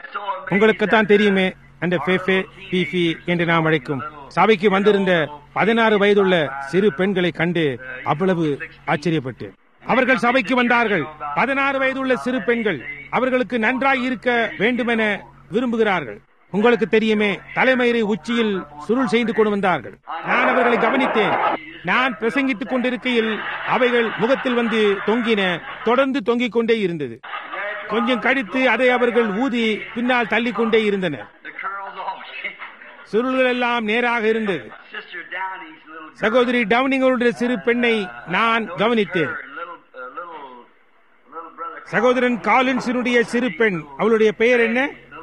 உங்களுக்குத்தான் தெரியுமே அந்த ஃபெஃபே பிஃபி என்று நாம் அழைக்கும் சபைக்கு வந்திருந்த பதினாறு வயதுள்ள சிறு பெண்களை கண்டு அவ்வளவு ஆச்சரியப்பட்டேன் அவர்கள் சபைக்கு வந்தார்கள் பதினாறு வயதுள்ள சிறு பெண்கள் அவர்களுக்கு நன்றாய் இருக்க வேண்டுமென விரும்புகிறார்கள் உங்களுக்கு தெரியுமே தலைமயிரை உச்சியில் சுருள் செய்து கொண்டு வந்தார்கள் நான் அவர்களை கவனித்தேன் நான் பிரசங்கித்துக் கொண்டிருக்கையில் அவைகள் முகத்தில் வந்து தொங்கின தொடர்ந்து தொங்கிக் கொண்டே இருந்தது கொஞ்சம் கழித்து அதை அவர்கள் ஊதி பின்னால் தள்ளிக் கொண்டே இருந்தனர் The curls all சுருள்கள் எல்லாம் நேராக இருந்தது Sister Downey's little girl, சகோதரி டவுனிங்களுடைய சிறு பெண்ணை நான் கவனித்தேன் her little, uh, little, little brother, சகோதரன் காலின்ஸினுடைய சிறு பெண் அவளுடைய பெயர் என்ன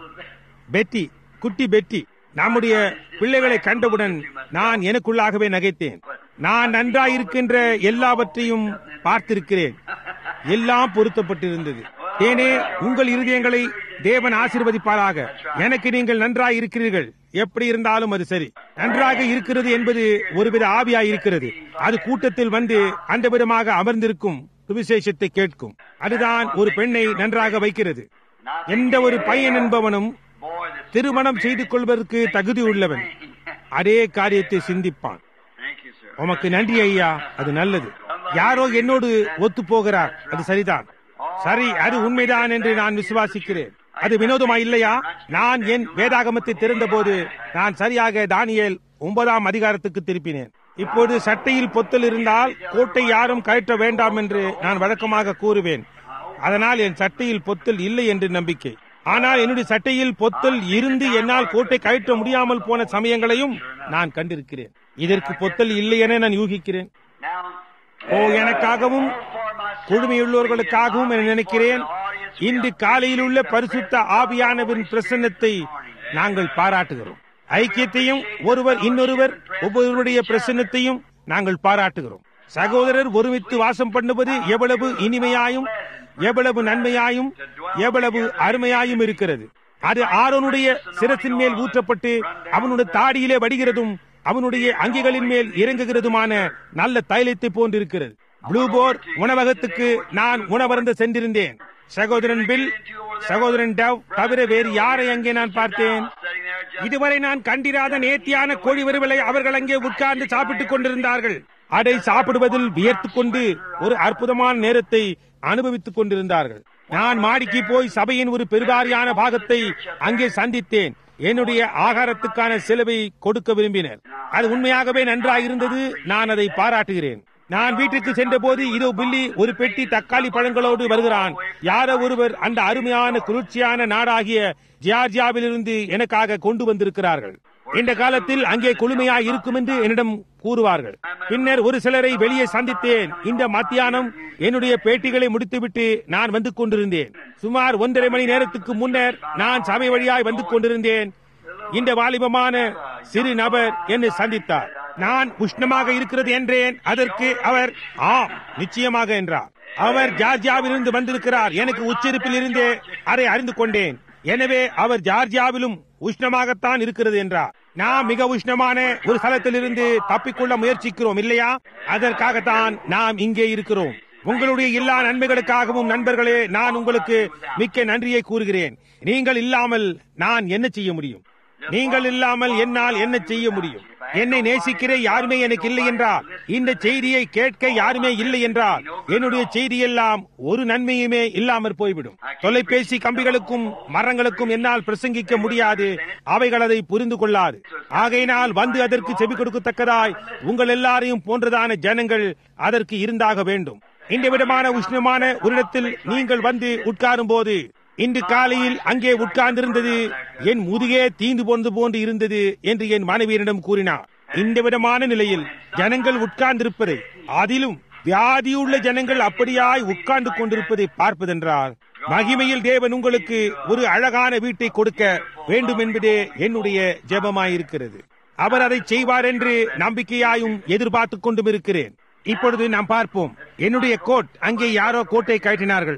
பெட்டி குட்டி பெட்டி நம்முடைய பிள்ளைகளை கண்டவுடன் நான் எனக்குள்ளாகவே நகைத்தேன் நான் நன்றாயிருக்கின்ற எல்லாவற்றையும் பார்த்திருக்கிறேன் எல்லாம் பொருத்தப்பட்டிருந்தது தேனே உங்கள் இருதயங்களை தேவன் ஆசீர்வதிப்பாராக எனக்கு நீங்கள் நன்றாய் இருக்கிறீர்கள் எப்படி இருந்தாலும் அது சரி நன்றாக இருக்கிறது என்பது ஒருவித ஆவியாய் இருக்கிறது அது கூட்டத்தில் வந்து அந்த விதமாக அமர்ந்திருக்கும் சுவிசேஷத்தை கேட்கும் அதுதான் ஒரு பெண்ணை நன்றாக வைக்கிறது எந்த ஒரு பையன் என்பவனும் boy that's திருமணம் செய்து கொள்வதற்கு தகுதி உள்ளவன் அதே காரியத்தை சிந்திப்பான் Thank you, sir. உமக்கு நன்றி ஐயா அது நல்லது யாரோ என்னோடு ஒத்து போகிறார் அது சரிதான் சரி அது உண்மைதான் என்று நான் விசுவாசிக்கிறேன் அது வினோதமா இல்லையா நான் என் வேதாகமத்தை திறந்தபோது நான் சரியாக தானியேல் ஒன்பதாம் அதிகாரத்துக்கு திருப்பினேன் இப்போது சட்டையில் பொத்தல் இருந்தால் கோட்டை யாரும் கழற்ற வேண்டாம் என்று நான் வழக்கமாக கூறுவேன் அதனால் என் சட்டையில் பொத்தல் இல்லை என்று நம்பிக்கை ஆனால் என்னுடைய சட்டையில் பொத்தல் இருந்து என்னால் கோட்டை கழற்ற முடியாமல் போன சமயங்களையும் நான் கண்டிருக்கிறேன் இதற்கு பொத்தல் இல்லை என நான் யூகிக்கிறேன் Now, ஓ எனக்காகவும் for myself, குழுமையுள்ளவர்களுக்காகவும் என நினைக்கிறேன் இன்று காலையில் உள்ள பரிசுத்த ஆவியானவரின் பிரசன்னத்தை நாங்கள் பாராட்டுகிறோம் ஐக்கியத்தையும் ஒருவர் இன்னொருவர் ஒவ்வொருவருடைய பிரசன்னத்தையும் நாங்கள் பாராட்டுகிறோம் சகோதரர் ஒருமித்து வாசம் பண்ணுவது எவ்வளவு இனிமையாயும் எவ்வளவு நன்மையாயும் எவ்வளவு அருமையாயும் இருக்கிறது அது ஆரோனுடைய சிரத்தின் மேல் ஊற்றப்பட்டு அவனுடைய தாடியிலே வடிகிறதும் அவனுடைய அங்கிகளின் மேல் இறங்குகிறதுமான நல்ல தைலத்தை போன்றிருக்கிறது ப்ளூ போர் உணவகத்துக்கு நான் உணவருந்த சென்றிருந்தேன் சகோதரன் பில் சகோதரன் டவ் தவிர வேறு யாரை அங்கே நான் பார்த்தேன் sitting there just இதுவரை நான் கண்டிராத நேர்த்தியான கோழி வறுவலை அவர்கள் அங்கே உட்கார்ந்து சாப்பிட்டுக் கொண்டிருந்தார்கள் அதை சாப்பிடுவதில் வியர்த்துக் கொண்டு ஒரு அற்புதமான நேரத்தை அனுபவித்துக் கொண்டிருந்தார்கள் நான் மாடிக்கு போய் சபையின் ஒரு பெருவாரியான பாகத்தை அங்கே சந்தித்தேன் என்னுடைய ஆகாரத்துக்கான செலவை கொடுக்க விரும்பினர் அது உண்மையாகவே நன்றாக இருந்தது நான் அதை பாராட்டுகிறேன் நான் வீட்டுக்கு சென்றபோது இதோ பில்லி ஒரு பெட்டி தக்காளி பழங்களோடு வருகிறான் யாரோ ஒருவர் அந்த அருமையான குளிர்ச்சியான நாடாகிய ஜியார்ஜியாவிலிருந்து எனக்காக கொண்டு வந்திருக்கிறார்கள் இந்த காலத்தில் அங்கே குளுமையா இருக்கும் என்று என்னிடம் கூறுவார்கள் பின்னர் ஒரு சிலரை வெளியே சந்தித்தேன் இந்த மத்தியானம் என்னுடைய பேட்டிகளை முடித்துவிட்டு நான் வந்து கொண்டிருந்தேன் சுமார் ஒன்றரை மணி நேரத்துக்கு முன்னர் நான் சபை வழியாய் வந்து கொண்டிருந்தேன் இந்த வாலிபமான சிறு நபர் என்னை சந்தித்தார் நான் உஷ்ணமாக இருக்கிறது என்றேன் அதற்கு அவர் ஆம் நிச்சயமாக என்றார் அவர் ஜார்ஜியாவிலிருந்து வந்திருக்கிறார் எனக்கு உச்சரிப்பில் இருந்தே அதை அறிந்து கொண்டேன் எனவே அவர் ஜார்ஜியாவிலும் உஷ்ணமாகத்தான் இருக்கிறது என்றார் நாம் மிக உஷ்ணமான ஒரு ஸ்தலத்திலிருந்து தப்பிக்கொள்ள முயற்சிக்கிறோம் இல்லையா அதற்காகத்தான் நாம் இங்கே இருக்கிறோம் உங்களுடைய எல்லா நன்மைகளுக்காகவும் நண்பர்களே நான் உங்களுக்கு மிக்க நன்றியை கூறுகிறேன் நீங்கள் இல்லாமல் நான் என்ன செய்ய முடியும் நீங்கள் இல்லாமல் என்னால் என்ன செய்ய முடியும் என்னை நேசிக்கிற யாருமே எனக்கு இல்லை என்றால் இந்த செய்தியை கேட்க யாருமே இல்லை என்றால் என்னுடைய செய்தி எல்லாம் ஒரு நன்மையுமே இல்லாமற் போய்விடும் தொலைபேசி கம்பிகளுக்கும் மரங்களுக்கும் என்னால் பிரசங்கிக்க முடியாது அவைகள் அதை புரிந்து கொள்ளாது ஆகையினால் வந்து அதற்கு செவி கொடுக்கத்தக்கதாய் உங்கள் எல்லாரையும் போன்றதான ஜனங்கள் அதற்கு இருந்தாக வேண்டும் இந்த விதமான உஷ்ணமான ஒரு இடத்தில் நீங்கள் வந்து உட்காரும் போது இன்று காலையில் அங்கே உட்கார்ந்திருந்தது என் முதுகே தீந்து போனது போன்று இருந்தது என்று என் மனைவியரிடம் கூறினார் இந்த விதமான நிலையில் ஜனங்கள் உட்கார்ந்திருப்பதை அதிலும் வியாதியுள்ள ஜனங்கள் அப்படியாய் உட்கார்ந்து கொண்டிருப்பதை பார்ப்பதென்றால் மகிமையில் தேவன் உங்களுக்கு ஒரு அழகான வீட்டை கொடுக்க வேண்டும் என்பதே என்னுடைய ஜெபமாயிருக்கிறது அவர் அதை செய்வார் என்று நம்பிக்கையாயும் எதிர்பார்த்துக் கொண்டும் இருக்கிறேன் இப்பொழுது நாம் பார்ப்போம் என்னுடைய கோட் அங்கே யாரோ கோட்டை கட்டினார்கள்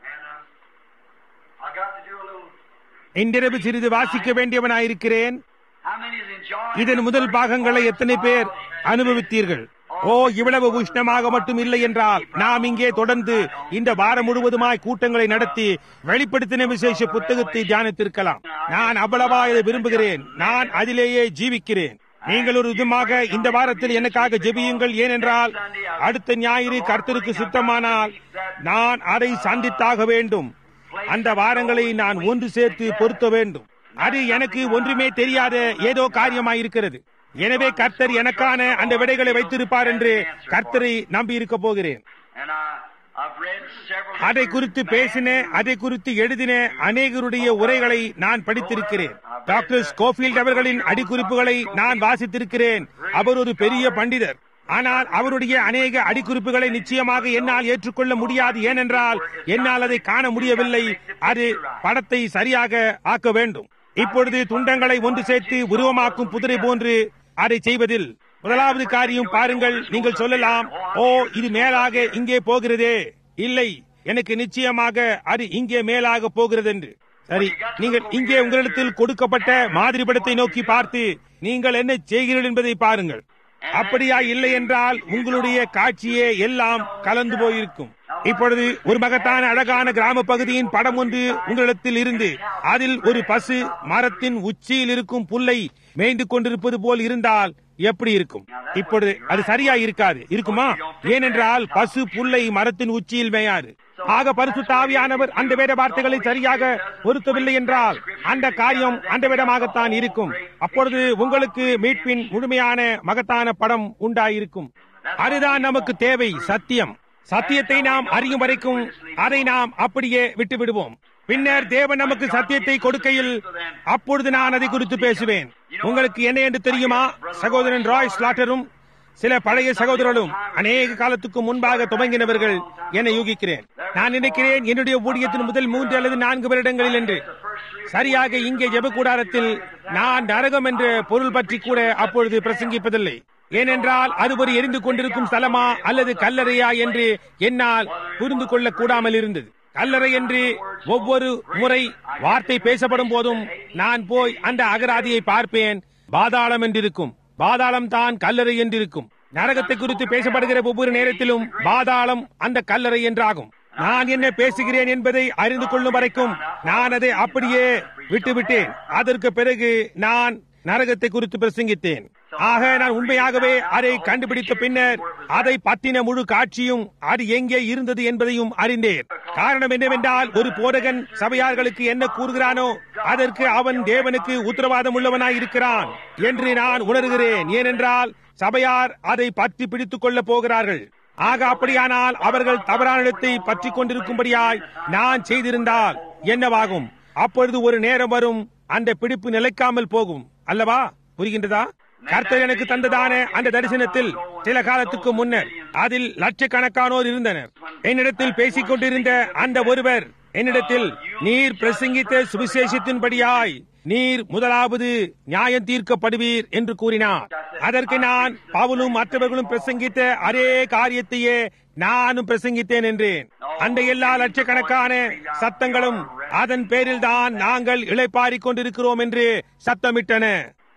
I got to do a little. இன்றிரவு சிறிது வாசிக்க வேண்டியவனாயிருக்கிறேன் How many is enjoying? இதன் முதல் பாகங்களை எத்தனை பேர் அனுபவித்தீர்கள் ஓ இவ்வளவு உஷ்ணமாக மட்டும் இல்லை என்றால் நாம் இங்கே தொடர்ந்து இந்த வாரம் முழுவதுமாய் கூட்டங்களை நடத்தி வெளிப்படுத்தின விசேஷ புத்தகத்தை தியானித்திருக்கலாம் நான் அவ்வளவா இதை விரும்புகிறேன் நான் அதிலேயே ஜீவிக்கிறேன் நீங்கள் ஒரு விதமாக இந்த வாரத்தில் எனக்காக ஜெபியுங்கள் ஏனென்றால் அடுத்த ஞாயிறு கர்த்தருக்கு சித்தமானால் நான் அதை சந்தித்தாக வேண்டும் அந்த வாரங்களை நான் ஒன்று சேர்த்து பொருத்த வேண்டும் அது எனக்கு ஒன்றுமே தெரியாத ஏதோ காரியமாயிருக்கிறது எனவே கர்த்தர் எனக்கான அந்த விடைகளை வைத்திருப்பார் என்று கர்த்தரை நம்பி இருக்க போகிறேன் And I, I've read several. அதை குறித்து பேசின அதை குறித்து எழுதின அநேகருடைய உரைகளை நான் படித்திருக்கிறேன் டாக்டர் ஸ்கோஃபீல்ட் அவர்களின் அடிக்குறிப்புகளை நான் வாசித்திருக்கிறேன் அவர் ஒரு பெரிய பண்டிதர் ஆனால் அவருடைய அநேக அடிக்குறிப்புகளை நிச்சயமாக என்னால் ஏற்றுக்கொள்ள முடியாது ஏனென்றால் என்னால் அதை காண முடியவில்லை அது படத்தை சரியாக ஆக்க வேண்டும் இப்பொழுது துண்டங்களை ஒன்று சேர்த்து உருவமாக்கும் குதிரை போன்று அதை செய்வதில் முதலாவது காரியம் பாருங்கள் நீங்கள் சொல்லலாம் ஓ இது மேலாக இங்கே போகிறதே இல்லை எனக்கு நிச்சயமாக அது இங்கே மேலாக போகிறது என்று சரி நீங்கள் இங்கே உங்களிடத்தில் கொடுக்கப்பட்ட மாதிரி படத்தை நோக்கி பார்த்து நீங்கள் என்ன செய்கிறீர்கள் என்பதை பாருங்கள் அப்படியா இல்லை என்றால் உங்களுடைய காட்சியே எல்லாம் கலந்து போயிருக்கும் இப்பொழுது ஒரு மகத்தான அழகான கிராம பகுதியின் படம் ஒன்று உங்களிடத்தில் இருந்து அதில் ஒரு பசு மரத்தின் உச்சியில் இருக்கும் புல்லை மேய்ந்து கொண்டிருப்பது போல் இருந்தால் எப்படி இருக்கும் இப்பொழுது அது சரியா இருக்காது இருக்குமா ஏனென்றால் பசு புல்லை மரத்தின் உச்சியில் மேயாது ஆக பரிசு தாவியானவர் அந்த வேத வார்த்தைகளை சரியாக பொருத்தவில்லை என்றால் அந்த காரியம் அந்த விடமாகத்தான் இருக்கும் அப்பொழுது உங்களுக்கு மீட்பின் முழுமையான மகத்தான படம் உண்டாயிருக்கும் அதுதான் நமக்கு தேவை சத்தியம் சத்தியத்தை நாம் அறியும் வரைக்கும் அதை நாம் அப்படியே விட்டு விடுவோம் பின்னர் தேவன் நமக்கு சத்தியத்தை கொடுக்கையில் அப்பொழுது நான் அதை குறித்து பேசுவேன் உங்களுக்கு என்ன என்று தெரியுமா சகோதரன் ராய் ஸ்லாட்டரும் சில பழைய சகோதரர்களும் அநேக காலத்துக்கு முன்பாக துவங்கினவர்கள் என யூகிக்கிறேன் நான் நினைக்கிறேன் என்னுடைய ஊழியத்தின் முதல் மூன்று அல்லது நான்கு வருடங்களில் என்று சரியாக இங்கே ஜெபக்கூடாரத்தில் நான் நரகம் என்ற பொருள் பற்றி கூட அப்பொழுது பிரசங்கிப்பதில்லை ஏனென்றால் அது ஒரு எரிந்து கொண்டிருக்கும் ஸ்தலமா அல்லது கல்லறையா என்று என்னால் புரிந்து கொள்ள கூடாமல் இருந்தது கல்லறை என்று ஒவ்வொரு முறை வார்த்தை பேசப்படும் போதும் நான் போய் அந்த அகராதியை பார்ப்பேன் பாதாளம் என்றிருக்கும் பாதாளம் தான் கல்லறை என்றிருக்கும் நரகத்தை குறித்து பேசப்படுகிற ஒவ்வொரு நேரத்திலும் பாதாளம் அந்த கல்லறை என்றாகும் நான் என்ன பேசுகிறேன் என்பதை அறிந்து கொள்ளும் வரைக்கும் நான் அதை அப்படியே விட்டுவிட்டேன் அதற்கு பிறகு நான் நரகத்தை குறித்து பிரசங்கித்தேன் ஆக நான் உண்மையாகவே அதை கண்டுபிடித்த பின்னர் அதை பத்தின முழு காட்சியும் அது எங்கே இருந்தது என்பதையும் அறிந்தேன் காரணம் என்னவென்றால் ஒரு போதகன் சபையார்களுக்கு என்ன கூறுகிறானோ அதற்கு அவன் தேவனுக்கு உத்தரவாதம் உள்ளவனாய் இருக்கிறான் என்று நான் உணர்கிறேன் ஏனென்றால் சபையார் அதை பற்றி பிடித்துக் கொள்ளப் போகிறார்கள் ஆக அப்படியானால் அவர்கள் தவறான இடத்தை பற்றி கொண்டிருக்கும்படியாய் நான் செய்திருந்தால் என்னவாகும் அப்பொழுது ஒரு நேரம் வரும் அந்த பிடிப்பு நிலைக்காமல் போகும் அல்லவா புரிகின்றதா கர்த்தர் எனக்கு தந்ததான அந்த தரிசனத்தில் சில காலத்துக்கு முன்னர் அதில் லட்சக்கணக்கானோர் இருந்தனர் என்னிடத்தில் பேசிக் கொண்டிருந்த அந்த ஒருவர் என்னிடத்தில் நீர் பிரசங்கித்த சுவிசேஷத்தின்படியாய் நீர் முதலாவது நியாயம் தீர்க்கப்படுவீர் என்று கூறினார் அதற்கு நான் பவுலும் மற்றவர்களும் பிரசங்கித்த அதே காரியத்தையே நானும் பிரசங்கித்தேன் என்றேன் அந்த எல்லா லட்சக்கணக்கான சத்தங்களும் அதன் பேரில் தான் நாங்கள் இளைப்பாறிக் கொண்டிருக்கிறோம் என்று சத்தமிட்டன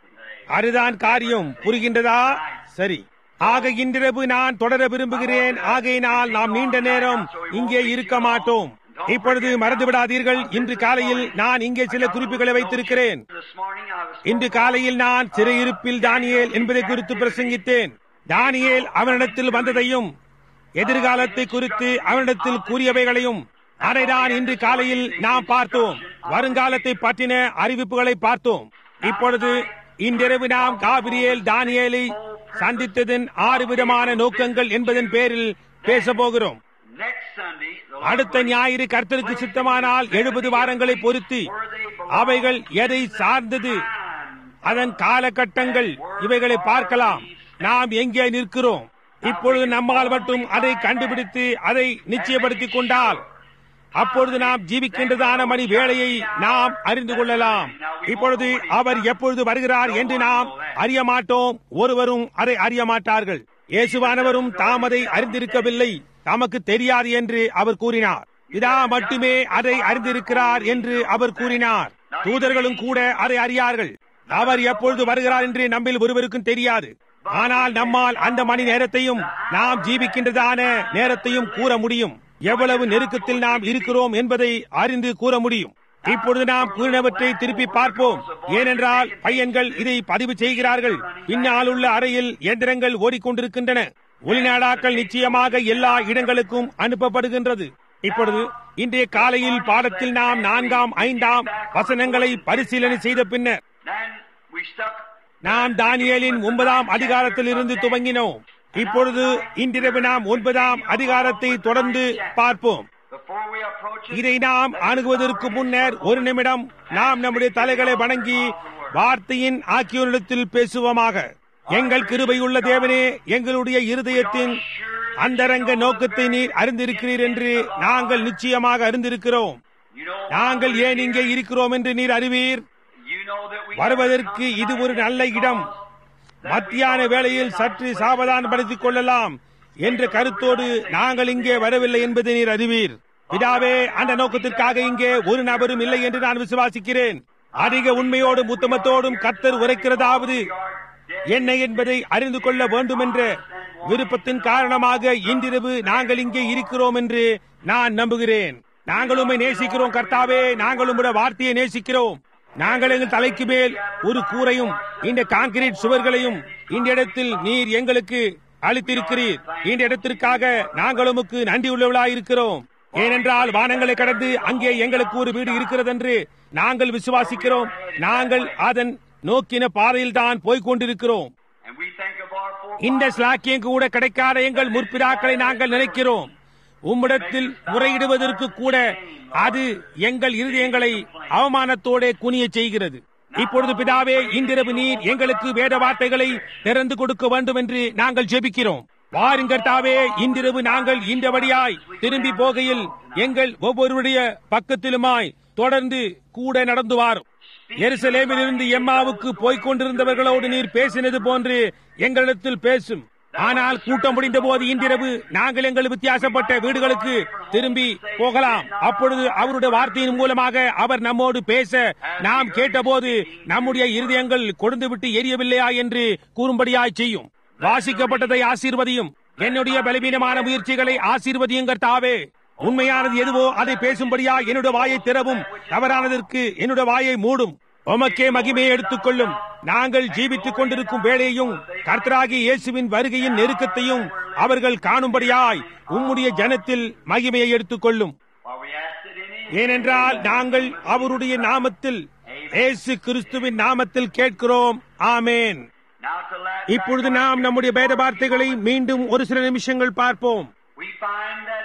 அதுதான் காரியம் புரிகின்றதா சரி ஆக இன்றிரவு நான் தொடர விரும்புகிறேன் ஆகையினால் நாம் நீண்ட நேரம் இங்கே இருக்க மாட்டோம் இப்பொழுது மறந்து விடாதீர்கள் இன்று காலையில் நான் இங்கே சில குறிப்புகளை வைத்திருக்கிறேன் This morning I was இன்று காலையில் நான் சிறையிருப்பில் தானியேல் என்பதை குறித்து பிரசங்கித்தேன் தானியேல் அவனிடத்தில் வந்ததையும் எதிர்காலத்தை குறித்து அவனிடத்தில் கூறியவைகளையும் அதைதான் இன்று காலையில் நாம் பார்த்தோம் வருங்காலத்தை பற்றின அறிவிப்புகளை பார்த்தோம் இப்பொழுது இன்றிரவு நாம் காபிரியேல் தானியேலை சந்தித்ததன் ஆறு விதமான நோக்கங்கள் என்பதன் பேரில் பேச போகிறோம் next Sunday. The அடுத்த ஞாயிறு கர்த்தருக்கு சித்தமானால் எழுபது வாரங்களை பொருத்தி அவைகள் எதை சார்ந்தது அதன் காலகட்டங்கள் இவைகளை பார்க்கலாம் நாம் எங்கே நிற்கிறோம் இப்பொழுது நம்மால் மட்டும் அதை கண்டுபிடித்து அதை நிச்சயப்படுத்திக் கொண்டால் அப்பொழுது நாம் ஜீவிக்கின்றதான மணி வேளையை நாம் அறிந்து கொள்ளலாம் இப்பொழுது அவர் எப்பொழுது வருகிறார் என்று நாம் அறிய மாட்டோம் ஒருவரும் அதை அறிய மாட்டார்கள் இயேசுவானவரும் தாம் அதை அறிந்திருக்கவில்லை தமக்கு தெரியாது என்று அவர் கூறினார் இதா மட்டுமே அதை அறிந்திருக்கிறார் என்று அவர் கூறினார் தூதர்களும் கூட அதை அறியார்கள் அவர் எப்பொழுது வருகிறார் என்று நம்மில் ஒருவருக்கும் தெரியாது ஆனால் நம்மால் அந்த மணி நேரத்தையும் நாம் ஜீவிக்கின்றதான நேரத்தையும் கூற முடியும் எவ்வளவு நெருக்கத்தில் நாம் இருக்கிறோம் என்பதை அறிந்து கூற முடியும் இப்பொழுது நாம் கூறினவற்றை திருப்பி பார்ப்போம் ஏனென்றால் பையன்கள் இதை பதிவு செய்கிறார்கள் பின்னால் உள்ள அறையில் எந்திரங்கள் ஓடிக்கொண்டிருக்கின்றன ஒளிநாடாக்கள் நிச்சயமாக எல்லா இடங்களுக்கும் அனுப்பப்படுகின்றது இப்பொழுது இன்றைய காலையில் பாடத்தில் நாம் நான்காம் ஐந்தாம் வசனங்களை பரிசீலனை செய்த பின்னர் Then we stuck நாம் தானியேலின் ஒன்பதாம் அதிகாரத்தில் இருந்து துவங்கினோம் இப்பொழுது இன்றிரவு நாம் ஒன்பதாம் அதிகாரத்தை தொடர்ந்து பார்ப்போம் before we approach it. இதை நாம் அணுகுவதற்கு முன்னர் ஒரு நிமிடம் நாம் நம்முடைய தலைகளை வணங்கி வார்த்தையின் ஆக்கியோரிடத்தில் பேசுவோமாக எங்கள் கிருபையுள்ள தேவனே எங்களுடைய இருதயத்தின் அந்தரங்க நோக்கத்தை நீர் அறிந்திருக்கிறீர் என்று நாங்கள் நிச்சயமாக அறிந்திருக்கிறோம் You know, நாங்கள் ஏன் இங்கே இருக்கிறோம் என்று நீர் அறிவீர் you know that we வருவதற்கு இது ஒரு நல்ல இடம் மத்தியான வேளையில் சற்று சாவதானப்படுத்திக் கொள்ளலாம் என்ற கருத்தோடு நாங்கள் இங்கே வரவில்லை என்பதை நீர் அறிவீர் பிதாவே அந்த நோக்கத்திற்காக இங்கே ஒரு நபரும் இல்லை என்று நான் விசுவாசிக்கிறேன் அதிக உண்மையோடும் உத்தமத்தோடும் கத்தர் உரைக்கிறதாவது என்ன என்பதை அறிந்து கொள்ள வேண்டும் என்ற விருப்பத்தின் காரணமாக இன்றிரவு நாங்கள் இங்கே இருக்கிறோம் என்று நான் நம்புகிறேன் நாங்கள் உம்மை நேசிக்கிறோம் கர்த்தாவே நாங்கள் உம்முடைய வார்த்தையை நேசிக்கிறோம் நாங்கள் எங்கள் தலைக்கு மேல் ஒரு கூரையும் இந்த கான்கிரீட் சுவர்களையும் இந்த இடத்தில் நீர் எங்களுக்கு அளித்திருக்கிறீர் இந்த இடத்திற்காக நாங்கள் உமக்கு நன்றி உள்ளவர்களாயிருக்கிறோம் ஏனென்றால் வானங்களை கடந்து அங்கே எங்களுக்கு ஒரு வீடு இருக்கிறது என்று நாங்கள் விசுவாசிக்கிறோம் நாங்கள் அதன் நோக்கின பாதையில் தான் போய்க் கொண்டிருக்கிறோம் and we think of our four இந்த ஸ்லாக்கியம் கூட கிடைக்காத எங்கள் முற்பிதாக்களை நாங்கள் நினைக்கிறோம் உம்மிடத்தில் முறையிடுவதற்கு கூட அது எங்கள் இருதயங்களை அவமானத்தோட குனிய செய்கிறது இப்பொழுது பிதாவே இன்றிரவு நீர் எங்களுக்கு வேத வார்த்தைகளை திறந்து கொடுக்க வேண்டும் என்று நாங்கள் ஜெபிக்கிறோம் வாருங்கர்த்தாவே இன்றிரவு நாங்கள் இந்த வழியாய் திரும்பி போகையில் எங்கள் ஒவ்வொருவருடைய பக்கத்திலுமாய் தொடர்ந்து கூட நடந்து வாரும் எருசலேமிலிருந்து எம்மாவுக்கு போய்க் கொண்டிருந்தவர்களோடு நீர் பேசினது போன்று எங்களிடத்தில் பேசும் ஆனால் கூட்டம் முடிந்த போது இன்றிரவு நாங்கள் எங்கள் வித்தியாசப்பட்ட வீடுகளுக்கு திரும்பி போகலாம் அப்பொழுது அவருடைய வார்த்தையின் மூலமாக அவர் நம்மோடு பேச நாம் கேட்டபோது நம்முடைய இருதயங்கள் கொடுந்துவிட்டு எரியவில்லையா என்று கூறும்படியாய் செய்யும் வாசிக்கப்பட்டதை ஆசீர்வதியும் என்னுடைய பலவீனமான முயற்சிகளை ஆசீர்வதியுங்கள் தாவே உண்மையானது எதுவோ அதை பேசும்படியா என்னுடைய வாயை திறவும் தவறானதற்கு என்னுடைய வாயை மூடும் உமக்கே மகிமையை எடுத்துக்கொள்ளும் நாங்கள் ஜீவித்துக் கொண்டிருக்கும் வேலையையும் கர்த்தராகி இயேசுவின் வருகையின் நெருக்கத்தையும் அவர்கள் காணும்படியாய் உம்முடைய ஜனத்தில் மகிமையை எடுத்துக்கொள்ளும் Are we asked it in him? ஏனென்றால் நாங்கள் அவருடைய நாமத்தில் இயேசு கிறிஸ்துவின் நாமத்தில் கேட்கிறோம் ஆமேன் Now to let இப்பொழுது நாம் நம்முடைய வேத வார்த்தைகளை மீண்டும் ஒரு சில நிமிஷங்கள் பார்ப்போம் we find that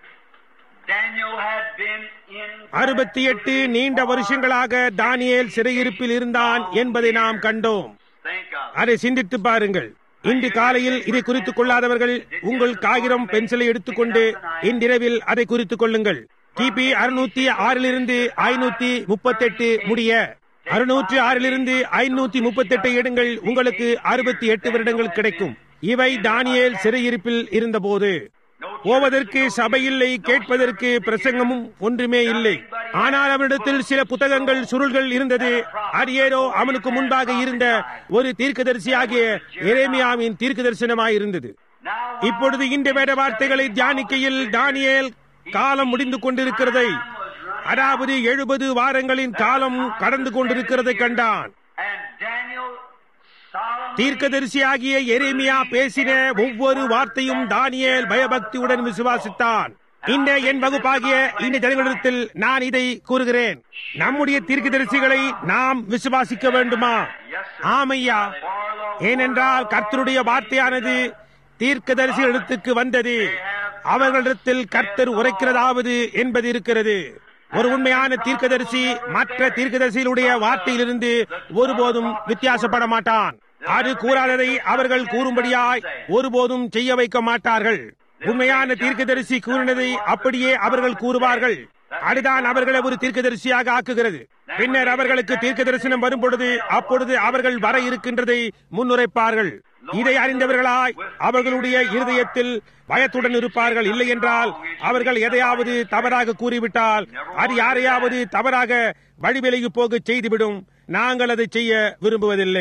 Daniel had been in அறுபத்தி எட்டு நீண்ட வருஷங்களாக தானியேல் சிறையிருப்பில் இருந்தான் என்பதை நாம் கண்டோம் think of அதை சிந்தித்து பாருங்கள் இன்று காலையில் இதை குறித்துக் கொள்ளாதவர்கள் உங்கள் காகிதம் பென்சிலை எடுத்துக்கொண்டு இன்றிரவில் அதை குறித்துக் கொள்ளுங்கள் கிபி அறுநூத்தி ஆறிலிருந்து ஐநூத்தி முப்பத்தெட்டு முடிய அறுநூற்றி ஆறிலிருந்து ஐநூத்தி முப்பத்தெட்டு எடுங்கள் உங்களுக்கு அறுபத்தி எட்டு வருடங்கள் கிடைக்கும் இவை தானியேல் சிறையிருப்பில் இருந்தபோது போவதற்கு சபை இல்லை கேட்பதற்கு பிரசங்கமும் ஒன்றுமே இல்லை ஆனால் அவனிடத்தில் சில புத்தகங்கள் சுருள்கள் இருந்தது அரியேரோ அவனுக்கு முன்பாக இருந்த ஒரு தீர்க்கதரிசியாகிய எரேமியாவின் தீர்க்க தரிசனமாயிருந்தது Now இப்பொழுது இந்த வேத வார்த்தைகளை தியானிக்கையில் தானியேல் காலம் முடிந்து கொண்டிருக்கிறதை அதாவது எழுபது வாரங்களின் காலம் கடந்து கொண்டிருக்கிறதை கண்டான் and Daniel solemnly தீர்க்கதரிசியாகிய எரேமியா பேசின ஒவ்வொரு வார்த்தையும் தானியேல் பயபக்தியுடன் விசுவாசித்தான் இந்த என் வகுப்பாகிய இந்த ஜனங்களிடத்தில் நான் இதை கூறுகிறேன் நம்முடைய தீர்க்கதரிசிகளை நாம் விசுவாசிக்க வேண்டுமா ஆமையா ஏனென்றால் கர்த்தருடைய வார்த்தையானது தீர்க்கதரிசிகளிடத்துக்கு வந்தது அவர்களிடத்தில் கர்த்தர் உரைக்கிறதாவது என்பது இருக்கிறது ஒரு உண்மையான தீர்க்கதரிசி மற்ற தீர்க்கதரிசிகளுடைய வார்த்தையிலிருந்து ஒருபோதும் வித்தியாசப்பட மாட்டான் அது கூறாததை அவர்கள் கூறும்படியாய் ஒருபோதும் செய்ய வைக்க மாட்டார்கள் உண்மையான தீர்க்கதரிசி கூறினதை அப்படியே அவர்கள் கூறுவார்கள் அதுதான் அவர்களை ஒரு தீர்க்கதரிசியாக ஆக்குகிறது பின்னர் அவர்களுக்கு தீர்க்க தரிசனம் வரும் பொழுது அப்பொழுது அவர்கள் வர இருக்கின்றதை முன்னுரைப்பார்கள் இதை அறிந்தவர்களாய் அவர்களுடைய இருதயத்தில் பயத்துடன் இருப்பார்கள் இல்லை என்றால் அவர்கள் எதையாவது தவறாக கூறிவிட்டால் அது யாரையாவது தவறாக வழிவிலகி போக செய்துவிடும் நாங்கள் அதை செய்ய விரும்புவதில்லை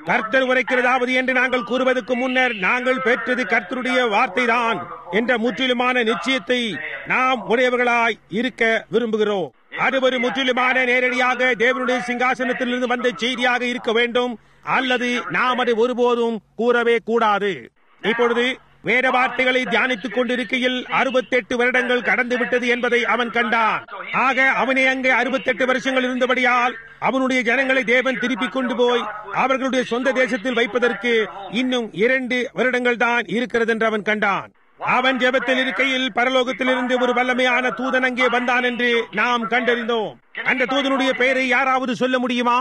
கர்த்தர் உரைக்கிறதாவது என்று நாங்கள் கூறுவதற்கு முன்னர் நாங்கள் பெற்றது கர்த்தருடைய வார்த்தைதான் என்ற முற்றிலுமான நிச்சயத்தை நாம் உடையவர்களாய் இருக்க விரும்புகிறோம் அது ஒரு முற்றிலுமான நேரடியாக தேவனுடைய சிங்காசனத்திலிருந்து வந்த செய்தியாக இருக்க வேண்டும் அல்லது நாம் அதை ஒருபோதும் கூறவே கூடாது இப்பொழுது வேத வார்த்தைகளை தியானித்துக் கொண்டிருக்கையில் அறுபத்தெட்டு வருடங்கள் கடந்து விட்டது என்பதை அவன் கண்டான் ஆக அவனே அங்கே அறுபத்தெட்டு வருஷங்கள் இருந்தபடியால் அவனுடைய ஜனங்களை தேவன் திருப்பிக் கொண்டு போய் அவர்களுடைய சொந்த தேசத்தில் வைப்பதற்கு இன்னும் இரண்டு வருடங்கள் தான் இருக்கிறது என்று அவன் கண்டான் அவன் ஜெபத்தில் இருக்கையில் பரலோகத்திலிருந்து ஒரு வல்லமையான தூதன் அங்கே வந்தான் என்று நாம் கண்டறிந்தோம் அந்த தூதனுடைய பெயரை யாராவது சொல்ல முடியுமா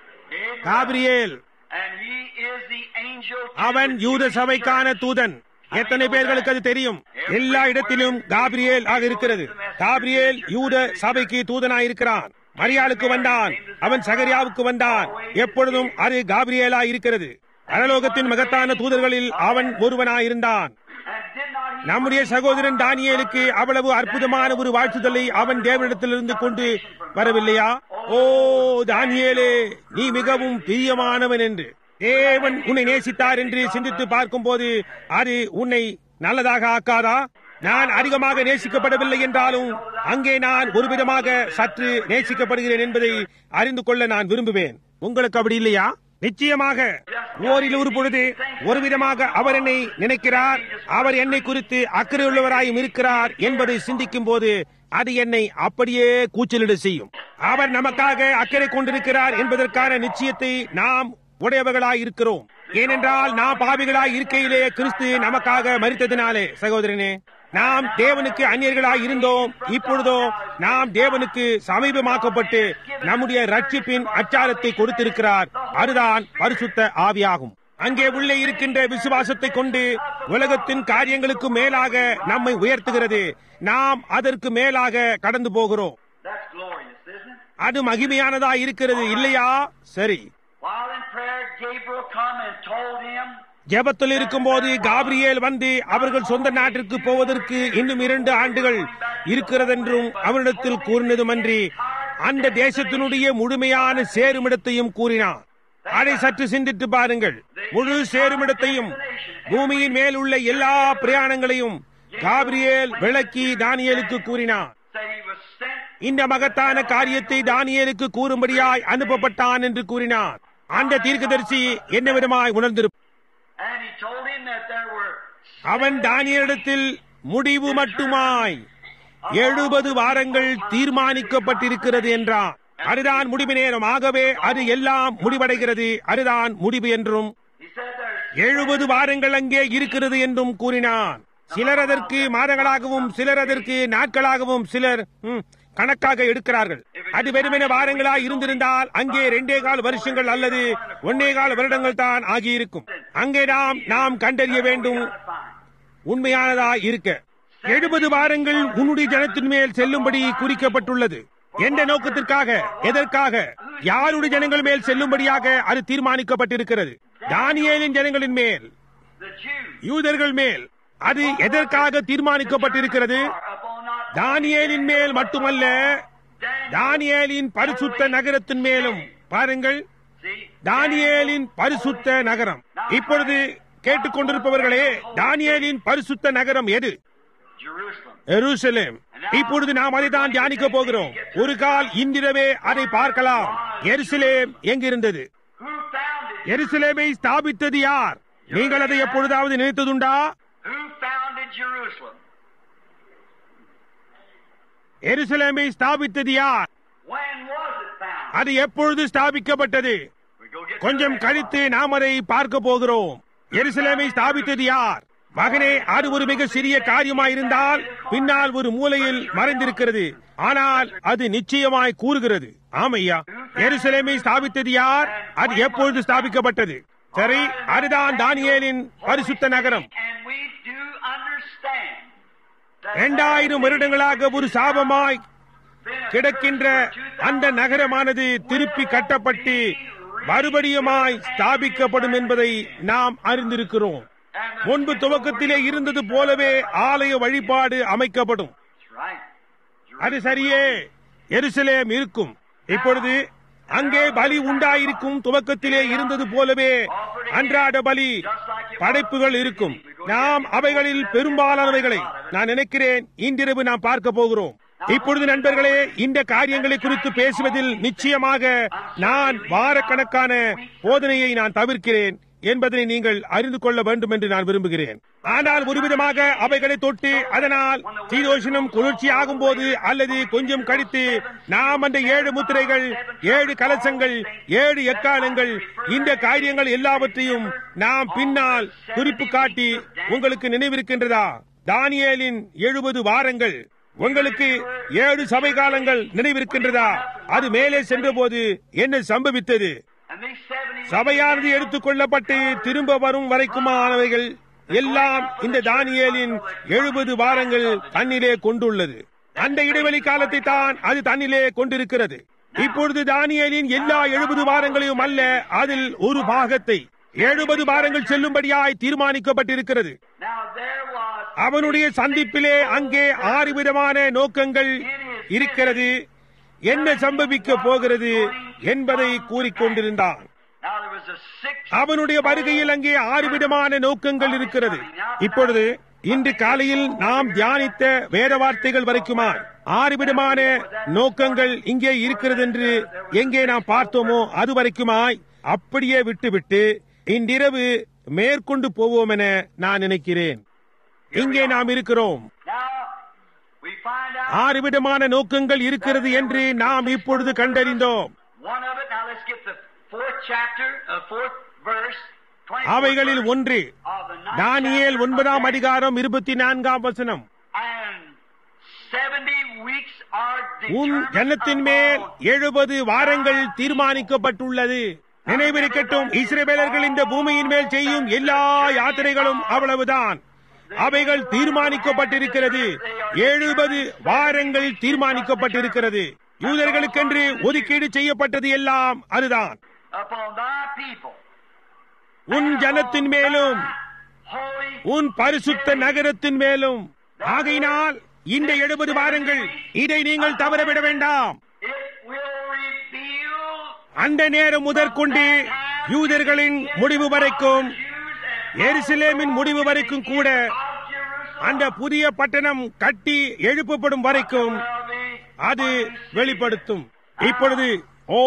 Gabriel And he is the angel to அவன் the யூத Jewish சபைக்கான church. தூதன் எத்தனை பேர்களுக்கு அது தெரியும் எல்லா இடத்திலும் காபிரியேல் ஆக இருக்கிறது காபிரியேல் யூத சபைக்கு தூதனாய் இருக்கிறான் மரியாளுக்கு வந்தான் அவன் சகரியாவுக்கு வந்தான் எப்பொழுதும் அது காபிரியேலா இருக்கிறது பரலோகத்தின் மகத்தான தூதர்களில் அவன் ஒருவனாயிருந்தான் And did not he நம்முடைய சகோதரன் தானியேலுக்கு அவ்வளவு அற்புதமான ஒரு வாழ்த்துதலை அவன் தேவனிடத்திலிருந்து கொண்டு வரவில்லையா ஓ தானியேலே நீ மிகவும் பிரியமானவன் என்று தேவன் உன்னை நேசித்தார் என்று சிந்தித்து பார்க்கும்போது அது உன்னை நல்லதாக ஆக்காதா நான் அதிகமாக நேசிக்கப்படவில்லை என்றாலும் அங்கே நான் ஒரு விதமாக சற்று நேசிக்கப்படுகிறேன் என்பதை அறிந்து கொள்ள நான் விரும்புவேன் உங்களுக்கு அப்படி இல்லையா நிச்சயமாக ஓரில் ஒரு பொழுது ஒரு விதமாக அவர் என்னை நினைக்கிறார் அவர் என்னை குறித்து அக்கறையுள்ளவராயும் இருக்கிறார் என்பதை சிந்திக்கும் போது அது என்னை அப்படியே கூச்சலிட செய்யும் அவர் நமக்காக அக்கறை கொண்டிருக்கிறார் என்பதற்கான நிச்சயத்தை நாம் உடையவர்களாய் இருக்கிறோம் ஏனென்றால் நாம் பாவிகளாய் இருக்கையிலே கிறிஸ்து நமக்காக மரித்ததினாலே சகோதரனே நாம் தேவனுக்கு அந்நியர்களாய் இருந்தோம் இப்பொழுதோ நாம் தேவனுக்கு சமீபமாக்கப்பட்டு நம்முடைய ரட்சிப்பின் அச்சாரத்தை கொடுத்திருக்கிறார் அதுதான் பரிசுத்த ஆவியாகும் அங்கே உள்ளே இருக்கின்ற விசுவாசத்தை கொண்டு உலகத்தின் காரியங்களுக்கு மேலாக நம்மை உயர்த்துகிறது நாம் அதற்கு மேலாக கடந்து போகிறோம் That's glorious, isn't it? அது மகிமையானதா இருக்கிறது இல்லையா சரி While in prayer, Gabriel come and told him, ஜெபத்தில் இருக்கும்போது காபிரியேல் வந்து அவர்கள் சொந்த நாட்டிற்கு போவதற்கு இன்னும் இரண்டு ஆண்டுகள் இருக்கிறதென்றும் அவரிடத்தில் கூறினதுமன்றி அந்த தேசத்தினுடைய முழுமையான சேருமிடத்தையும் கூறினார் அதை சற்று சிந்தித்து பாருங்கள் முழு சேருமிடத்தையும் பூமியின் மேல் உள்ள எல்லா பிரயாணங்களையும் காபிரியேல் விளக்கி தானியேலுக்கு கூறினார் said he was sent இந்த மகத்தான காரியத்தை தானியேலுக்கு கூறும்படியாய் அனுப்பப்பட்டான் என்று கூறினார் அந்த தீர்க்கதரிசி என்ன விதமாய் உணர்ந்திருப்பார் and he told him that there were அவன் தானியரிடத்தில் முடிவு மட்டுமாய் எழுபது வாரங்கள் தீர்மானிக்கப்பட்டிருக்கிறது என்றான் அதுதான் முடிவு நேரம் ஆகவே அது எல்லாம் முடிவடைகிறது அதுதான் முடிவு என்றும் he said there's எழுபது வாரங்கள் அங்கே இருக்கிறது என்றும் கூறினான் சிலர் அதற்கு மாதங்களாகவும் சிலர் அதற்கு நாட்களாகவும் சிலர் ம், கணக்காக எடுக்கிறார்கள் அது வெறுமென வாரங்களாய் இருந்திருந்தால் அங்கே ரெண்டே கால் வருஷங்கள் அல்லது ஒன்னே கால் வருடங்கள் தான் ஆகியிருக்கும் அங்கே நாம் நாம் கண்டறிய வேண்டும் உண்மையானதா இருக்க எழுபது வாரங்கள் உன்னுடைய ஜனத்தின் மேல் செல்லும்படி குறிக்கப்பட்டுள்ளது எந்த நோக்கத்திற்காக எதற்காக யாருடைய ஜனங்கள் மேல் செல்லும்படியாக அது தீர்மானிக்கப்பட்டிருக்கிறது தானியேலின் ஜனங்களின் மேல் the Jews யூதர்கள் மேல் அது எதற்காக தீர்மானிக்கப்பட்டிருக்கிறது upon not தானியேலின் மேல் மட்டுமல்ல தானியேலின் பரிசுத்த நகரத்தின் மேலும் பாருங்கள் see தானியேலின் பரிசுத்த நகரம் இப்பொழுது கேட்டுக்கொண்டிருப்பவர்களே தானியேலின் பரிசுத்த நகரம் எது Jerusalem. எருசலேம் இப்பொழுது நாம் அதை தான் தியானிக்க போகிறோம் ஒரு கால் இன்றிரவே அதை பார்க்கலாம் எருசலேம் எங்கிருந்தது Who founded எருசலேமை ஸ்தாபித்தது யார் நீங்கள் அதை எப்பொழுதாவது நினைத்ததுண்டா Who founded Jerusalem? எருசலேமை ஸ்தாபித்தது யார் When was it founded? அது எப்பொழுது ஸ்தாபிக்கப்பட்டது We go get கொஞ்சம் கழித்து நாம் அதை பார்க்க போகிறோம் எருசலேமை ஸ்தாபித்தது யார் மகனே அது ஒரு மிக சிறிய காரியமாயிருந்தால் பின்னால் ஒரு மூலையில் மறைந்திருக்கிறது ஆனால் அது நிச்சயமாய் கூறுகிறது ஆமையா எருசலேமை ஸ்தாபித்தது யார் அது எப்பொழுது ஸ்தாபிக்கப்பட்டது சரி அதுதான் தானியேலின் பரிசுத்த நகரம் And we do understand that இரண்டாயிரம் வருடங்களாக ஒரு சாபமாய் கிடக்கின்ற அந்த நகரமானது திருப்பி கட்டப்பட்டு மறுபடியுமாய் ஸ்தாபிக்கப்படும் என்பதை நாம் அறிந்திருக்கிறோம் முன்பு துவக்கத்திலே இருந்தது போலவே ஆலய வழிபாடு அமைக்கப்படும் That's right. அது சரியே எருசலேம் இருக்கும் இப்பொழுது அங்கே பலி உண்டாயிருக்கும் துவக்கத்திலே இருந்தது போலவே அன்றாட பலி படைப்புகள் இருக்கும் நாம் அவைகளில் பெரும்பாலானவைகளை நான் நினைக்கிறேன் இன்றிரவு நாம் பார்க்க போகிறோம் இப்பொழுது நண்பர்களே இந்த காரியங்களை குறித்து பேசுவதில் நிச்சயமாக நான் வாரக்கணக்கான போதனையை நான் தவிர்க்கிறேன் என்பதை நீங்கள் அறிந்து கொள்ள வேண்டும் என்று நான் விரும்புகிறேன் ஆனால் ஒருவிதமாக அவைகளை தொட்டு அதனால் சீதோஷனம் குளிர்ச்சி ஆகும் போது அல்லது கொஞ்சம் கழித்து நாம் அந்த ஏழு முத்திரைகள் ஏழு கலசங்கள் ஏழு எக்காலங்கள் இந்த காரியங்கள் எல்லாவற்றையும் நாம் பின்னால் குறிப்பு காட்டி உங்களுக்கு நினைவிருக்கின்றதா தானியேலின் எழுபது வாரங்கள் உங்களுக்கு ஏழு சபை காலங்கள் நினைவிருக்கின்றதா அது மேலே சென்றபோது என்ன சம்பவித்தது And these 70 சபையானது எடுத்துக் கொள்ளப்பட்டு திரும்ப வரும் வரைக்குமானவைகள் எல்லாம் இந்த தானியேலின் எழுபது வாரங்கள் தன்னிலே கொண்டுள்ளது அந்த இடைவெளி காலத்தை தான் அது தன்னிலே கொண்டிருக்கிறது இப்பொழுது தானியேலின் எல்லா எழுபது வாரங்களையும் அல்ல அதில் ஒரு பாகத்தை எழுபது வாரங்கள் செல்லும்படியாய் தீர்மானிக்கப்பட்டிருக்கிறது Now there was அவனுடைய சந்திப்பிலே அங்கே ஆறு விதமான நோக்கங்கள் இருக்கிறது என்ன சம்பவிக்க போகிறது என்பதை கூறிக்கொண்டிருந்தான் now there was a six அவனுடைய வருகையில் அங்கே ஆறு விதமான நோக்கங்கள் இருக்கிறது இப்பொழுது இன்று காலையில் நாம் தியானித்த வேத வார்த்தைகள் வரைக்குமா ஆறு விதமான நோக்கங்கள் இங்கே இருக்கிறது என்று எங்கே நாம் பார்த்தோமோ அது வரைக்குமாய் அப்படியே விட்டுவிட்டு இன்றிரவு மேற்கொண்டு போவோம் என நான் நினைக்கிறேன் இங்கே நாம் இருக்கிறோம் now we find out ஆறு விதமான நோக்கங்கள் இருக்கிறது என்று நாம் இப்பொழுது கண்டறிந்தோம் one of it now let's get the fourth chapter uh, fourth verse 24th அவைகளில் verse ஒன்று of the ninth Daniel chapter of ஒன்பதாம் Daniel. அதிகாரம் இருபத்தி நான்காம் வசனம் and 70 weeks are உன் determined ஜனத்தின் மேல் upon எழுபது வாரங்கள் தீர்மானிக்கப்பட்டுள்ளது நினைவிருக்கட்டும் இஸ்ரேவேலர்கள் இந்த பூமியின் மேல் செய்யும் எல்லா யாத்திரைகளும் அவ்வளவுதான் அவைகள் தீர்மானிக்கப்பட்டிருக்கிறது எழுபது வாரங்கள் தீர்மானிக்கப்பட்டிருக்கிறது யூதர்களுக்கென்று ஒதுக்கீடு செய்யப்பட்டது எல்லாம் அதுதான் upon thy people உன் ஜனத்தின் மேலும் holy உன் பரிசுத்த நகரத்தின் மேலும் ஆகையினால் இந்த எழுபது வாரங்கள் இதை நீங்கள் தவறவிட வேண்டாம் it will reveal அந்த நேரம் முதற்கொண்டு யூதர்களின் முடிவு வரைக்கும் எருசலேமின் முடிவு வரைக்கும் கூட அந்த புதிய பட்டணம் கட்டி எழுப்பப்படும் வரைக்கும் அது வெளிப்படுத்தும் இப்பொழுது ஓ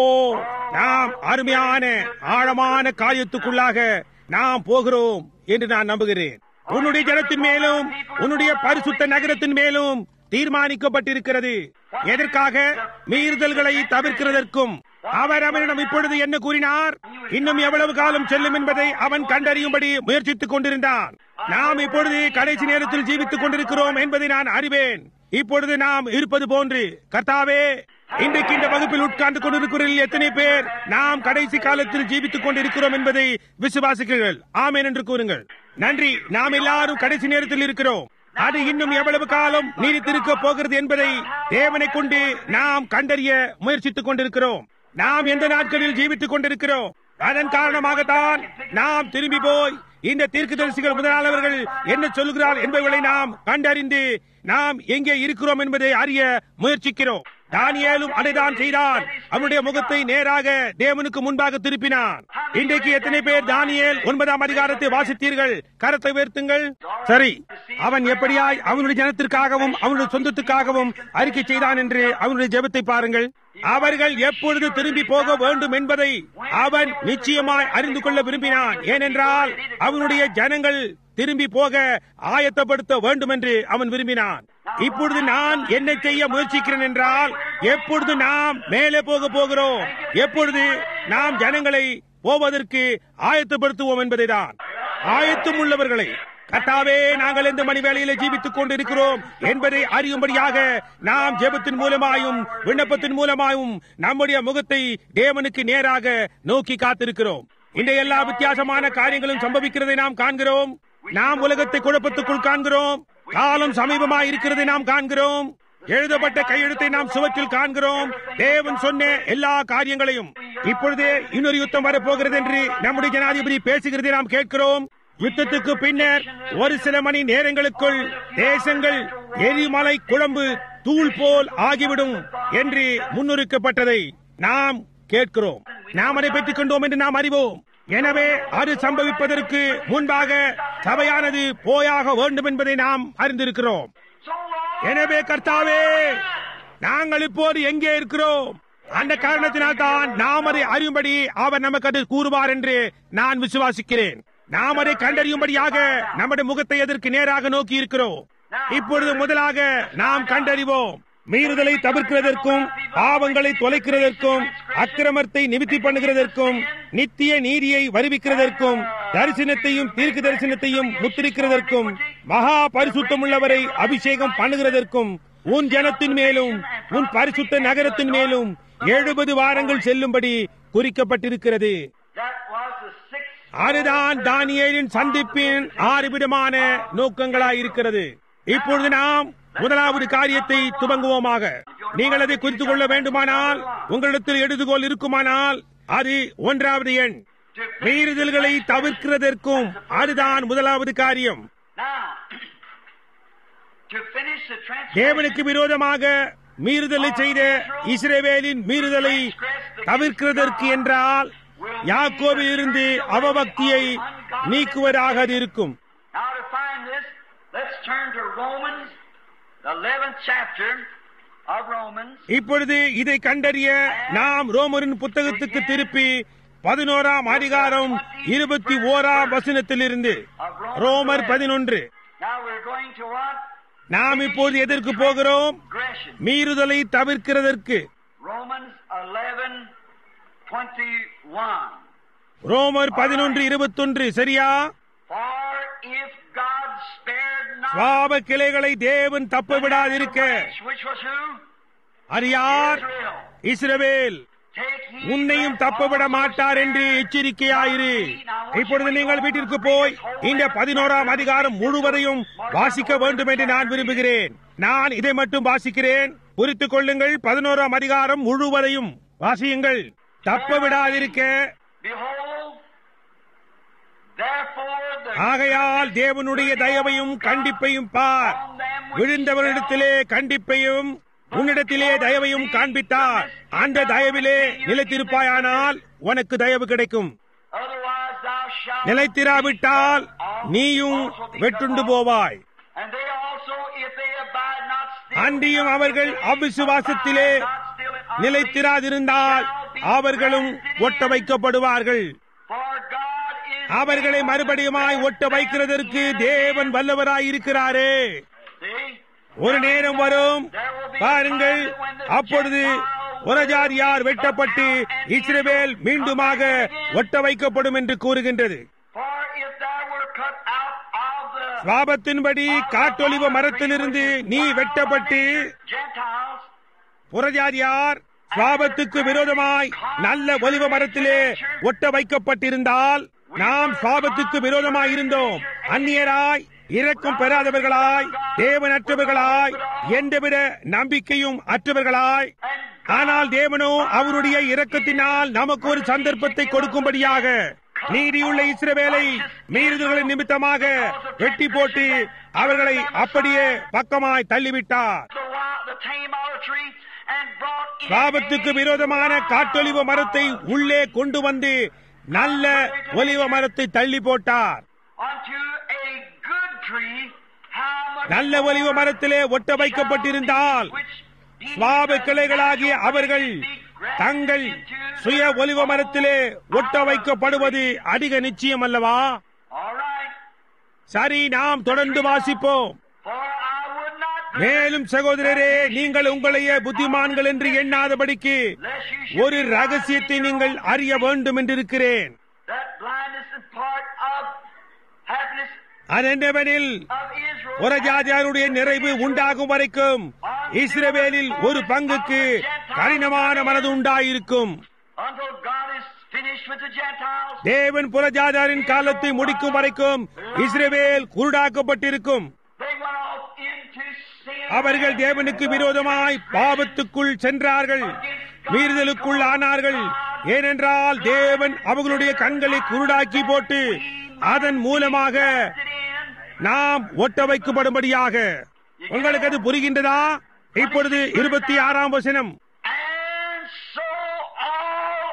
நாம் அருமையான ஆழமான காரியத்துக்குள்ளாக நாம் போகிறோம் என்று நான் நம்புகிறேன் உன்னுடைய ஜனத்தின் மேலும் உன்னுடைய பரிசுத்த நகரத்தின் மேலும் தீர்மானிக்கப்பட்டிருக்கிறது எதற்காக மீறுதல்களை தவிர்க்கிறதற்கும் அவர் அவனிடம் இப்பொழுது என்ன கூறினார் இன்னும் எவ்வளவு காலம் செல்லும் என்பதை அவன் கண்டறியும்படி முயற்சித்துக் கொண்டிருந்தான் நாம் இப்பொழுது கடைசி நேரத்தில் ஜீவித்துக் கொண்டிருக்கிறோம் என்பதை நான் அறிவேன் இப்பொழுது நாம் இருப்பது போன்று கர்த்தாவே இன்றைக்கு இந்த வகுப்பில் உட்கார்ந்து கொண்டிருக்கிறீர்கள் எத்தனை பேர் நாம் கடைசி காலத்தில் ஜீவித்துக் கொண்டிருக்கிறோம் என்பதை விசுவாசிக்கிறீர்கள் ஆமேன் என்று கூறுங்கள் நன்றி நாம் எல்லாரும் கடைசி நேரத்தில் இருக்கிறோம் அது இன்னும் எவ்வளவு காலம் நீடித்திருக்க போகிறது என்பதை தேவனை கொண்டு நாம் கண்டறிய முயற்சித்துக் கொண்டிருக்கிறோம் நாம் எந்த நாட்களில் ஜீவித்துக் கொண்டிருக்கிறோம் அதன் காரணமாகத்தான் நாம் திரும்பி போய் இந்த தீர்க்கதரிசிகள் முதலாளவர்கள் என்ன சொல்கிறார் என்பவர்களை நாம் கண்டறிந்து நாம் எங்கே இருக்கிறோம் என்பதை அறிய முயற்சிக்கிறோம் தானியேலும் அதைதான் செய்தான் அவனுடைய முகத்தை நேராக தேவனுக்கு முன்பாக திருப்பினான் இன்றைக்கு எத்தனை பேர் தானியேல் ஒன்பதாம் அதிகாரத்தை வாசித்தீர்கள் கரத்தை உயர்த்துங்கள் சரி அவன் எப்படியாய் அவனுடைய ஜனத்திற்காகவும் அவனுடைய சொந்தத்துக்காகவும் அறிக்கை செய்தான் என்று அவனுடைய ஜெபத்தை பாருங்கள் அவர்கள் எப்பொழுது திரும்பி போக வேண்டும் என்பதை அவன் நிச்சயமாய் அறிந்து கொள்ள விரும்பினான் ஏனென்றால் அவனுடைய ஜனங்கள் திரும்பி போக ஆயத்தப்படுத்த வேண்டும் என்று அவன் விரும்பினான் இப்பொழுது நான் என்ன செய்ய முயற்சிக்கிறேன் என்றால் எப்பொழுது நாம் மேலே போக போகிறோம் எப்பொழுது நாம் ஜனங்களை போவதற்கு ஆயத்தப்படுத்துவோம் என்பதைதான் ஆயத்தம் உள்ளவர்களை கர்த்தாவே நாங்கள் எந்த மணி வேளையில ஜீவித்துக் கொண்டிருக்கிறோம் என்பதை அறியும்படியாக நாம் ஜெபத்தின் மூலமாயும் விண்ணப்பத்தின் மூலமாயும் நம்முடைய முகத்தை தேவனுக்கு நேராக நோக்கி காத்திருக்கிறோம் இந்த எல்லா வித்தியாசமான காரியங்களும் சம்பவிக்கிறதை நாம் காண்கிறோம் நாம் உலகத்தை குழப்பத்துக்குள் காண்கிறோம் காலம் சமீபமாய் இருக்கிறதை நாம் காண்கிறோம் எழுதப்பட்ட கையெழுத்தை நாம் சுவற்றில் காண்கிறோம் தேவன் சொன்ன எல்லா காரியங்களையும் இப்பொழுதே இன்னொரு யுத்தம் வரப்போகிறது என்று நம்முடைய ஜனாதிபதி பேசுகிறதை நாம் கேட்கிறோம் யுத்தத்துக்கு பின்னர் ஒரு சில மணி நேரங்களுக்குள் தேசங்கள் எரிமலை குழம்பு தூள் போல் ஆகிவிடும் என்று முன்னுரிக்கப்பட்டதை நாம் கேட்கிறோம் நாம் அதை பெற்றுக் கொண்டோம் என்று நாம் அறிவோம் எனவே அது சம்பவிப்பதற்கு முன்பாக சபையானது போயாக வேண்டும் என்பதை நாம் அறிந்திருக்கிறோம் So Lord, எனவே கர்த்தாவே நாங்கள் இப்போது எங்கே இருக்கிறோம் அந்த காரணத்தினால் தான் நாம் அதை அறியும்படி அவர் நமக்கு அது கூறுவார் என்று நான் விசுவாசிக்கிறேன் நாம் அதை கண்டறியும்படியாக நம்முடைய முகத்தை எதற்கு நேராக நோக்கி இருக்கிறோம் இப்பொழுது முதலாக நாம் கண்டறிவோம் மீறுதலை தவிர்க்கிறதற்கும் பாவங்களை தொலைக்கிறதற்கும் அக்கிரமத்தை நிவித்தி பண்ணுகிறதற்கும் நித்திய நீதியை வருவிக்கிறதற்கும் தரிசனத்தையும் தீர்க்க தரிசனத்தையும் முத்திரிக்கிறதற்கும் மகா பரிசுத்தமுள்ளவரை அபிஷேகம் பண்ணுகிறதற்கும் உன் ஜனத்தின் மேலும் உன் பரிசுத்த நகரத்தின் மேலும் எழுபது வாரங்கள் செல்லும்படி குறிக்கப்பட்டிருக்கிறது that was the sixth அதுதான் தானியேலின் சந்திப்பின் ஆறு விதமான நோக்கங்களாயிருக்கிறது இப்பொழுது நாம் முதலாவது காரியத்தை துவங்குவோமாக நீங்கள் அதை குறித்துக் கொள்ள வேண்டுமானால் உங்களிடத்தில் எழுதுகோல் இருக்குமானால் அது ஒன்றாவது எண் to மீறுதல்களை தவிர்க்கிறதற்கும் அதுதான் முதலாவது காரியம் now to finish the transgression தேவனுக்கு விரோதமாக மீறுதலை செய்த இஸ்ரேவேலின் மீறுதலை தவிர்க்கிறதற்கு என்றால் யாக்கோவில் இருந்து அவபக்தியை நீக்குவதாக அது இருக்கும் Now to find this, let's turn to Romans, the 11th chapter of Romans. இப்பொழுது இதை கண்டறிய நாம் ரோமரின் புத்தகத்துக்கு திருப்பி பதினோராம் அதிகாரம் இருபத்தி ஓராம் வசனத்திலிருந்து ரோமர் பதினொன்று Now we're going to what? நாம் இப்போது எதற்கு போகிறோம் Aggression. மீறுதலை தவிர்க்கிறதற்கு Romans 11, 21. ரோமர் பதினொன்று இருபத்தொன்று சரியா For if God spared not சுவாப கிளைகளை தேவன் தப்ப விடாதிருக்க which was who? அது யார் Israel. இஸ்ரவேல் Take heed உன்னையும் lest தப்பவிட also மாட்டார் என்று spare எச்சரிக்கையாயிரு not thee. Now, I want இப்பொழுது you to நீங்கள் read வீட்டிற்கு all போய் this whole இந்த 11th பதினோராம் chapter. அதிகாரம் முழுவதையும் வாசிக்க வேண்டும் என்று நான் விரும்புகிறேன் நான் இதை மட்டும் வாசிக்கிறேன் குறித்துக் கொள்ளுங்கள் பதினோராம் அதிகாரம் முழுவதையும் வாசியுங்கள் தப்ப விடாதிருக்க Behold, therefore the ஆகையால் தேவனுடைய தயவையும் கண்டிப்பையும் பார் on them which விழுந்தவரிடத்திலே கண்டிப்பையும் உன்னிடத்திலே தயவையும் காண்பித்தார் அந்த தயவிலே நிலைத்திருப்பாயானால் உனக்கு தயவு கிடைக்கும் Otherwise thou shalt நிலைத்திராவிட்டால் நீயும் வெட்டுண்டு போவாய் And they also, if they abide not still, அன்றியும் அவர்கள் அவிசுவாசத்திலே not still in unbelief, நிலைத்திராதிருந்தால் அவர்களும் ஒட்ட வைக்கப்படுவார்கள் for God is அவர்களை மறுபடியுமாய் ஒட்ட வைக்கிறதற்கு தேவன் வல்லவராயிருக்கிறாரே See? ஒரு நேரம் வரும் பாருங்கள் அப்பொழுது புறஜாதியார் வெட்டப்பட்டு இஸ்ரவேல் மீண்டுமாக ஒட்ட வைக்கப்படும் என்று கூறுகின்றது For if thou were cut out of the சுவாபத்தின்படி காட்டொலிவ மரத்திலிருந்து நீ வெட்டப்பட்டு Gentiles, புறஜாதியார் சுவாபத்துக்கு விரோதமாய் நல்ல ஒலிவ மரத்திலே ஒட்ட வைக்கப்பட்டிருந்தால் நாம் சுவாபத்துக்கு விரோதமாய் இருந்தோம் அந்நியராய் இரக்கம் பெறாதவர்களாய் தேவனற்றவர்களாய் எந்தவித நம்பிக்கையும் அற்றவர்களாய் ஆனால் தேவனோ அவருடைய இரக்கத்தினால் நமக்கு ஒரு சந்தர்ப்பத்தை கொடுக்கும்படியாக நீதியுள்ள இஸ்ரவேலை மீறுதல்களின் நிமித்தமாக வெட்டி போட்டு அவர்களை அப்படியே பக்கமாய் தள்ளிவிட்டார் the, wild, the tame olive tree, and brought in சாபத்துக்கு விரோதமான காட்டொலிவ மரத்தை உள்ளே கொண்டு வந்து நல்ல ஒலிவ மரத்தை தள்ளி போட்டார் unto a good tree, how much நல்ல ஒலிவ மரத்திலே ஒட்ட வைக்கப்பட்டிருந்தால் which சுவாப கிளைகளாகிய அவர்கள் தங்கள் சுய ஒலிவ மரத்திலே ஒட்ட வைக்கப்படுவது அதிக நிச்சயம் அல்லவா All right. சரி நாம் தொடர்ந்து வாசிப்போம் For I would not மேலும் சகோதரரே நீங்கள் உங்களையே புத்திமான்கள் என்று எண்ணாதபடிக்கு lest you should ஒரு be ரகசியத்தை blinded in நீங்கள் your own அறிய வேண்டும் என்றிருக்கிறேன் That blindness is part of happiness அதென்னவெனில் of Israel. புறஜாதியாருடைய நிறைவு உண்டாகும் வரைக்கும் இஸ்ரவேலில் ஒரு பங்குக்கு கடினமான மனது உண்டாயிருக்கும் Until God is finished with the Gentiles. தேவன் புறஜாதியாரின் காலத்தை முடிக்கும் வரைக்கும் இஸ்ரவேல் குருடாக்கப்பட்டிருக்கும் They went off into sin. அவர்கள் தேவனுக்கு விரோதமாய் பாவத்துக்குள் சென்றார்கள் மீறுதலுக்குள் ஆனார்கள் ஏனென்றால் தேவன் அவர்களுடைய கண்களை குருடாக்கி போட்டு அதன் மூலமாக நாம் ஒட்ட வைக்கப்படும்படியாக உங்களுக்கு அது புரிகின்றதா இப்பொழுது இருபத்தி ஆறாம் வசனம் And so all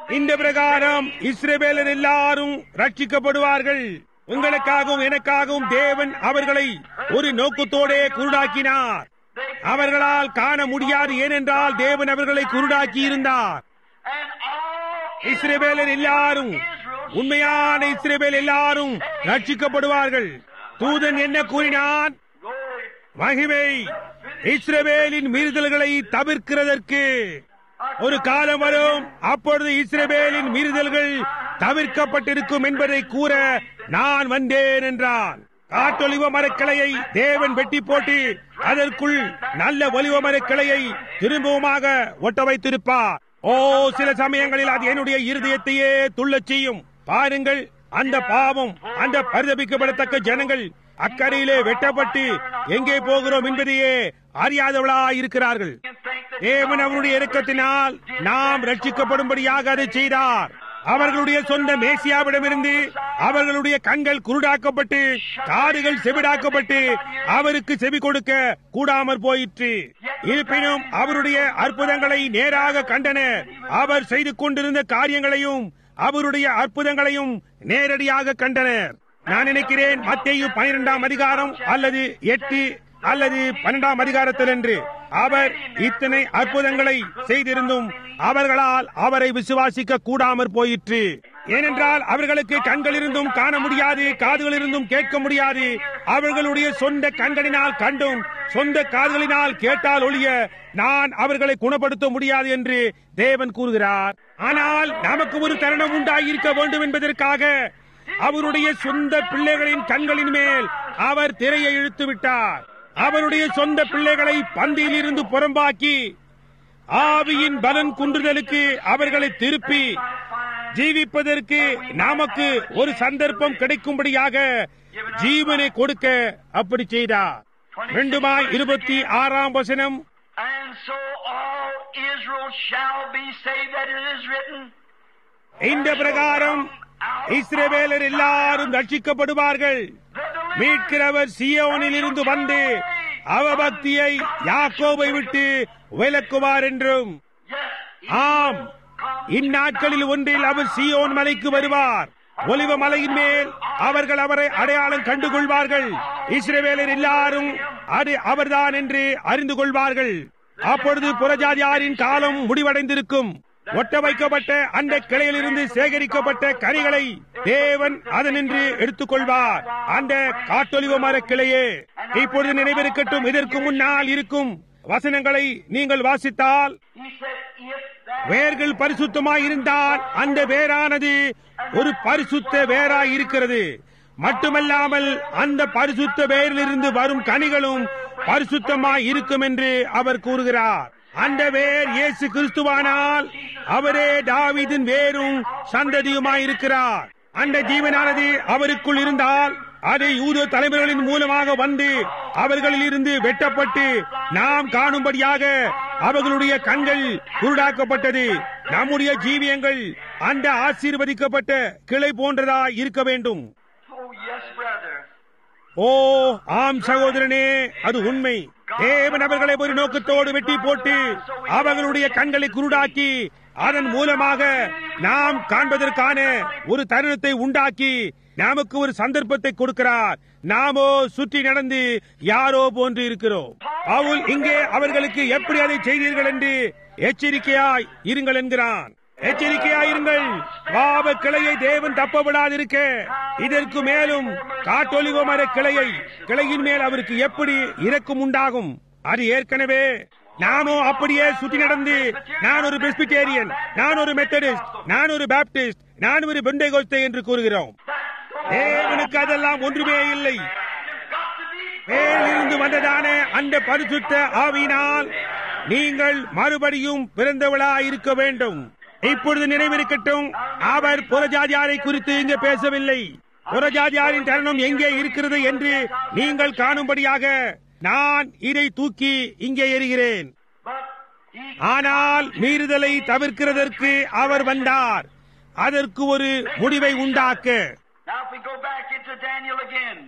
இந்த பிரகாரம் இஸ்ரேவேலர் எல்லாரும் ரட்சிக்கப்படுவார்கள் உங்களுக்காகவும் எனக்காகவும் தேவன் அவர்களை ஒரு நோக்கத்தோடே குருடாக்கினார் அவர்களால் காண முடியாது ஏனென்றால் தேவன் அவர்களை குருடாக்கி இருந்தார் And all இஸ்ரேவேலர் எல்லாரும் உண்மையான இஸ்ரேவேல் எல்லாரும் ரட்சிக்கப்படுவார்கள் தூதன் என்ன கூறினான் glory. மகிமை இஸ்ரவேலின் மீறுதல்களை தவிர்க்கிறதற்கு ஒரு காலம் வரும் அப்பொழுது இஸ்ரவேலின் மீறுதல்கள் தவிர்க்கப்பட்டிருக்கும் என்பதை கூற நான் வந்தேன் என்றான் காட்டொலிவ மரக்கிளையை தேவன் வெட்டி போட்டு அதற்குள் நல்ல ஒலிவ மரக்கிளையை திரும்பவுமாக ஒட்ட வைத்திருப்பார் ஓ சில சமயங்களில் அது என்னுடைய இருதயத்தையே துள்ளச் செய்யும் பாருங்கள் அந்த பாவம் அந்த பரிதபிக்கப்படத்தக்க ஜனங்கள் அக்கறையிலே வெட்டப்பட்டு எங்கே போகிறோம் என்பதையே அறியாதவளா இருக்கிறார்கள் You think that தேவன் அவருடைய இரக்கத்தினால் நாம் ரட்சிக்கப்படும்படியாக அதை செய்தார் அவர்களுடைய சொந்த மேசியாவிடமிருந்து அவர்களுடைய கண்கள் குருடாக்கப்பட்டு காதுகள் செவிடாக்கப்பட்டு அவருக்கு செவி கொடுக்க கூடாமற் போயிற்று இருப்பினும் அவருடைய அற்புதங்களை நேராக கண்டனர் அவர் செய்து கொண்டிருந்த காரியங்களையும் அவருடைய அற்புதங்களையும் நேரடியாக கண்டனர் நான் நினைக்கிறேன் மத்தேயு பனிரெண்டாம் அதிகாரம் அல்லது எட்டு அல்லது பன்னெண்டாம் அதிகாரத்தில் என்று அவர் இத்தனை அற்புதங்களை செய்திருந்தும் அவர்களால் அவரை விசுவாசிக்க கூடாமற் போயிற்று ஏனென்றால் அவர்களுக்கு கண்கள் இருந்தும் காண முடியாது காதுகள் இருந்தும் கேட்க முடியாது அவர்களுடைய சொந்த கண்களினால் கண்டும் சொந்த காதுகளினால் கேட்டால் ஒழிய நான் அவர்களை குணப்படுத்த முடியாது என்று தேவன் கூறுகிறார் ஆனால் நமக்கு ஒரு தருணம் உண்டாயிருக்க வேண்டும் என்பதற்காக அவருடைய சொந்த பிள்ளைகளின் கண்களின் மேல் அவர் திரையை இழுத்து விட்டார் அவருடைய சொந்த பிள்ளைகளை பந்தியில் இருந்து புறம்பாக்கி ஆவியின் பலன் குன்றுதலுக்கு அவர்களை திருப்பி ஜீவிப்பதற்கு நமக்கு ஒரு சந்தர்ப்பம் கிடைக்கும்படியாக ஜீவனை கொடுக்க அப்படி செய்தார் ரெண்டுமாய் இருபத்தி ஆறாம் வசனம் And so all Israel shall be saved, that it is written. இந்த பிரகாரம் இஸ்ரவேலர் எல்லாரும் ரட்சிக்கப்படுவார்கள் மீட்கிறவர் சியோனில் இருந்து வந்து அவபக்தியை யாக்கோபை விட்டு விலக்குவார் என்றும் Yes, ஆம் இந்நாட்களில் ஒன்றில் அவர் சியோன் மலைக்கு வருவார் ஒலிவ மலையின் மேல் அவர்கள் அவரை அடையாளம் கண்டு கொள்வார்கள் இஸ்ரவேலர் எல்லாரும் அது அவர்தான் என்று அறிந்து கொள்வார்கள் அப்பொழுது புறஜாதியாரின் காலம் முடிவடைந்திருக்கும் ஒட்ட வைக்கப்பட்ட அந்த கிளையிலிருந்து சேகரிக்கப்பட்ட கனிகளை தேவன் அதனின்று எடுத்துக் கொள்வார் அந்த காட்டொலிவ மர கிளையே இப்பொழுது நினைவிருக்கட்டும் இதற்கு முன்னால் இருக்கும் வசனங்களை நீங்கள் வாசித்தால் he said, if that வேர்கள் பரிசுத்தமாய் இருந்தால் அந்த வேரானது ஒரு பரிசுத்த வேராய் இருக்கிறது மட்டுமல்லாமல் அந்த பரிசுத்த வேரிலிருந்து வரும் கனிகளும் பரிசுத்தமாய் இருக்கும் என்று அவர் கூறுகிறார் அந்த வேர் இயேசு கிறிஸ்துவானால் அவரே தாவீதின் வேரும் சந்ததியுமாய் இருக்கிறார் அந்த ஜீவனானது அவருக்குள் இருந்தால் அது யூத தலைவர்களின் மூலமாக வந்து அவர்களில் இருந்து வெட்டப்பட்டு நாம் காணும்படியாக அவர்களுடைய கண்கள் குருடாக்கப்பட்டது நம்முடைய ஜீவியங்கள் அந்த ஆசீர்வதிக்கப்பட்ட கிளை போன்றதா இருக்க வேண்டும் Oh, yes, brother. ஓ ஆம் சகோதரனே அது உண்மை தேவன் அவர்களை ஒரு நோக்கத்தோடு வெட்டி போட்டு அவர்களுடைய கண்களை குருடாக்கி அதன் மூலமாக நாம் காண்பதற்கான ஒரு தருணத்தை உண்டாக்கி நமக்கு ஒரு சந்தர்ப்பத்தை கொடுக்கிறார் நாமோ சுற்றி நடந்து யாரோ போன்று இருக்கிறோம் பவுல் இங்கே அவர்களுக்கு எப்படி அதை செய்தீர்கள் என்று எச்சரிக்கையாய் இருங்கள் என்கிறான் எச்சரிக்கையாயிருங்கள் பாவ கிளையை தேவன் தப்ப விடாதிருக்க இதற்கு மேலும் காட்டொலிவ மர கிளையை கிளையின் மேல் அவருக்கு எப்படி இறக்கம் உண்டாகும் அது ஏற்கனவே நாமோ அப்படியே சுற்றி நடந்து நான் ஒரு பெஸ்பிட்டேரியன் நான் ஒரு மெத்தடிஸ்ட் நான் ஒரு பாப்டிஸ்ட் நான் ஒரு பெண்டேகோஸ்தே என்று கூறுகிறோம் தேவனுக்கு அதெல்லாம் ஒன்றுமே இல்லை மேலிருந்து வந்ததான அந்த பரிசுத்த ஆவியினால் நீங்கள் மறுபடியும் பிறந்தவளா இருக்க வேண்டும் இப்பொழுது நினைவிருக்கட்டும் அவர் புறஜாதியாரை குறித்து இங்கே பேசவில்லை புறஜாதியாரின் தருணம் எங்கே இருக்கிறது என்று நீங்கள் காணும்படியாக நான் இதை தூக்கி இங்கே எறிகிறேன் But he ஆனால் மீறுதலை தவிர்க்கிறதற்கு அவர் வந்தார் அதற்கு ஒரு முடிவை உண்டாக்க Now, if we go back into Daniel again,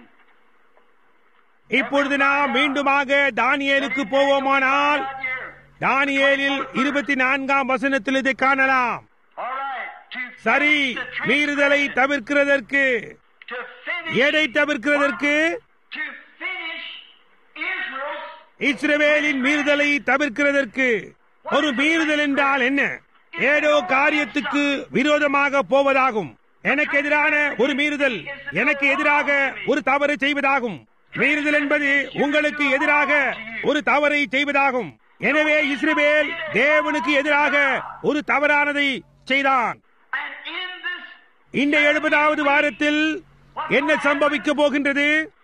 இப்பொழுது நாம் மீண்டுமாக தானியேலுக்கு போவோமானால் right here. தானியேலில் இருபத்தி நான்காம் வசனத்தில் இதை காணலாம் All right. சரி மீறுதலை தவிர்க்கிறதற்கு to finish, எதை தவிர்க்கிறதற்கு to finish Israel's இஸ்ரவேலின் மீறுதலை தவிர்க்கிறதற்கு ஒரு மீறுதல் என்றால் என்ன ஏதோ காரியத்துக்கு விரோதமாக போவதாகும் எனக்கு எதிரான ஒரு மீறுதல் எனக்கு எதிராக ஒரு தவறு செய்வதாகும் மீறுதல் என்பது உங்களுக்கு எதிராக ஒரு தவறை செய்வதாகும் எனவே இஸ்ரவேல் தேவனுக்கு எதிராக ஒரு தவறானதை செய்தான் and in this இந்த எழுபதாவது வாரத்தில் என்ன சம்பவிக்க போகின்றது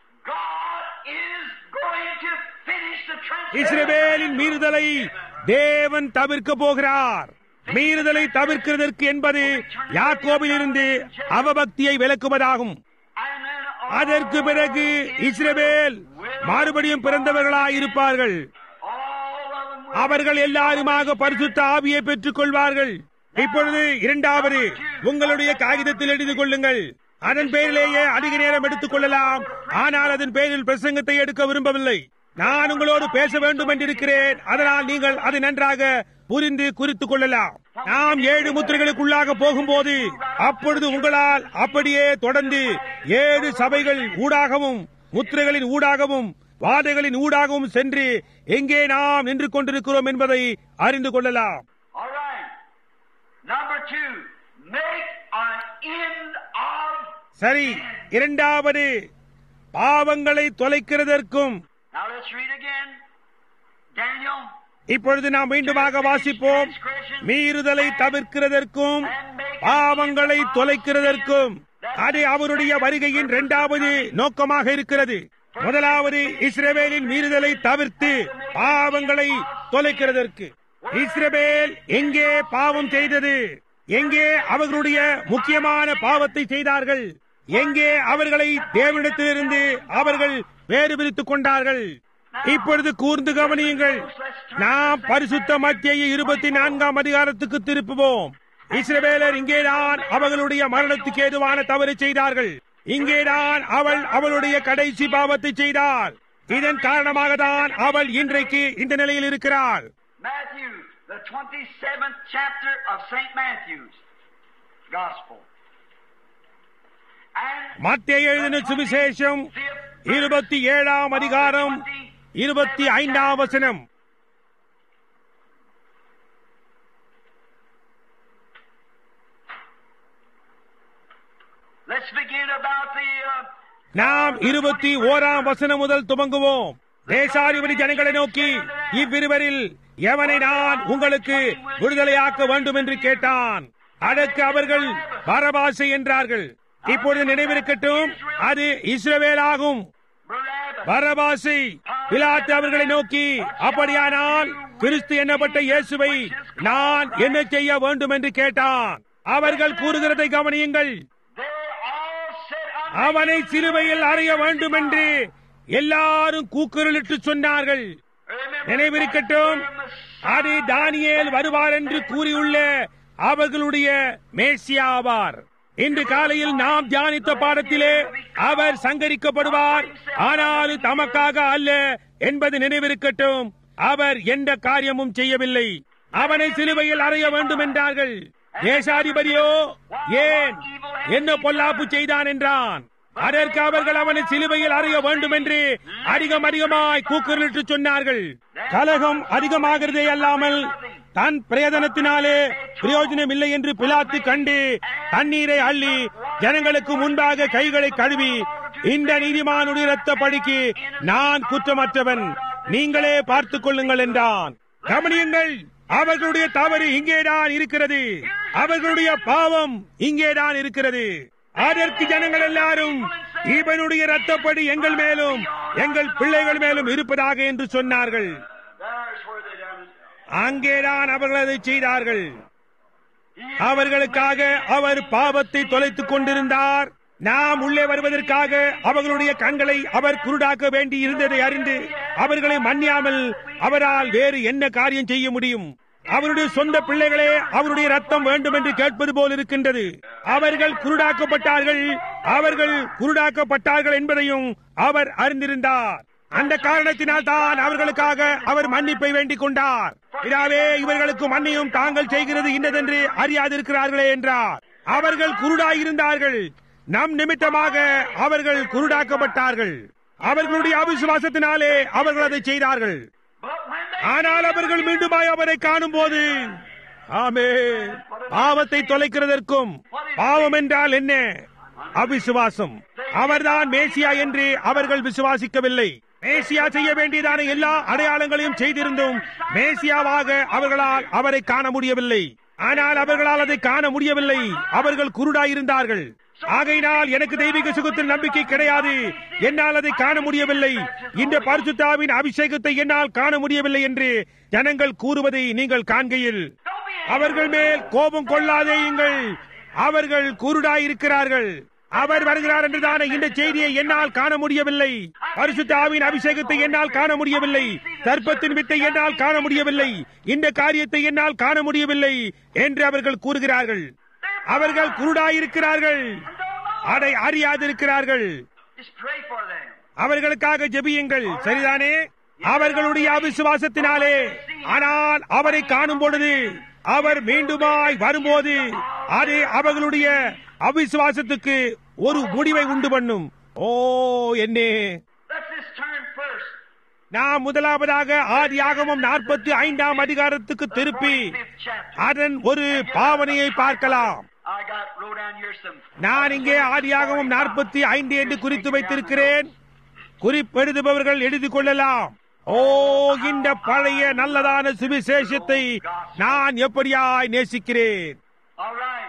God is going to finish the transgression. இஸ்ரவேலின் மீறுதலை தேவன் தவிர்க்க போகிறார் மீறுதலை தவிர்க்கிறதற்கு என்பது யாக்கோபில் இருந்து அவபக்தியை விலக்குவதாகும் And then all அதற்கு பிறகு இஸ்ரவேல் மறுபடியும் பிறந்தவர்களாயிருப்பார்கள் all of them will அவர்கள் எல்லாருமாக பரிசுத்த ஆவியை பெற்றுக் கொள்வார்கள் இப்பொழுது இரண்டாவது உங்களுடைய காகிதத்தில் எழுதி கொள்ளுங்கள் அதன் பேரிலேயே அதிக நேரம் எடுத்துக் கொள்ளலாம் ஆனால் அதன் பேரில் பிரசங்கத்தை எடுக்க விரும்பவில்லை நான் உங்களோடு பேச வேண்டும் என்றிருக்கிறேன் அதனால் நீங்கள் அதை நன்றாக புரிந்து குறித்துக் கொள்ளலாம் நாம் ஏழு முத்திரைகளுக்குள்ளாக போகும்போது அப்பொழுது உங்களால் அப்படியே தொடர்ந்து ஏழு சபைகள் ஊடாகவும் முத்திரைகளின் ஊடாகவும் வாதைகளின் ஊடாகவும் சென்று எங்கே நாம் நின்று கொண்டிருக்கிறோம் என்பதை அறிந்து கொள்ளலாம் All right. Number two, make an end of. சரி இரண்டாவது பாவங்களை தொலைக்கிறதற்கும் Now let's read again. Daniel. இப்பொழுது நாம் மீண்டுமாக வாசிப்போம் மீறுதலை தவிர்க்கிறதற்கும் பாவங்களை தொலைக்கிறதற்கும் அது அவருடைய வருகையின் இரண்டாவது நோக்கமாக இருக்கிறது முதலாவது இஸ்ரவேலின் மீறுதலை தவிர்த்து பாவங்களை தொலைக்கிறதற்கு இஸ்ரவேல் எங்கே பாவம் செய்தது எங்கே அவர்களுடைய முக்கியமான பாவத்தை செய்தார்கள் எங்கே அவர்களை தேவனிடத்திலிருந்து அவர்கள் வேறு பிரித்துக் கொண்டார்கள் இப்பொழுது கூர்ந்து கவனியுங்கள் நாம் பரிசுத்த மத்திய இருபத்தி நான்காம் அதிகாரத்துக்கு திருப்புவோம் இஸ்ரவேலர் இங்கேதான் அவர்களுடைய மரணத்துக்கு ஏதுவான தவறு செய்தார்கள் இங்கேதான் அவள் அவளுடைய கடைசி பாவத்தை செய்தாள் இதன் காரணமாக தான் அவள் இன்றைக்கு இந்த நிலையில் இருக்கிறாள் Matthew, the 27th chapter of St. Matthew's Gospel. And மத்திய எழுதின சுவிசேஷம் இருபத்தி ஏழாம் அதிகாரம் இருபத்தி ஐந்தாம் வசனம் let's begin about the. Uh, நாம் இருபத்தி ஓராம் வசனம் முதல் துவங்குவோம் தேசாதிபதி ஜனங்களை நோக்கி இவ்விருவரில் எவனை நான் உங்களுக்கு விடுதலையாக்க வேண்டும் என்று கேட்டான் அதற்கு அவர்கள் பரபாசை என்றார்கள் இப்பொழுது நினைவிருக்கட்டும் அது இஸ்ரவேலாகும் Barabbas. பரபாசை பிலாத்து அவர்களை நோக்கி அப்படியானால் கிறிஸ்து எண்ணப்பட்ட இயேசுவை நான் என்ன செய்ய வேண்டும் என்று கேட்டான் அவர்கள் கூறுகிறதை கவனியுங்கள் They all said unto அவனை சிலுவையில் அறைய வேண்டும் என்று எல்லாரும் கூக்குரலிட்டு சொன்னார்கள் Remember, நினைவிருக்கட்டும் that's where Messiah அது தானியேல் வருவார் என்று கூறியுள்ள அவர்களுடைய மேசியாவார் இன்று காலையில் நாம் தியானித்த பாடத்திலே அவர் சங்கரிக்கப்படுவார் ஆனாலும் தமக்காக அல்ல என்பது நினைவிருக்கட்டும் அவர் எந்த காரியமும் செய்யவில்லை அவனை சிலுவையில் அறைய வேண்டும் என்றார்கள் தேசாதிபதியோ ஏன் என்ன பொல்லாப்பு செய்தான் என்றான் அதற்கு அவர்கள் அவனை சிலுவையில் அறைய வேண்டும் என்று அதிகம் அதிகமாய் கூக்குரலிட்டு சொன்னார்கள் கலகம் அதிகமாகிறதே அல்லாமல் தன் பிரயோஜனத்தினாலே பிரயோஜனம் இல்லை என்று பிலாத்து கண்டு தண்ணீரை அள்ளி ஜனங்களுக்கு முன்பாக கைகளை கழுவி இந்த நீதிமானுடைய இரத்த படிக்கு நான் குற்றமற்றவன் நீங்களே பார்த்துக் கொள்ளுங்கள் என்றான் கவனியுங்கள் அவர்களுடைய தவறு இங்கேதான் இருக்கிறது அவர்களுடைய பாவம் இங்கேதான் இருக்கிறது அதற்கு ஜனங்கள் எல்லாரும் இவனுடைய இரத்தப்படி எங்கள் மேலும் எங்கள் பிள்ளைகள் மேலும் இருப்பதாக என்று சொன்னார்கள் There's where they done it. அங்கேதான் அவர்கள் அதை செய்தார்கள் அவர்களுக்காக அவர் பாவத்தை தொலைத்துக் கொண்டிருந்தார் நாம் உள்ளே வருவதற்காக அவர்களுடைய கண்களை அவர் குருடாக்க வேண்டி இருந்ததை அறிந்து அவர்களை மன்னியாமல் அவரால் வேறு என்ன காரியம் செய்ய முடியும் அவருடைய சொந்த பிள்ளைகளே அவருடைய ரத்தம் வேண்டும் என்று கேட்பது போல் இருக்கின்றது அவர்கள் குருடாக்கப்பட்டார்கள் அவர்கள் குருடாக்கப்பட்டார்கள் என்பதையும் அவர் அறிந்திருந்தார் அந்த காரணத்தினால் தான் அவர்களுக்காக அவர் மன்னிப்பை வேண்டிக் கொண்டார் பிதாவே இவர்களுக்கு மன்னியும் தாங்கள் செய்கிறது இன்னதென்று அறியாதிருக்கிறார்களே என்றார் அவர்கள் குருடாயிருந்தார்கள் நம் நிமித்தமாக அவர்கள் குருடாக்கப்பட்டார்கள் அவர்களுடைய அவிசுவாசத்தினாலே அவர்கள் அதை செய்தார்கள் But when they ஆனால் அவர்கள் மீண்டுமாய் அவரை காணும் போது ஆமே பாவத்தை தொலைக்கிறதற்கும் பாவம் என்றால் என்ன அவிசுவாசம் அவர்தான் மேசியா என்று அவர்கள் விசுவாசிக்கவில்லை மேசியா செய்ய வேண்டியதான எல்லா அடையாளங்களையும் செய்திருந்தும் மேசியாவாக அவர்களால் அவரை காண முடியவில்லை ஆனால் அவர்களால் அதை காண முடியவில்லை அவர்கள் குருடாயிருந்தார்கள் ஆகையினால் எனக்கு தெய்வீக சுகத்தில் நம்பிக்கை கிடையாது என்னால் அதை காண முடியவில்லை இந்த பரிசுத்தாவின் அபிஷேகத்தை என்னால் காண முடியவில்லை என்று ஜனங்கள் கூறுவதை நீங்கள் காண்கையில் அவர்கள் மேல் கோபம் கொள்ளாதேயுங்கள் அவர்கள் குருடாயிருக்கிறார்கள் அவர் வருகிறார் என்றுதான இந்த செய்தியை என்னால் காண முடியவில்லை பரிசுத்தாவின் அபிஷேகத்தை என்னால் காண முடியவில்லை தர்ப்பத்தின் வித்தை என்னால் காண முடியவில்லை இந்த காரியத்தை என்னால் காண முடியவில்லை என்று அவர்கள் கூறுகிறார்கள் அவர்கள் குருடாயிருக்கிறார்கள் அதை அறியாதிருக்கிறார்கள் just pray for them. அவர்களுக்காக ஜெபியுங்கள் சரிதானே அவர்களுடைய அவிசுவாசத்தினாலே ஆனால் அவரை காணும் பொழுது அவர் மீண்டுமாய் வரும்போது அது அவர்களுடைய அவிசுவாசத்துக்கு ஒரு முடிவை உண்டு பண்ணும் ஓ என்னே Let's just turn first. நாம் முதலாவதாக ஆதியாகமம் நாற்பத்தி ஐந்தாம் அதிகாரத்துக்கு திருப்பி Fifth chapter. அதன் ஒரு பாவனையை பார்க்கலாம் I got wrote down here some. நான் இங்கே ஆதியாகமம் நாற்பத்தி ஐந்து என்று குறித்து வைத்திருக்கிறேன் குறிப்பெழுதுபவர்கள் எழுதி கொள்ளலாம் ஓ இந்த பழைய நல்லதான சுவிசேஷத்தை நான் எப்படியாய் நேசிக்கிறேன் All right.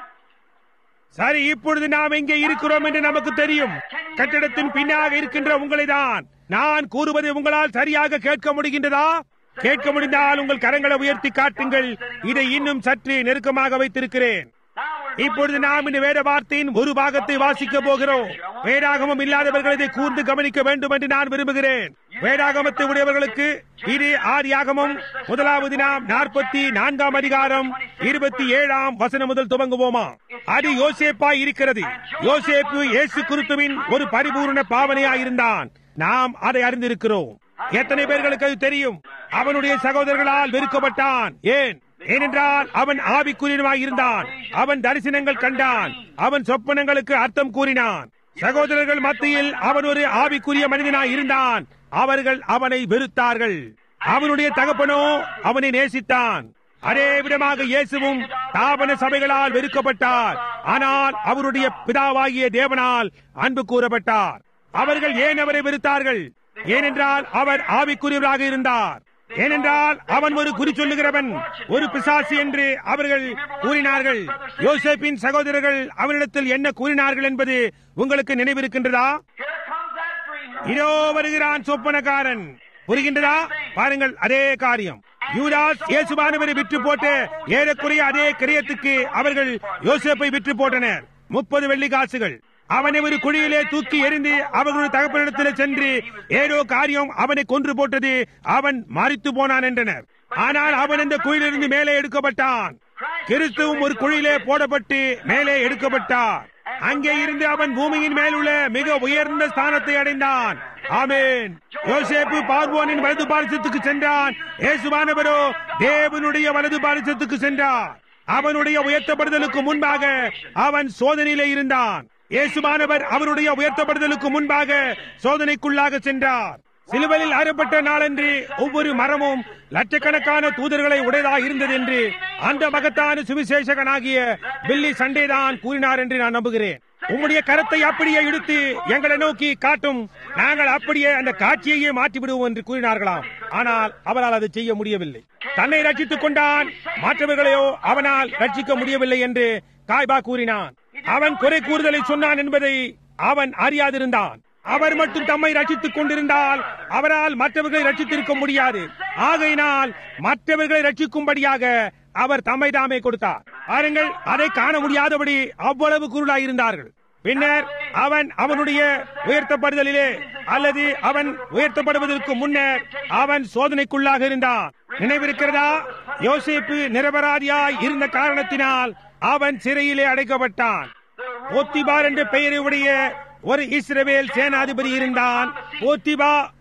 சரி இப்பொழுது நாம் எங்கே இருக்கிறோம் என்று நமக்கு தெரியும் கட்டிடத்தின் பின்னாக இருக்கின்ற உங்களை தான் நான் கூறுவதை உங்களால் சரியாக கேட்க முடிகின்றதா கேட்க முடிந்தால் உங்கள் கரங்களை உயர்த்தி காட்டுங்கள் இதை இன்னும் சற்று நெருக்கமாக வைத்திருக்கிறேன் Now we're இப்பொழுது நாம் இந்த வேத வார்த்தையின் ஒரு பாகத்தை வாசிக்க போகிறோம் வேதாகமம் இல்லாதவர்கள் இதை கூர்ந்து கவனிக்க வேண்டும் என்று நான் விரும்புகிறேன் வேதாகமத்தை உடையவர்களுக்கு இது ஆதியாகமம் முதலாவது நாம் நாற்பத்தி நான்காம் அதிகாரம் இருபத்தி ஏழாம் வசனம் முதல் துவங்குவோமா அது யோசேப்பாய் இருக்கிறது யோசேப்பு இயேசு கிறிஸ்துவின் ஒரு பரிபூர்ண பாவனையாய் இருந்தான் நாம் அதை அறிந்திருக்கிறோம் எத்தனை பேர்களுக்கு அது தெரியும் அவனுடைய சகோதரர்களால் வெறுக்கப்பட்டான் ஏன் ஏனென்றால் அவன் ஆவிக்குரியனாய் இருந்தான் அவன் தரிசனங்கள் கண்டான் அவன் சொப்பனங்களுக்கு அர்த்தம் கூறினான் சகோதரர்கள் மத்தியில் அவன் ஒரு ஆவிக்குரிய மனிதனாய் இருந்தான் அவர்கள் அவனை வெறுத்தார்கள் அவனுடைய தகப்பனோ அவனை நேசித்தான் அதே விதமாக இயேசுவும் தாபன சபைகளால் வெறுக்கப்பட்டார் ஆனால் அவருடைய பிதாவாகிய தேவனால் அன்பு கூறப்பட்டார் அவர்கள் ஏன் அவரை வெறுத்தார்கள் ஏனென்றால் அவர் ஆவிக்குரியவராக இருந்தார் ஏனென்றால் அவன் ஒரு குறி சொல்லுகிறவன் ஒரு பிசாசு என்று அவர்கள் கூறினார்கள் யோசேப்பின் சகோதரர்கள் அவனிடத்தில் என்ன கூறினார்கள் என்பது உங்களுக்கு நினைவிருக்கின்றதா Here comes that dreamer. இதோ வருகிறான் சொப்பனக்காரன் புரிகின்றதா பாருங்கள் அதே காரியம் யூதாஸ் இயேசுவானவரை விற்று போட்டு ஏறக்குறைய அதே கிரியத்துக்கு அவர்கள் யோசேப்பை விற்று போட்டனர் முப்பது வெள்ளி காசுகள் அவனை ஒரு குழியிலே தூக்கி எறிந்து அவர்களுடைய தகப்பனிடத்தில் சென்று ஏதோ காரியம் அவனை கொன்று போட்டது அவன் மறித்து போனான் என்றனர் ஆனால் அவன் இந்த குழியிலிருந்து மேலே எடுக்கப்பட்டான் கிறிஸ்துவும் ஒரு குழியிலே போடப்பட்டு மேலே எடுக்கப்பட்டார் அங்கே இருந்து அவன் பூமியின் மேல் உள்ள மிக உயர்ந்த ஸ்தானத்தை அடைந்தான் ஆமென் யோசேப்பு பார்வோனின் வலது பாரிசத்துக்கு சென்றான் இயேசுவானவரோ தேவனுடைய வலது பாரிசத்துக்கு சென்றார் அவனுடைய உயர்த்தப்படுதலுக்கு முன்பாக அவன் சோதனையிலே இருந்தான் இயேசுவானவர் அவருடைய உயர்த்தப்படுதலுக்கு முன்பாக சோதனைக்குள்ளாக சென்றார் சிலுவையில் அறுபட்ட நாளன்று ஒவ்வொரு மரமும் லட்சக்கணக்கான தூதர்களை உடையதாக இருந்தது என்று அந்த மகத்தான சுவிசேஷகனாகிய பில்லி சண்டேதான் கூறினார் என்று நான் நம்புகிறேன் உம்முடைய கரத்தை அப்படியே இழுத்து எங்களை நோக்கி காட்டும் நாங்கள் அப்படியே அந்த காட்சியையே மாற்றி விடுவோம் என்று கூறினார்களாம் ஆனால் அவரால் அதை செய்ய முடியவில்லை தன்னை ரட்சித்துக் கொண்டான் மற்றவர்களையோ அவனால் ரட்சிக்க முடியவில்லை என்று காய்பா கூறினான் அவன் குறை கூறுதலை சொன்னான் என்பதை அவன் அறியாதிருந்தான் அவர் மட்டும் தம்மை ரட்சித்துக் கொண்டிருந்தால் அவரால் மற்றவர்களை ரட்சித்திருக்க முடியாது ஆகையினால் மற்றவர்களை ரட்சிக்கும்படியாக அவர் தம்மை தாமே கொடுத்தார் பாருங்கள் அதை காண முடியாதபடி அவ்வளவு குருடாய் இருந்தார்கள் பின்னர் அவன் அவனுடைய உயர்த்தப்படுதலிலே அல்லது அவன் உயர்த்தப்படுவதற்கு முன்னர் அவன் சோதனைக்குள்ளாக இருந்தான் நினைவிருக்கிறதா யோசேப்பு நிரபராதியாய் இருந்த காரணத்தினால் அவன் சிறையிலே அடைக்கப்பட்டான் போத்திபார் என்ற பெயரை உடைய ஒரு இஸ்ரவேல் சேனாதிபதி இருந்தான் போத்திபா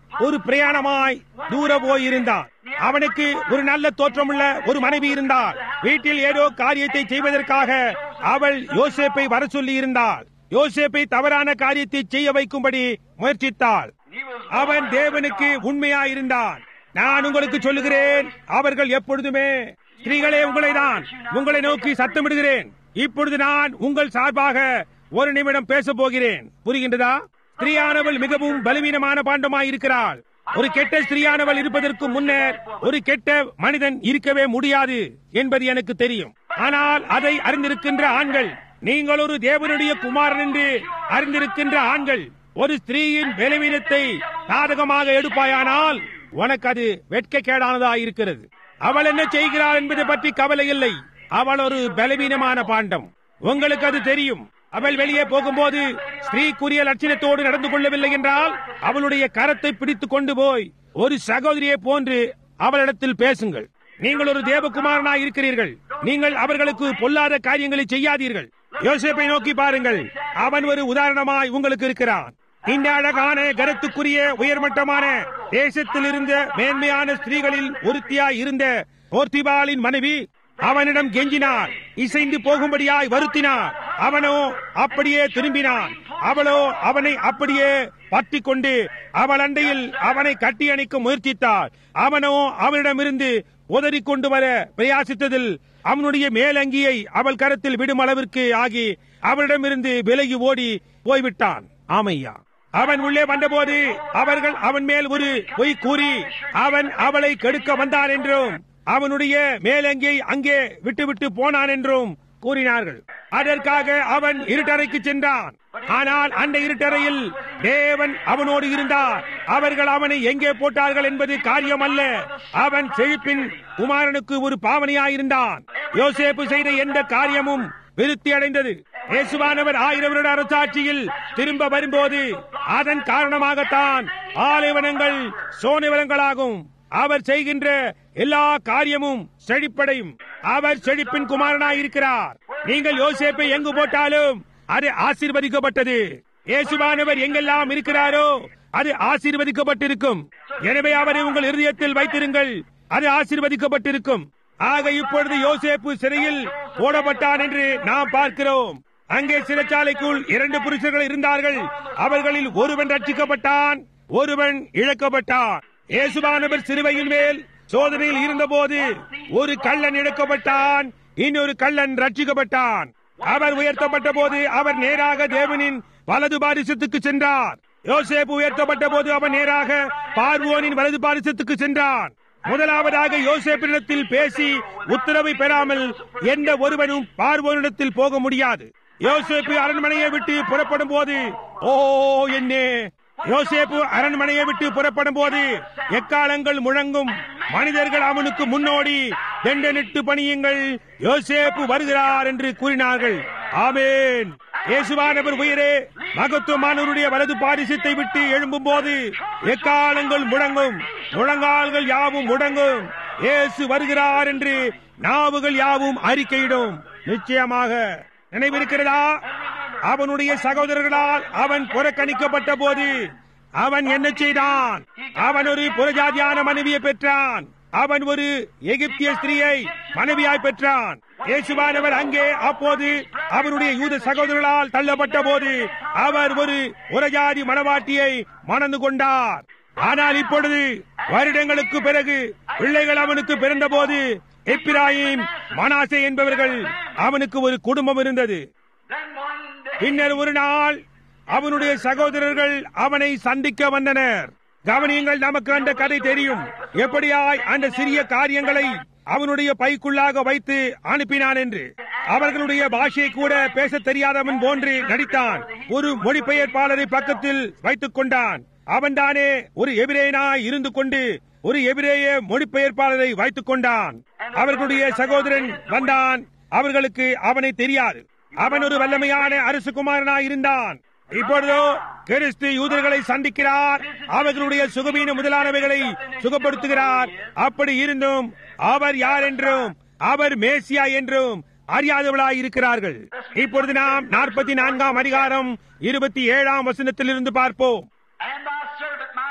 ஒரு பிரயாணமாய் தூர போயிருந்தான் அவனுக்கு ஒரு நல்ல தோற்றமுள்ள ஒரு மனைவி இருந்தாள் வீட்டில் ஏதோ காரியத்தை செய்வதற்காக அவள் யோசேப்பை வர சொல்லி இருந்தாள் யோசேப்பை தவறான காரியத்தை செய்ய வைக்கும்படி முயற்சித்தாள் அவன் தேவனுக்கு உண்மையாயிருந்தான் நான் உங்களுக்கு சொல்லுகிறேன் அவர்கள் எப்பொழுதுமே ஸ்திரீகளே உங்களை தான் உங்களை நோக்கி சத்தமிடுகிறேன் இப்பொழுது நான் உங்கள் சார்பாக ஒரு நிமிடம் பேச போகிறேன் புரிகின்றதா ஸ்திரீயானவள் மிகவும் பலவீனமான பாண்டமாய் இருக்கிறாள் ஒரு கெட்ட ஸ்திரீயானவள் இருப்பதற்கு முன்னர் ஒரு கெட்ட மனிதன் இருக்கவே முடியாது என்பது எனக்கு தெரியும் ஆனால் அதை அறிந்திருக்கின்ற ஆண்கள் நீங்கள் ஒரு தேவனுடைய குமாரன் என்று அறிந்திருக்கின்ற ஆண்கள் ஒரு ஸ்திரீயின் பலவீனத்தை சாதகமாக எடுப்பாயானால் உனக்கு அது வெட்கக்கேடானதாக இருக்கிறது அவள் என்ன செய்கிறாள் என்பதை பற்றி கவலை இல்லை அவள் ஒரு பலவீனமான பாண்டம் உங்களுக்கு அது தெரியும் அவள் வெளியே போகும்போது ஸ்திரீக்குரிய லட்சணத்தோடு நடந்து கொள்ளவில்லை என்றால் அவளுடைய கரத்தை பிடித்துக் கொண்டு போய் ஒரு சகோதரியை போன்று அவளிடத்தில் பேசுங்கள் நீங்கள் ஒரு தேவகுமாரனாய் இருக்கிறீர்கள் நீங்கள் அவர்களுக்கு பொல்லாத காரியங்களை செய்யாதீர்கள் யோசேப்பை நோக்கி பாருங்கள் அவன் ஒரு உதாரணமாய் உங்களுக்கு இருக்கிறான் இந்த அழகான கருத்துக்குரிய உயர்மட்டமான தேசத்தில் இருந்த மேன்மையான ஸ்திரீகளில் ஒருத்தியாய் இருந்த போர்த்திபாலின் மனைவி அவனிடம் கெஞ்சினார் இசைந்து போகும்படியாய் வருத்தினார் அவனோ அப்படியே திரும்பினான் அவளோ அவனை அப்படியே பற்றி கொண்டு அவள் அண்டையில் அவனை கட்டி அணைக்க முயற்சித்தாள் அவனோ அவனிடமிருந்து உதறி கொண்டு வர பிரயாசித்ததில் அவனுடைய மேலங்கியை அவள் கரத்தில் விடும் அளவிற்கு ஆகி அவனிடமிருந்து விலகி ஓடி போய்விட்டான் ஆமையா அவன் உள்ளே வந்தபோது அவர்கள் அவன் மேல் ஒரு பொய் கூறி அவன் அவளை கெடுக்க வந்தான் என்றும் அவனுடைய மேலங்கியை அங்கே விட்டுவிட்டு போனான் என்றும் கூறினார்கள் அதற்காக அவன் இருட்டறைக்கு சென்றான் ஆனால் அந்த இருட்டறையில் தேவன் அவனோடு இருந்தார் அவர்கள் அவனை எங்கே போட்டார்கள் என்பது காரியம் அல்ல அவன் செழிப்பின் குமாரனுக்கு ஒரு பாவனையாயிருந்தான் யோசேப்பு செய்த எந்த காரியமும் விருத்தி அடைந்தது இயேசுவானவர் ஆயிரம் வருட அரசாட்சியில் திரும்ப வரும்போது அதன் காரணமாகத்தான் ஆலைவனங்கள் சோனிவனங்களாகும் அவர் செய்கின்ற எல்லா காரியமும் செழிப்படையும் அவர் செழிப்பின் குமாரனாய் இருக்கிறார் நீங்கள் யோசேப்பை எங்கு போட்டாலும் அது ஆசீர்வதிக்கப்பட்டது இயேசுவானவர் எங்கெல்லாம் இருக்கிறாரோ அது ஆசீர்வதிக்கப்பட்டிருக்கும் எனவே அவரை உங்கள் இருதயத்தில் வைத்திருங்கள் அது ஆசீர்வதிக்கப்பட்டிருக்கும் ஆக இப்பொழுது யோசேப்பு சிறையில் போடப்பட்டான் என்று நாம் பார்க்கிறோம் அங்கே சிறைச்சாலைக்குள் இரண்டு புருஷர்கள் இருந்தார்கள் அவர்களில் ஒருவன் ரட்சிக்கப்பட்டான் ஒருவன் இழக்கப்பட்டான் இயேசுவானவர் சிறுவையின் மேல் சோதனையில் இருந்தபோது ஒரு கள்ளன் இழக்கப்பட்டான் இன்னொரு கள்ளன் ரட்சிக்கப்பட்டான் அவர் உயர்த்தப்பட்ட போது அவர் நேராக தேவனின் வலது பாரிசத்துக்கு சென்றார் யோசேப்பு உயர்த்தப்பட்ட போது அவன் நேராக பார்வோனின் வலது பாரிசத்துக்கு சென்றான் முதலாவதாக யோசேப்பினிடத்தில் பேசி உத்தரவை பெறாமல் எந்த ஒருவனும் பார்வோனிடத்தில் போக முடியாது யோசேப்பு அரண்மனையை விட்டு புறப்படும் போது ஓ என்னே யோசேப்பு அரண்மனையை விட்டு புறப்படும் போது எக்காலங்கள் முழங்கும் மனிதர்கள் அவனுக்கு முன்னோடி தண்டனிட்டு பணியுங்கள் யோசேப்பு வருகிறார் என்று கூறினார்கள் ஆமேன் இயேசுவானவர் உயிரே மகத்துவமானவருடைய வலது பாரிசத்தை விட்டு எழும்பும் போது எக்காலங்கள் முழங்கும் முழங்கால்கள் யாவும் முடங்கும் இயேசு வருகிறார் என்று நாவுகள் யாவும் அறிக்கையிடும் நிச்சயமாக நினைவிருக்கிறதா அவனுடைய சகோதரர்களால் அவன் புறக்கணிக்கப்பட்ட போது அவன் என்ன செய்தான் அவன் ஒரு புறஜாதியான மனைவியை பெற்றான் அவன் ஒரு எகிப்திய ஸ்திரீயை மனைவியாய் பெற்றான் இயேசுவானவர் அங்கே அப்போது அவருடைய யூத சகோதரர்களால் தள்ளப்பட்ட போது அவர் ஒரு புறஜாதி மனவாட்டியை மணந்து கொண்டார் ஆனால் இப்பொழுது வருடங்களுக்கு பிறகு பிள்ளைகள் அவனுக்கு பிறந்தபோது எப்பிராயிம் மனாசே என்பவர்கள் அவனுக்கு ஒரு குடும்பம் இருந்தது Then one day, பின்னர் ஒரு நாள் அவனுடைய சகோதரர்கள் அவனை சந்திக்க வந்தனர் கவனியங்கள் நமக்கு அந்த கதை தெரியும் எப்படியாய் அந்த சிறிய காரியங்களை அவனுடைய பைக்குள்ளாக வைத்து அனுப்பினான் என்று அவர்களுடைய பாஷையை கூட பேச தெரியாதவன் போன்று நடித்தான் ஒரு மொழிபெயர்ப்பாளரை பக்கத்தில் வைத்துக் கொண்டான் அவன்தானே ஒரு எபிரேனாய் இருந்து கொண்டு ஒரு எபிரேய மொழிபெயர்ப்பாளரை வைத்துக் கொண்டான் அவர்களுடைய சகோதரன் வந்தான் அவர்களுக்கு அவனை தெரியாது அவன் ஒரு வல்லமையான அரசு குமாரனாய் இருந்தான் இப்பொழுதோ கிறிஸ்து யூதர்களை சந்திக்கிறார் அவர்களுடைய சுகவீன முதலானவைகளை சுகப்படுத்துகிறார் அப்படி இருந்தும் அவர் யார் என்றும் அவர் மேசியா என்றும் அறியாதவளாய் இருக்கிறார்கள் இப்பொழுது நாம் நாற்பத்தி நான்காம் அதிகாரம் இருபத்தி ஏழாம் வசனத்திலிருந்து பார்ப்போம் and thy servant my father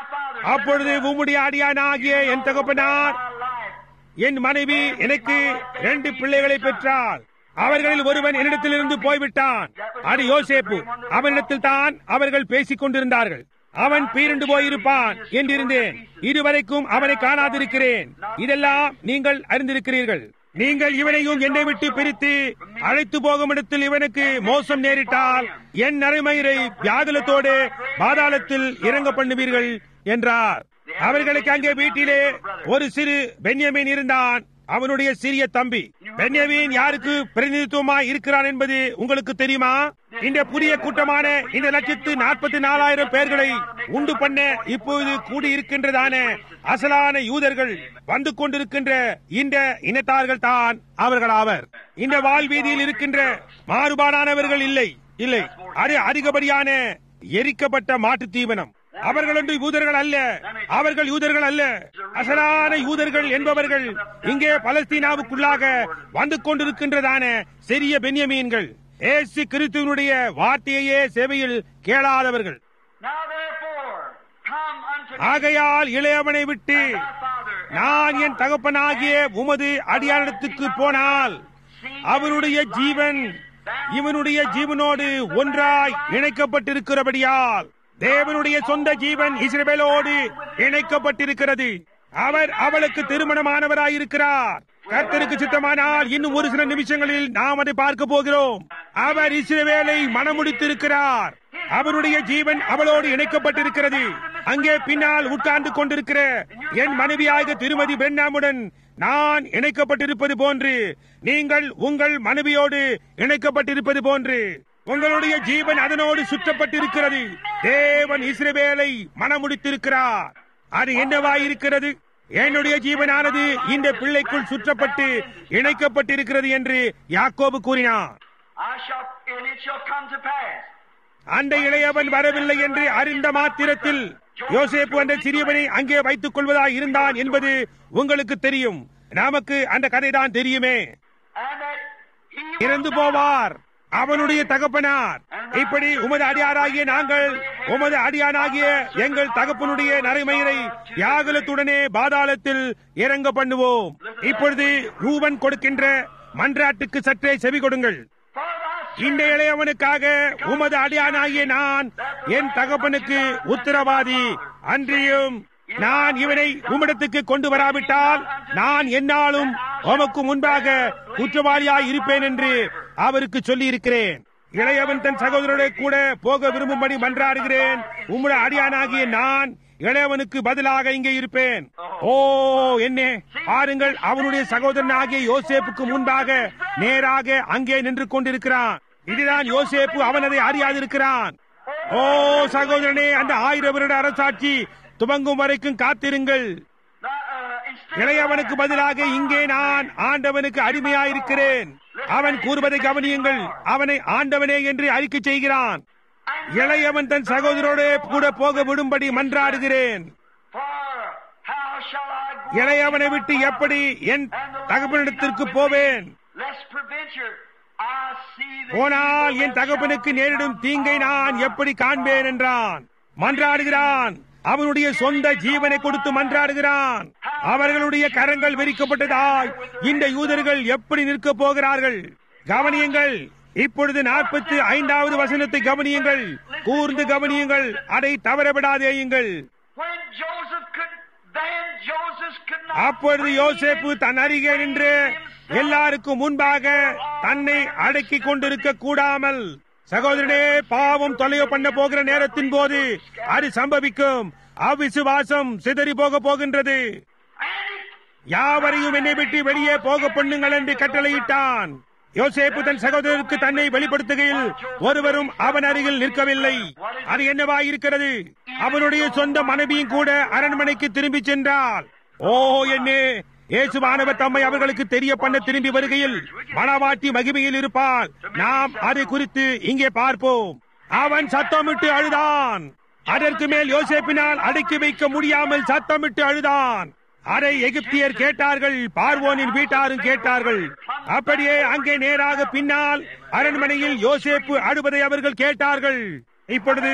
அப்பொழுது உம்முடைய அடியானாகிய என் தகப்பனார் my life. என் மனைவி எனக்கு ரெண்டு பிள்ளைகளை பெற்றார் அவர்களில் ஒருவன் என்னிடத்திலிருந்து போய்விட்டான் அது யோசேப்பு அவனிடத்தில் தான் அவர்கள் பேசிக் கொண்டிருந்தார்கள் அவன் பீரண்டு போயிருப்பான் என்றிருந்தேன் இதுவரைக்கும் அவனை காணாதிருக்கிறேன் இதெல்லாம் நீங்கள் அறிந்திருக்கிறீர்கள் நீங்கள் இவனையும் என்னை விட்டு பிரித்து அழைத்து போகும் இடத்தில் இவனுக்கு மோசம் நேரிட்டால் என் நரைமயிரை வியாகுலத்தோடு பாதாளத்தில் இறங்க பண்ணுவீர்கள் என்றார் அவர்களுக்கு அங்கே வீட்டிலே ஒரு சிறு பென்யமீன் இருந்தான் அவனுடைய சிறிய தம்பி பென்யமீன் யாருக்கு பிரதிநிதித்துவமாய் இருக்கிறான் என்பது உங்களுக்கு தெரியுமா இந்த புதிய கூட்டமான இந்த லட்சத்து நாற்பத்தி நாலாயிரம் பேர்களை உண்டு பண்ண இப்போது கூடியிருக்கின்றதான அசலான யூதர்கள் வந்து கொண்டிருக்கின்ற இந்த இனத்தார்கள் தான் அவர்கள் ஆவர் இந்த வாழ்வீதியில் இருக்கின்ற மாறுபாடானவர்கள் இல்லை இல்லை அது அதிகப்படியான எரிக்கப்பட்ட மாட்டு தீவனம் அவர்கள் ஒன்று யூதர்கள் அல்ல அவர்கள் யூதர்கள் அல்ல அசலான யூதர்கள் என்பவர்கள் இங்கே பலஸ்தீனாவுக்குள்ளாக வந்து கொண்டிருக்கின்றதான சிறிய பென்யமீன்கள் ஏசு கிறிஸ்துவனுடைய வார்த்தையே சேவையில் கேளாதவர்கள் Now therefore, come unto me, ஆகையால் இளையவனை விட்டு thy father, நான் என் தகப்பனாகிய உமது அடியாரிடத்துக்கு போனால் அவனுடைய ஜீவன் இவனுடைய ஜீவனோடு ஒன்றாய் இணைக்கப்பட்டிருக்கிறபடியால் தேவனுடைய சொந்த ஜீவன் இஸ்ரவேலோடு இணைக்கப்பட்டிருக்கிறது அவர் அவளுக்கு திருமணமானவராயிருக்கிறார் கர்த்தருக்கு சித்தமானால் இன்னும் ஒரு சில நிமிஷங்களில் நாம் அதை பார்க்க போகிறோம் அவர் இஸ்ரவேலை மனமுடித்திருக்கிறார் அவருடைய ஜீவன் அவளோடு இணைக்கப்பட்டிருக்கிறது அங்கே பின்னால் உட்கார்ந்து கொண்டிருக்கிற என் மனைவியாக திருமதி பெண்ணாமுடன் நான் இணைக்கப்பட்டிருப்பது போன்று நீங்கள் உங்கள் மனைவியோடு இணைக்கப்பட்டிருப்பது போன்று உங்களுடைய ஜீவன் அதனோடு சுற்றப்பட்டிருக்கிறது தேவன் இஸ்ரவேலை மனமுடித்திருக்கிறார் அது என்னவாயிருக்கிறது என்னுடைய ஜீவனானது இந்த பிள்ளைக்குள் சுற்றப்பட்டு இணைக்கப்பட்டிருக்கிறது என்று யாக்கோபு கூறினார் I shall, and it shall come to pass. அந்த இளையவன் வரவில்லை என்று அறிந்த மாத்திரத்தில் யோசேப்பு அந்த சிறியவனை அங்கே வைத்துக் கொள்வதாய் இருந்தான் என்பது உங்களுக்கு தெரியும் நமக்கு அந்த கதைதான் தெரியுமே And that he இறந்து போவார் அவனுடைய தகப்பனார் இப்படி உமது அடியாராகிய நாங்கள் உமது அடியானாகிய எங்கள் தகப்பனுடைய நரைமயிரை யாகுலத்துடனே பாதாளத்தில் இறங்க பண்ணுவோம் இப்பொழுது ரூபன் கொடுக்கின்ற மன்றாட்டுக்கு சற்றே செவி கொடுங்கள் for thy இந்த இளையவனுக்காக உமது அடியானாகிய நான் என் தகப்பனுக்கு உத்தரவாதி அன்றியும் நான் இவனை உம்மிடத்துக்கு கொண்டு வராவிட்டால் நான் என்னாலும் உமக்கு முன்பாக குற்றவாளியாய் இருப்பேன் என்று அவருக்கு சொல்லி இருக்கிறேன் இளையவன் தன் சகோதரரை கூட போக விரும்பும்படி மன்றாடுகிறேன் உம்முடைய அடியானாகிய நான் இளையவனுக்கு பதிலாக இங்கே இருப்பேன் ஓ என்ன பாருங்கள் அவனுடைய சகோதரனாகிய யோசேப்புக்கு முன்பாக நேராக அங்கே நின்று கொண்டிருக்கிறான் இதுதான் யோசேப்பு அவன் அதை அறியாதிருக்கிறான் ஓ சகோதரனே அந்த ஆயிரம் வருட அரசாட்சி துவங்கும் வரைக்கும் காத்திருங்கள் the, uh, instead இளையவனுக்கு பதிலாக இங்கே நான் ஆண்டவனுக்கு அடிமையாயிருக்கிறேன் அவன் கூறுவதை கவனியுங்கள் அவனை ஆண்டவனே என்று அறிக்கை செய்கிறான் இளையவன் தன் சகோதரோடு கூட போக விடும்படி மன்றாடுகிறேன் for how shall I go இளையவனை விட்டு எப்படி என் தகப்பனிடத்திற்கு போவேன் Let's prevent your I see the போனால் evil என் that தகப்பனுக்கு shall நேரிடும் come தீங்கை நான் on எப்படி காண்பேன் என்றான் மன்றாடுகிறான் அவனுடைய சொந்த ஜீவனை கொடுத்து மன்றாடுகிறான் அவர்களுடைய கரங்கள் விரிக்கப்பட்டதாய் இந்த யூதர்கள் எப்படி நிற்கப் போகிறார்கள் கவனியுங்கள் இப்பொழுது நாற்பத்தி ஐந்தாவது வசனத்தை கவனியுங்கள் கூர்ந்து கவனியுங்கள் அதை தவறவிடாதேயுங்கள் When Joseph could, then Joseph could not அப்பொழுது bring யோசேப்பு him தன் அருகே நின்று எல்லாருக்கும் முன்பாக தன்னை அடக்கிக் கொண்டிருக்க கூடாமல் சகோதரனே பாவம் தொலைய பண்ண போகிற நேரத்தின் போது அது சம்பவிக்கும் அவிசுவாசம் சிதறி போக போகின்றது And he யாவரையும் என்னை விட்டு வெளியே போக பண்ணுங்கள் என்று கட்டளையிட்டான் யோசேப்பு தன் சகோதரருக்கு தன்னை வெளிப்படுத்துகையில் ஒருவரும் அவன் அருகில் நிற்கவில்லை அது என்னவாயிருக்கிறது அவனுடைய சொந்த மனைவியும் கூட அரண்மனைக்கு திரும்பி சென்றாள் ஓ என்னே இயேசுவானவர் தம்மை அவர்களுக்கு தெரிய பண்ண திரும்பி வருகையில் மணவாட்டி மகிமையில் இருப்பார் நாம் அதை குறித்து இங்கே பார்ப்போம் அவன் சத்தமிட்டு அழுதான் அதற்கு மேல் யோசேப்பினால் அடக்கி வைக்க முடியாமல் சத்தமிட்டு அழுதான் அதை எகிப்தியர் கேட்டார்கள் பார்வோனின் வீட்டாரும் கேட்டார்கள் அப்படியே அங்கே நேராக பின்னால் அரண்மனையில் யோசேப்பு அழுவதை அவர்கள் கேட்டார்கள் இப்பொழுது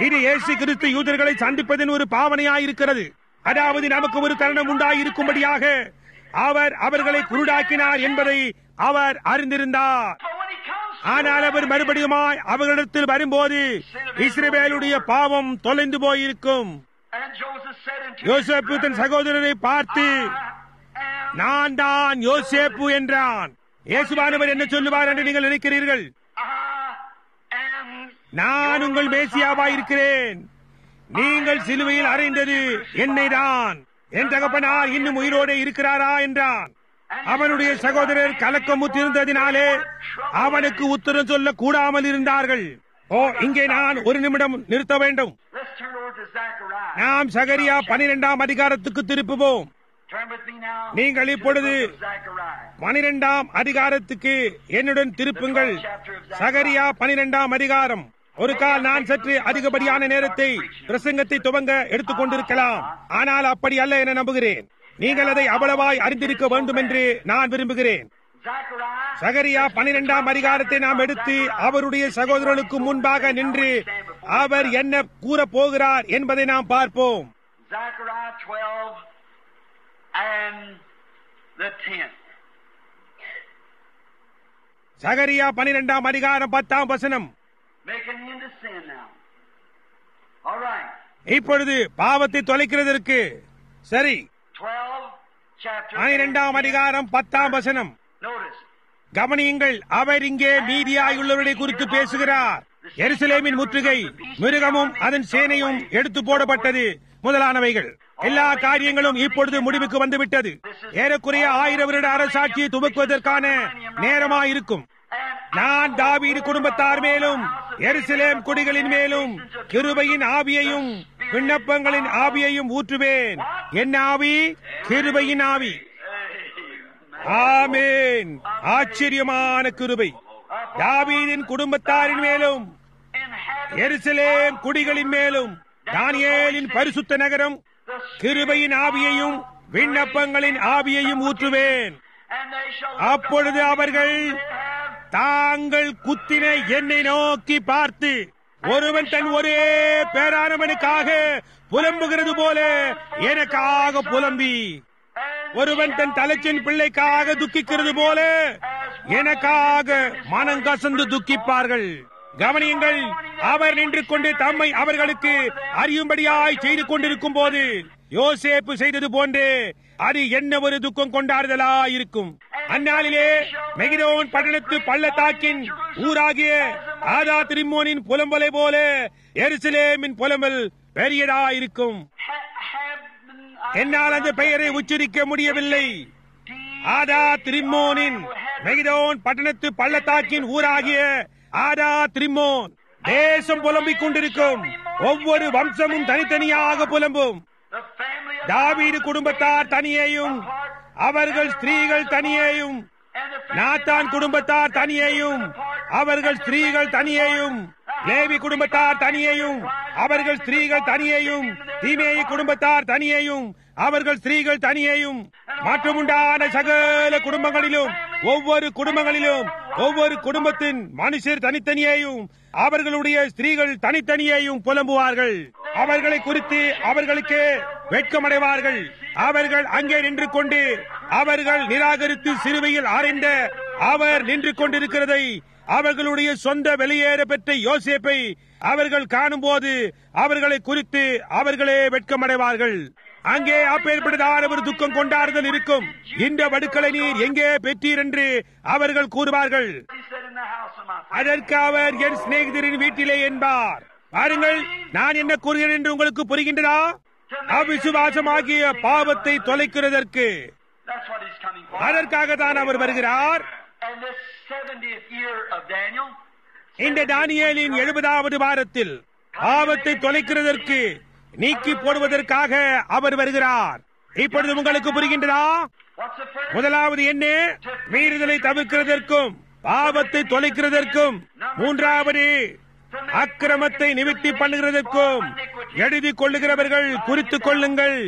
இது இயேசு கிறிஸ்து யூதர்களை சந்திப்பதின் ஒரு பாவனையாயிருக்கிறது அதாவது நமக்கு ஒரு தருணம் உண்டாயிருக்கும்படியாக அவர் அவர்களை குருடாக்கினார் என்பதை அவர் அறிந்திருந்தார் But when he comes, ஆனால் அவர் மறுபடியுமாய் அவர்களிடத்தில் வரும்போது இஸ்ரவேலுடைய பாவம் தொலைந்து போயிருக்கும் and Joseph said unto யோசேப்பு தன் சகோதரரை பார்த்து I am நான் தான் யோசேப்பு என்றான் இயேசுவானவர் என்ன சொல்லுவார் என்று நீங்கள் நினைக்கிறீர்கள் I am நான் உங்கள் மேசியாவாயிருக்கிறேன் நீங்கள் சிலுவையில் அறைந்தது என்னை தான் என் தகப்பனார் இன்னும் உயிரோடு இருக்கிறாரா என்றான் அவனுடைய சகோதரர் கலக்கமுற்றிருந்ததினாலே அவனுக்கு உத்தரம் சொல்ல கூடாமல் இருந்தார்கள் ஓ இங்கே நான் ஒரு நிமிடம் நிறுத்த வேண்டும் Let's turn over to Zechariah. நாம் சகரியா பனிரெண்டாம் அதிகாரத்துக்கு திருப்புவோம் Turn with me now. நீங்கள் to the இப்பொழுது book of Zechariah. பனிரெண்டாம் அதிகாரத்துக்கு என்னுடன் திருப்புங்கள் சகரியா பனிரெண்டாம் அதிகாரம் ஒரு கால் நான் சற்று அதிகப்படியான நேரத்தை பிரசங்கத்தை துவங்க எடுத்துக் கொண்டிருக்கலாம் ஆனால் அப்படி அல்ல என நம்புகிறேன் நீங்கள் அதை அவ்வளவாய் அறிந்திருக்க வேண்டும் என்று நான் விரும்புகிறேன் Zechariah. சகரியா பனிரெண்டாம் அதிகாரத்தை நாம் எடுத்து அவருடைய சகோதரர்களுக்கு முன்பாக நின்று அவர் என்ன கூறப் போகிறார் என்பதை நாம் பார்ப்போம் Zechariah 12 and the 10th. சகரியா பனிரெண்டாம் அதிகாரம் பத்தாம் வசனம் Make an end to sin now. All right. இப்பொழுது பாவத்தை தொலைக்கிறதற்கு சரி 12 chapter. பனிரெண்டாம் அதிகாரம் பத்தாம் வசனம் Notice. கவனியுங்கள் அவர் இங்கே மீதியாயுள்ளவர்களை குறித்து பேசுகிறார் எருசலேமின் முற்றுகை மிருகமும் அதன் சேனையும் எடுத்து போடப்பட்டது முதலானவைகள் எல்லா காரியங்களும் இப்பொழுது முடிவுக்கு வந்துவிட்டது ஏறக்குறைய ஆயிரம் வருட அரசாட்சியை துவக்குவதற்கான நேரமாயிருக்கும் And நான் தாவீது குடும்பத்தார் மேலும் எருசலேம் குடிகளின் மேலும் கிருபையின் ஆவியையும் விண்ணப்பங்களின் ஆவியையும் ஊற்றுவேன் என்ன ஆவி கிருபையின் ஆவி ஆமேன் ஆச்சரியமான கிருபை தாவீதின் குடும்பத்தாரின் மேலும் எருசலேம் குடிகளின் மேலும் தானியேலின் பரிசுத்த நகரம் கிருபையின் ஆவியையும் விண்ணப்பங்களின் ஆவியையும் ஊற்றுவேன் and they shall அப்பொழுது அவர்கள் have தாங்கள் குத்தின என்னை நோக்கி பார்த்து ஒருவன் தன் ஒரே பேரானவனுக்காக புலம்புகிறது போல எனக்காக புலம்பி ஒருவன் தன் தலைச்சின் பிள்ளைக்காக துக்கிக்கிறது போல எனக்காக மனம் கசந்து துக்கிப்பார்கள் கவனியுங்கள் அவர் நின்று கொண்டு தம்மை அவர்களுக்கு அறியும்படியாய் செய்து கொண்டிருக்கும் போது யோசேப்பு செய்தது போன்று அது என்ன ஒரு துக்கம் கொண்டாடுதலா இருக்கும் அந்நாளிலே மெகிதோன் பட்டணத்து பள்ளத்தாக்கின் ஊராகிய ஆதா திரிமோனின் புலம்பலை போல எருசலேமின் புலம்பல் பெரியதா இருக்கும் ha- have been என்னால் அந்த பெயரை உச்சரிக்க முடியவில்லை ஆதா திரிமோனின் மெகிதோன் பட்டணத்து பள்ளத்தாக்கின் ஊராகிய ஆதா திரிமோன் தேசம் புலம்பிக் கொண்டிருக்கும் ஒவ்வொரு வம்சமும் தனித்தனியாக புலம்பும் the family of தாவீது குடும்பத்தார் தனியேயும் அவர்கள் ஸ்திரீகள் தனியேயும் and the நாத்தான் குடும்பத்தார் தனியேயும் அவர்கள் ஸ்திரீகள் தனியேயும் லேவி குடும்பத்தார் தனியேயும் அவர்கள் ஸ்திரீகள் தனியேயும் தீமேயி குடும்பத்தார் தனியேயும் அவர்கள் ஸ்திரீகள் தனியேயும் மற்றும் உண்டான சகல குடும்பங்களிலும் ஒவ்வொரு குடும்பங்களிலும் ஒவ்வொரு குடும்பத்தின் மனுஷர் தனித்தனியேயும் அவர்களுடைய ஸ்திரீகள் தனித்தனியேயும் புலம்புவார்கள் அவர்களை குறித்து அவர்களுக்கு வெட்கமடைவார்கள் அவர்கள் அங்கே நின்று கொண்டு அவர்கள் நிராகரித்து சிறுவையில் அறைந்த அவர் நின்று கொண்டிருக்கிறதை அவர்களுடைய சொந்த வெளியேற பெற்ற யோசேப்பை அவர்கள் காணும்போது அவர்களை குறித்து அவர்களே வெட்கமடைவார்கள் அங்கே அப்பேற்பட்டதான ஒரு துக்கம் கொண்டாடுதல் இருக்கும் இந்த வடுக்களை நீர் எங்கே பெற்றீர் என்று அவர்கள் கூறுவார்கள் He said in the house of my father. அதற்கு அவர் என் சிநேகிதரின் வீட்டிலே என்பார் பாருங்கள் நான் என்ன கூறுகிறேன் என்று உங்களுக்கு புரிகின்றதா அவிசுவாசமாகிய பாவத்தை தொலைக்கிறதற்கு That's what he's coming for. அதற்காக தான் அவர் வருகிறார் And this 70th year of Daniel, இந்த தானியேலின் எழுபதாவது வாரத்தில் பாவத்தை தொலைக்கிறதற்கு நீக்கி போடுவதற்காக அவர் வருகிறார் இப்பொழுது உங்களுக்கு புரிகின்றதா what's the first? முதலாவது என்ன மீறுதலை தவிர்க்கிறதற்கும் பாவத்தை தொலைக்கிறதற்கும் மூன்றாவது அக்கிரமத்தை நிவர்த்தி பண்ணுகிறதற்கும் எழுதி கொள்ளுகிறவர்கள் குறித்துக் கொள்ளுங்கள்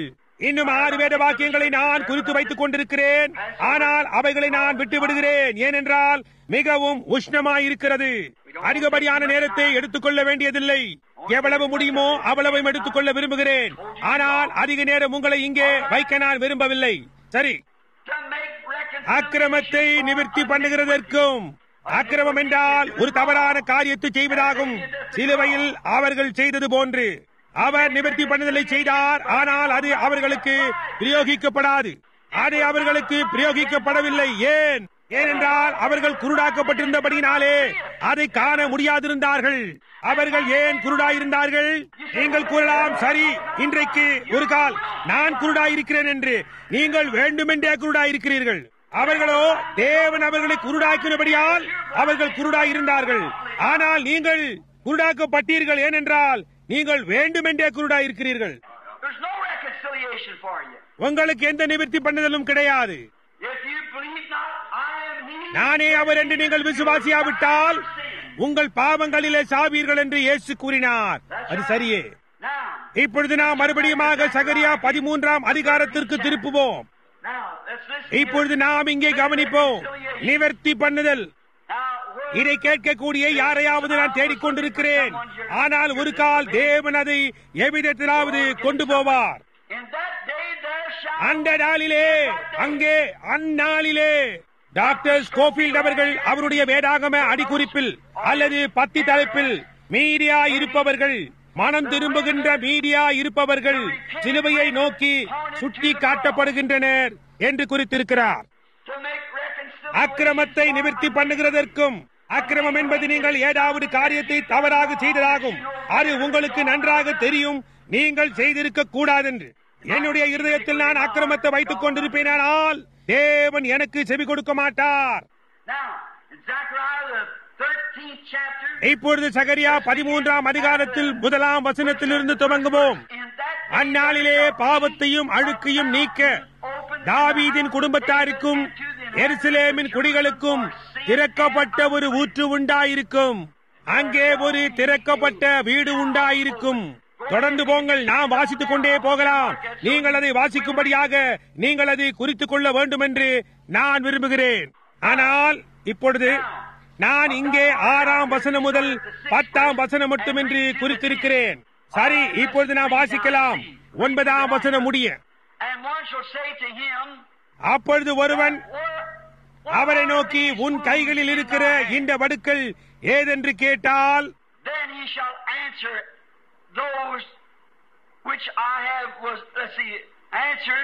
இன்னும் ஆறு வேத வாக்கியங்களை நான் குறித்து வைத்துக் கொண்டிருக்கிறேன் ஆனால் அவைகளை நான் விட்டு விடுகிறேன் ஏனென்றால் மிகவும் உஷ்ணமாயிருக்கிறது அதிகப்படியான நேரத்தை எடுத்துக்கொள்ள வேண்டியதில்லை எவ்வளவு முடியுமோ அவ்வளவும் எடுத்துக்கொள்ள விரும்புகிறேன் ஆனால் அதிக நேரம் உங்களை இங்கே வைக்க நான் விரும்பவில்லை சரி To make அக்கிரமத்தை நிவர்த்தி பண்ணுகிறதற்கும் அக்கிரமம் என்றால் ஒரு தவறான காரியத்தை செய்வதாகும் சிலுவையில் அவர்கள் செய்தது போன்று அவர் நிவர்த்தி பண்ணுதலை செய்தார் ஆனால் அது அவர்களுக்கு பிரயோகிக்கப்படாது அது அவர்களுக்கு பிரயோகிக்கப்படவில்லை ஏன் ஏனென்றால் அவர்கள் குருடாக்கப்பட்டிருந்தபடியினாலே அதை காண முடியாதிருந்தார்கள் அவர்கள் ஏன் குருடாயிருந்தார்கள் நீங்கள் கூறலாம் சரி இன்றைக்கு ஒரு கால் நான் குருடாயிருக்கிறேன் என்று நீங்கள் வேண்டுமென்றே குருடாயிருக்கிறீர்கள் அவர்களோ தேவன் அவர்களை குருடாக்கினபடியால் அவர்கள் குருடாயிருந்தார்கள் ஆனால் நீங்கள் குருடாக்கப்பட்டீர்கள் ஏனென்றால் நீங்கள் வேண்டுமென்றே குருடாயிருக்கிறீர்கள் There's no reconciliation for you. உங்களுக்கு எந்த நிவர்த்தி பண்ணுதலும் கிடையாது If you believe not, I am He. நானே அவர் என்று நீங்கள் விசுவாசியாவிட்டால் உங்கள் பாவங்களிலே சாவீர்கள் என்று இயேசு கூறினார் அது சரியே Now, இப்பொழுது நாம் மறுபடியுமாக சகரியா பதிமூன்றாம் அதிகாரத்திற்கு திருப்புவோம் now, let's listen. இப்பொழுது நாம் இங்கே கவனிப்போம் நிவர்த்தி பண்ணுதல் Now, where இதை கேட்கக்கூடிய யாரையாவது நான் தேடிக்கொண்டிருக்கிறேன் ஆனால் ஒரு கால் தேவன் அதை எவ்விதத்திலாவது கொண்டு போவார் in that day there shall அந்த நாளிலே அங்கே அந்நாளிலே டாக்டர் ஸ்கோஃபீல்ட் அவர்கள் அவருடைய வேதாகம அடிக்குறிப்பில் அல்லது பத்தி தலைப்பில் மீடியா இருப்பவர்கள் மனம் திரும்புகின்ற மீடியா இருப்பவர்கள் சிலுவையை நோக்கி சுட்டி காட்டப்படுகின்றனர் என்று குறித்திருக்கிறார் to make reconciliation. அக்கிரமத்தை நிவர்த்தி பண்ணுகிறதற்கும் அக்கிரமம் என்பது நீங்கள் ஏதாவது காரியத்தை தவறாக செய்ததாகும் அது உங்களுக்கு நன்றாக தெரியும் நீங்கள் செய்திருக்க கூடாதென்று என்னுடைய இருதயத்தில் நான் அக்கிரமத்தை வைத்துக் கொண்டிருப்பேனால் தேவன் எனக்கு செவி கொடுக்க மாட்டார் Now, in Zechariah the 13th chapter, இப்பொழுது சகரியா பதிமூன்றாம் அதிகாரத்தில் முதலாம் வசனத்திலிருந்து துவங்குவோம் in that அந்நாளிலே பாவத்தையும் அழுக்கையும் நீக்க தாவீதின் குடும்பத்தாருக்கும் எருசலேமின் குடிகளுக்கும் திறக்கப்பட்ட ஒரு ஊற்று உண்டாயிருக்கும் அங்கே ஒரு திறக்கப்பட்ட வீடு உண்டாயிருக்கும் தொடர்ந்து போங்கள் நாம் வாசித்துக் கொண்டே போகலாம் நீங்கள் அதை வாசிக்கும்படியாக நீங்கள் அதை குறித்துக் கொள்ள வேண்டும் என்று நான் விரும்புகிறேன் ஆனால் இப்பொழுது நான் இங்கே ஆறாம் வசனம் முதல் பத்தாம் வசனம் மட்டுமின்றி குறித்திருக்கிறேன் சரி இப்பொழுது நான் வாசிக்கலாம் ஒன்பதாம் வசனம் முடிய And one shall say to him, அப்பொழுது ஒருவன் What- அவரை நோக்கி உன் கைகளில் இருக்கிற இந்த வடுக்கள் ஏதென்று கேட்டால் Then he shall answer those which I have was let's see answer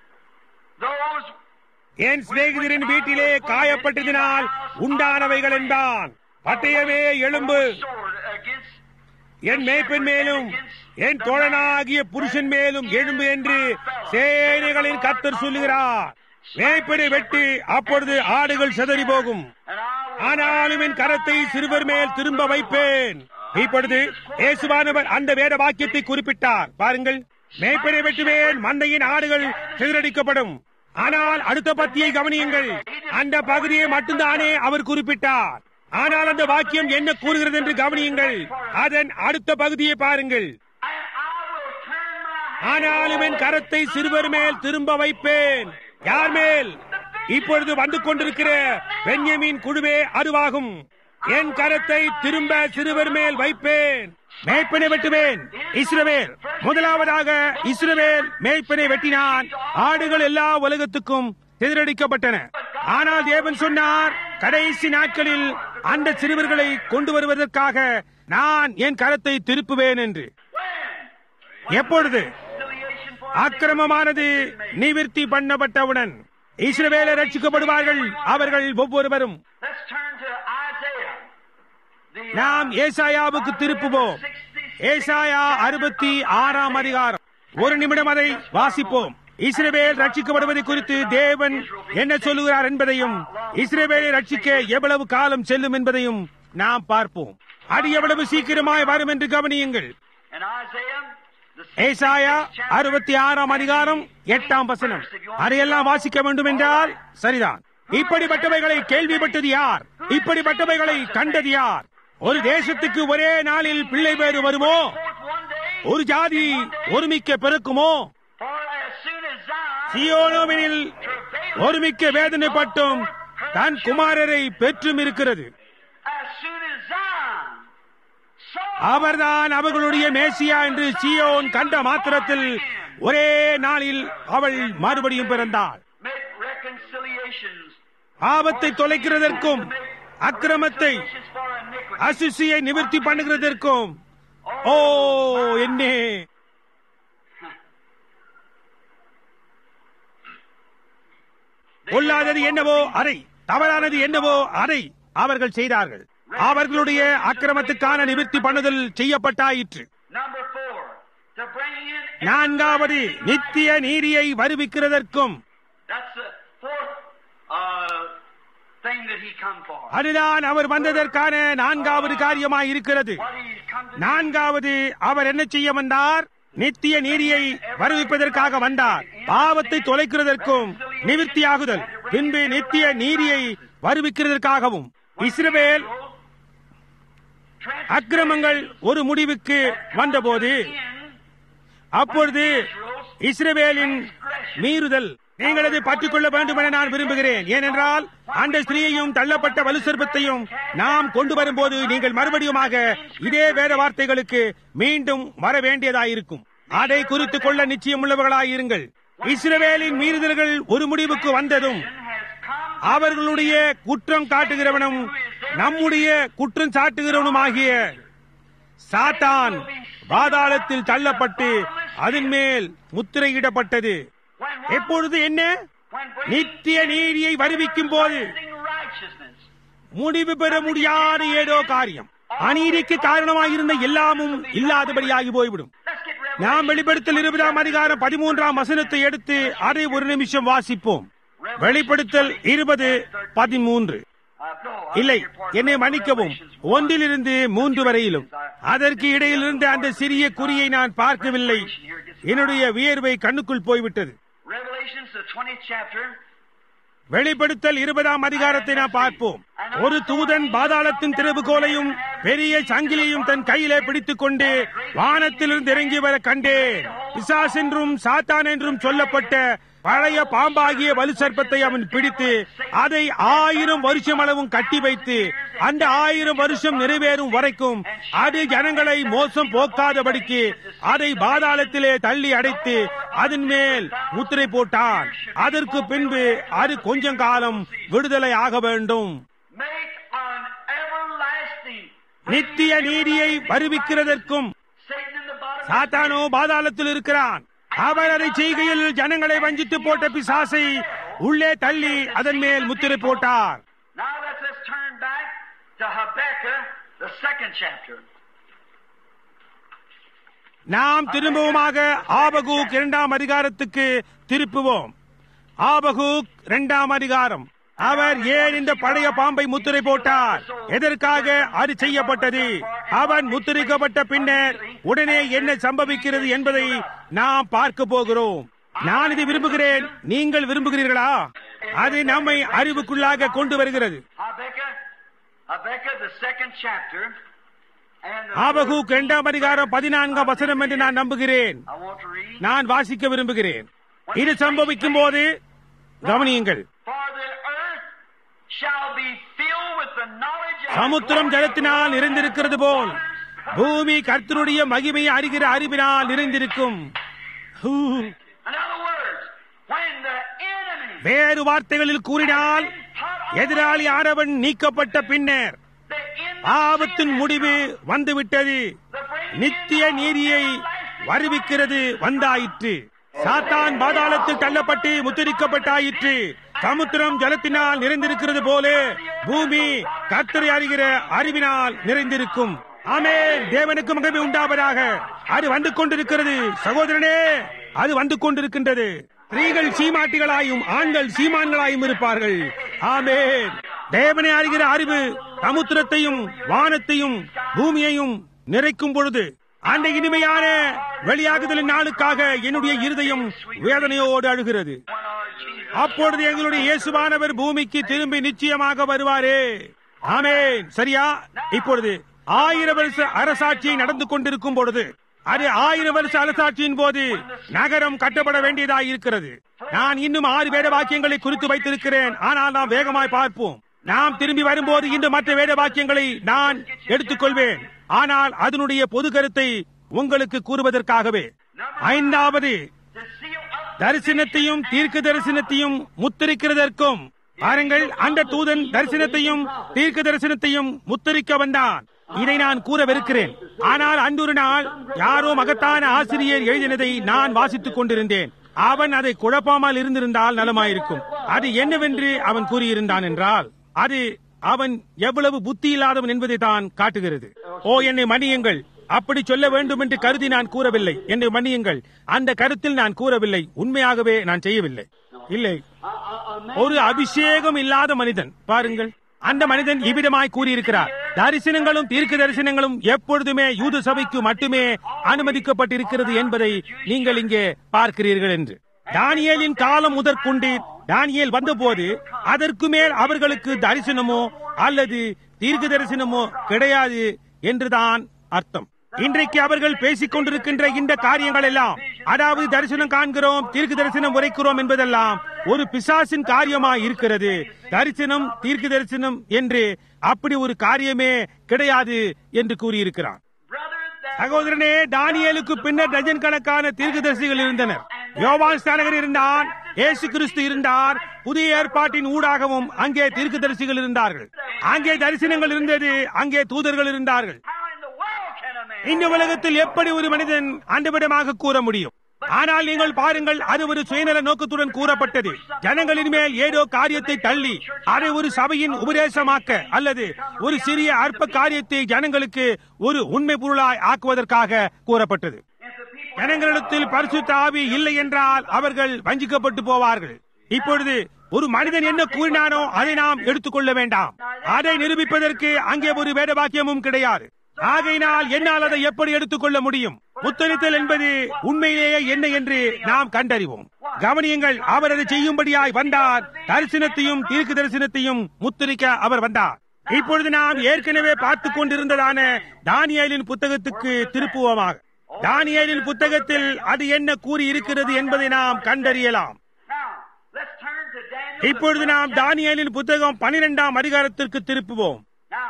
those என் சிநேகிதரின் வீட்டிலே காயப்பட்டதினால் உண்டானவைகள் என்பான் பட்டயமே எழும்பு sword against என் மேய்ப்பன் மேலும் என் தோழனாகிய புருஷன் மேலும் எழும்பு என்று சேனைகளின் கர்த்தர் சொல்லுகிறார் மேய்ப்பனை வெட்டி அப்பொழுது ஆடுகள் சிதறி போகும் and I will ஆனாலும் என் கரத்தை சிறுவர் மேல் திரும்ப வைப்பேன் இப்பொழுது இயேசுவானவர் அந்த வேத வாக்கியத்தை குறிப்பிட்டார் பாருங்கள் மேய்ப்பனை வெட்டுவேன் மந்தையின் ஆடுகள் சிதறடிக்கப்படும் ஆனால் அடுத்த பத்தியை கவனியுங்கள் அந்த பகுதியை மட்டும்தானே அவர் குறிப்பிட்டார் ஆனால் அந்த வாக்கியம் என்ன கூறுகிறது என்று கவனியுங்கள் அதன் அடுத்த பகுதியை பாருங்கள் and I will turn my ஆனாலும் என் கரத்தை சிறுவர் மேல் திரும்ப வைப்பேன் யார் மேல் இப்பொழுது வந்து கொண்டிருக்கிற பென்யமின் குழுவே அதுவாகும் என் கரத்தை திரும்ப சிறுவர் மேல் வைப்பேன் மேய்ப்பனை வெட்டுவேன் இஸ்ரவேல் முதலாவதாக இஸ்ரவேல் மேய்ப்பனை வெட்டினான் ஆடுகள் எல்லா உலகத்துக்கும் சிதறடிக்கப்பட்டன ஆனால் தேவன் சொன்னார் கடைசி நாட்களில் அந்த சிறுவர்களை கொண்டு வருவதற்காக நான் என் கரத்தை திருப்புவேன் என்று எப்பொழுது reconciliation for அக்கிரமமானது நிவிர்த்தி பண்ணப்பட்டவுடன் இஸ்ரவேலர் ரட்சிக்கப்படுவார்கள் அவர்கள் ஒவ்வொருவரும் Let's turn to Isaiah. The, uh, நாம் ஏசாயாவுக்கு திருப்புவோம் ஏசாயா அறுபத்தி ஆறாம் அதிகாரம் ஒரு நிமிடம் அதை வாசிப்போம் இஸ்ரவேல் ரட்சிக்கப்படுவதை குறித்து தேவன் என்ன சொல்லுகிறார் என்பதையும் இஸ்ரவேலை ரட்சிக்க எவ்வளவு காலம் செல்லும் என்பதையும் நாம் பார்ப்போம் அது எவ்வளவு சீக்கிரமாய் வரும் என்று கவனியுங்கள் And Isaiah, the ஏசாயா 66th அறுபத்தி ஆறாம் அதிகாரம் எட்டாம் வசனம் அதையெல்லாம் வாசிக்க வேண்டும் என்றால் சரிதான் இப்படிப்பட்டவைகளை கேள்விப்பட்டது யார் இப்படிப்பட்டவைகளை கண்டது யார் ஒரு தேசத்துக்கு ஒரே நாளில் பிள்ளை பேறு வருமோ forth one day, ஒரு ஜாதி ஒருமிக்க பிறக்குமோ for as soon சியோனோவினில் ஒருமிக்க வேதனைப்பட்டும் தன் குமாரரை பெற்றும் இருக்கிறது As soon as Zion saw அவர்தான் அவர்களுடைய மேசியா என்று சியோன் கண்ட மாத்திரத்தில் ஒரே நாளில் அவள் மறுபடியும் பிறந்தாள் make reconciliations, ஆபத்தை தொலைக்கிறதற்கும் அக்கிரமத்தை for iniquity. அசுசியை நிவர்த்தி பண்ணுகிறதற்கும் ஓ என்னே பொல்லாதது என்னவோ அதை தவறானது என்னவோ அதை அவர்கள் செய்தார்கள் அவர்களுடைய அக்கிரமத்துக்கான நிவர்த்தி பண்ணுதல் செய்யப்பட்டாயிற்று Number four, to bring in. நான்காவது நித்திய நீதியை வருவிக்கிறதற்கும் That's the fourth uh, thing that he come for. அதுதான் அவர் வந்ததற்கான நான்காவது காரியமாய் இருக்கிறது What he's come to நான்காவது அவர் என்ன செய்ய வந்தார் நித்திய நீதியை வருவிப்பதற்காக வந்தார் பாவத்தை தொலைக்கிறதற்கும் நிவிர்த்தியாகுதல் பின்பு நித்திய நீதியை வருவிக்கிறதற்காகவும் இஸ்ரவேல் அக்கிரமங்கள் ஒரு முடிவுக்கு வந்தபோது அப்பொழுது இஸ்ரவேலின் மீறுதல் நீங்கள் அதை பற்றிக் கொள்ள வேண்டும் என நான் விரும்புகிறேன் ஏனென்றால் அந்த ஸ்திரீயையும் தள்ளப்பட்ட வலுசர்பத்தையும் நாம் கொண்டு வரும்போது நீங்கள் மறுபடியுமாக இதே வேத வார்த்தைகளுக்கு மீண்டும் வர வேண்டியதாயிருக்கும் அதை குறித்துக் கொள்ள நிச்சயம் உள்ளவர்களாயிருங்கள் இஸ்ரவேலின் மீறுதல்கள் ஒரு முடிவுக்கு வந்ததும் அவர்களுடைய குற்றம் காட்டுகிறவனும் நம்முடைய குற்றம் சாட்டுகிறவனுமாகிய சாத்தான் பாதாளத்தில் தள்ளப்பட்டு அதன் மேல் முத்திரையிடப்பட்டது when, எப்பொழுது என்ன when bringing நித்திய நீதியை வருவிக்கும் போது righteousness. முடிவு பெற முடியாத ஏதோ காரியம் அநீதிக்கு காரணமாயிருந்த எல்லாமும் இல்லாதபடியாகி போய்விடும் Let's get revelation. நாம் வெளிப்படுத்தல் இருபதாம் அதிகாரம் பதிமூன்றாம் வசனத்தை எடுத்து அதை ஒரு நிமிஷம் வாசிப்போம் வெளிப்படுத்தல் இருபது பதிமூன்று Uh, no, I இல்லை beg your pardon. என்னை மன்னிக்கவும் Revelations ஒன்றிலிருந்து மூன்று வரையிலும் அதற்கு இடையில் இருந்த அந்த சிறிய குறியை நான் பார்க்கவில்லை என்னுடைய வியர்வை கண்ணுக்குள் போய்விட்டது Revelations, the 20th chapter. வெளிப்படுத்தல் இருபதாம் அதிகாரத்தை நாம் பார்ப்போம் ஒரு தூதன் பாதாளத்தின் திறவுகோலையும் பெரிய சங்கிலியும் தன் கையிலே பிடித்துக் கொண்டு வானத்திலிருந்து இறங்கி வர கண்டேன் பிசாஸ் என்றும் சாத்தான் என்றும் சொல்லப்பட்ட பழைய பாம்பாகிய வலு சர்ப்பத்தை அவன் பிடித்து அதை ஆயிரம் வருஷம் அளவும் கட்டி வைத்து அந்த ஆயிரம் வருஷம் நிறைவேறும் வரைக்கும் அது ஜனங்களை மோசம் போக்காதபடிக்கு அதை பாதாளத்திலே தள்ளி அடைத்து அதன் மேல் முத்திரை போட்டான் அதற்கு பின்பு அது கொஞ்சம் காலம் விடுதலை ஆக வேண்டும் Make an everlasting. நித்திய நீதியை வருவிக்கிறதற்கும் Satan in the bottom. சாத்தானோ பாதாளத்தில் இருக்கிறான் அவர் அதை செய்கையில் ஜனங்களை வஞ்சித்து போட்ட பிசாசை உள்ளே தள்ளி அதன் மேல் முத்திரை போட்டார் Now let's just turn back to Habakkuk, the second chapter. நாம் திரும்பவுமாக ஆபகூக் இரண்டாம் அதிகாரத்துக்கு திருப்புவோம் ஆபகூக் இரண்டாம் அதிகாரம் அவர் ஏன் இந்த பழைய பாம்பை முத்திரை போட்டார் எதற்காக அது செய்யப்பட்டது அவன் முத்திரிக்கப்பட்ட பின்னர் உடனே என்ன சம்பவிக்கிறது என்பதை நாம் பார்க்க போகிறோம் நான் இதை விரும்புகிறேன் நீங்கள் விரும்புகிறீர்களா அது நம்மை அறிவுக்குள்ளாக கொண்டு வருகிறது Habakkuk, Habakkuk, the second chapter. And the Habakkuk இரண்டாம் அதிகாரம் பதினான்காம் வசனம் என்று நான் நம்புகிறேன் I want to read. நான் வாசிக்க விரும்புகிறேன் இது சம்பவிக்கும் போது கவனியுங்கள் For the earth shall be filled with the knowledge of சமுத்திரம் ஜலத்தினால் நிறைந்திருக்கிறது போல் பூமி கர்த்தருடைய மகிமையை அறிகிற அறிவினால் நிறைந்திருக்கும் ஹூ. In other words, when the enemy வேறு வார்த்தைகளில் கூறினால் எதிராளி ஆடவன் நீக்கப்பட்ட பின்னர் the end ஆபத்தின் முடிவு வந்துவிட்டது நித்திய நீதியை வருவிக்கிறது வந்தாயிற்று சாத்தான் பாதாளத்தில் தள்ளப்பட்டு முத்திரிக்கப்பட்டாயிற்று சமுத்திரம் ஜலத்தினால் நிறைந்திருக்கிறது போல பூமி கர்த்தரை அறிகிற அறிவினால் நிறைந்திருக்கும் ஆமென் தேவனுக்கு மகிமை உண்டாவதாக அது வந்து கொண்டிருக்கிறது சகோதரனே அது வந்து கொண்டிருக்கின்றது ஸ்திரீகள் சீமாட்டிகளாயும் ஆண்கள் சீமான்களாயும் இருப்பார்கள் ஆமென் தேவனை அறிகிற அறிவு சமுத்திரத்தையும் வானத்தையும் பூமியையும் நிறைக்கும் பொழுது அந்த இனிமையான வெளியாகுதலின் நாளுக்காக என்னுடைய இருதயம் வேதனையோடு அழுகிறது when our Jesus அப்பொழுது எங்களுடைய இயேசுவானவர் பூமிக்கு திரும்பி நிச்சயமாக வருவாரே ஆமென் சரியா இப்பொழுது ஆயிரம் வருஷ அரசாட்சி நடந்து கொண்டிருக்கும் பொழுது அது ஆயிரம் வருஷ அரசாட்சியின் போது நகரம் கட்டப்பட வேண்டியதாய் இருக்கிறது நான் இன்னும் ஆறு வேத வாக்கியங்களை குறித்து வைத்திருக்கிறேன் ஆனால் நாம் வேகமாய் பார்ப்போம் நாம் திரும்பி வரும்போது இந்த மற்ற வேத வாக்கியங்களை நான் எடுத்துக்கொள்வேன் ஆனால் அதனுடைய பொது கருத்தை உங்களுக்கு கூறுவதற்காகவே ஐந்தாவது to seal up தரிசனத்தையும் தீர்க்க தரிசனத்தையும் முத்திரிக்கிறதற்கும் பாருங்கள் அந்த தூதன் தரிசனத்தையும் தீர்க்க தரிசனத்தையும் முத்திரிக்க வந்தான் இதை நான் கூறவிருக்கிறேன் ஆனால் அன்றொரு நாள் யாரோ மகத்தான ஆசிரியர் எழுதினதை நான் வாசித்துக் கொண்டிருந்தேன் அவன் அதை குழப்பாமல் இருந்திருந்தால் நலமாயிருக்கும் அது என்னவென்று அவன் கூறியிருந்தான் என்றால் அது அவன் எவ்வளவு புத்தி இல்லாதவன் என்பதை தான் காட்டுகிறது ஓ என்னை மன்னியுங்கள் அப்படி சொல்ல வேண்டும் என்று கருதி நான் கூறவில்லை என்னை மன்னியுங்கள் அந்த கருத்தில் நான் கூறவில்லை உண்மையாகவே நான் செய்யவில்லை இல்லை ஒரு அபிஷேகம் இல்லாத மனிதன் பாருங்கள் அந்த மனிதன் இவ்விதமாய் கூறியிருக்கிறார் தரிசனங்களும் தீர்க்க தரிசனங்களும் எப்பொழுதுமே யூத சபைக்கு மட்டுமே அனுமதிக்கப்பட்டிருக்கிறது என்பதை நீங்கள் இங்கே பார்க்கிறீர்கள் என்று தானியேலின் காலம் முதற்கொண்டு தானியேல் வந்தபோது அதற்கு மேல் அவர்களுக்கு தரிசனமோ அல்லது தீர்க்க தரிசனமோ கிடையாது என்றுதான் அர்த்தம் இன்றைக்கு அவர்கள் பேசிக் கொண்டிருக்கின்ற இந்த காரியங்கள் எல்லாம் அதாவது தரிசனம் காண்கிறோம் தீர்க்க தரிசனம் உரைக்கிறோம் என்பதெல்லாம் ஒரு பிசாசின் காரியமாய் இருக்கிறது தரிசனம் தீர்க்க தரிசனம் என்று அப்படி ஒரு காரியமே கிடையாது என்று கூறியிருக்கிறான் brother that சகோதரனே தானியேலுக்கு பின்னர் டஜன் கணக்கான தீர்க்கதரிசிகள் இருந்தனர் யோவான் ஸ்தானகர் இருந்தான் இயேசு கிறிஸ்து இருந்தார் புதிய ஏற்பாட்டின் ஊடாகவும் அங்கே தீர்க்கதரிசிகள் இருந்தார்கள் அங்கே தரிசனங்கள் இருந்தது அங்கே தூதர்கள் இருந்தார்கள் how in the world can a man இந்த உலகத்தில் எப்படி ஒரு மனிதன் அண்டவிடமாக கூற முடியும் ஆனால் நீங்கள் பாருங்கள் அது ஒரு சுயநல நோக்கத்துடன் கூறப்பட்டது ஜனங்களின் மேல் ஏதோ காரியத்தை தள்ளி அதை ஒரு சபையின் உபதேசமாக்க அல்லது ஒரு சிறிய அற்ப காரியத்தை ஜனங்களுக்கு ஒரு உண்மை பொருளாய் ஆக்குவதற்காக கூறப்பட்டது if the people ஜனங்களிடத்தில் பரிசுத்த ஆவி இல்லை என்றால் அவர்கள் வஞ்சிக்கப்பட்டு போவார்கள் இப்பொழுது ஒரு மனிதன் என்ன கூறினானோ அதை நாம் எடுத்துக்கொள்ள வேண்டாம் அதை நிரூபிப்பதற்கு அங்கே ஒரு வேதவாக்கியமும் கிடையாது ஆகையினால் என்னால் அதை எப்படி எடுத்துக்கொள்ள முடியும் முத்தரித்தல் என்பது உண்மையிலேயே என்ன என்று நாம் கண்டறிவோம் கவனியுங்கள் அவர் அதை செய்யும்படியாய் வந்தார் தரிசனத்தையும் தீர்க்க தரிசனத்தையும் முத்திரிக்க அவர் வந்தார் இப்பொழுது நாம் ஏற்கனவே பார்த்துக் கொண்டிருந்ததான தானியேலின் புத்தகத்துக்கு திருப்புவோமாக தானியேலின் புத்தகத்தில் அது என்ன கூறி இருக்கிறது என்பதை நாம் கண்டறியலாம் now let's turn to Daniel இப்பொழுது நாம் தானியேலின் புத்தகம் பனிரெண்டாம் அதிகாரத்திற்கு திருப்புவோம் now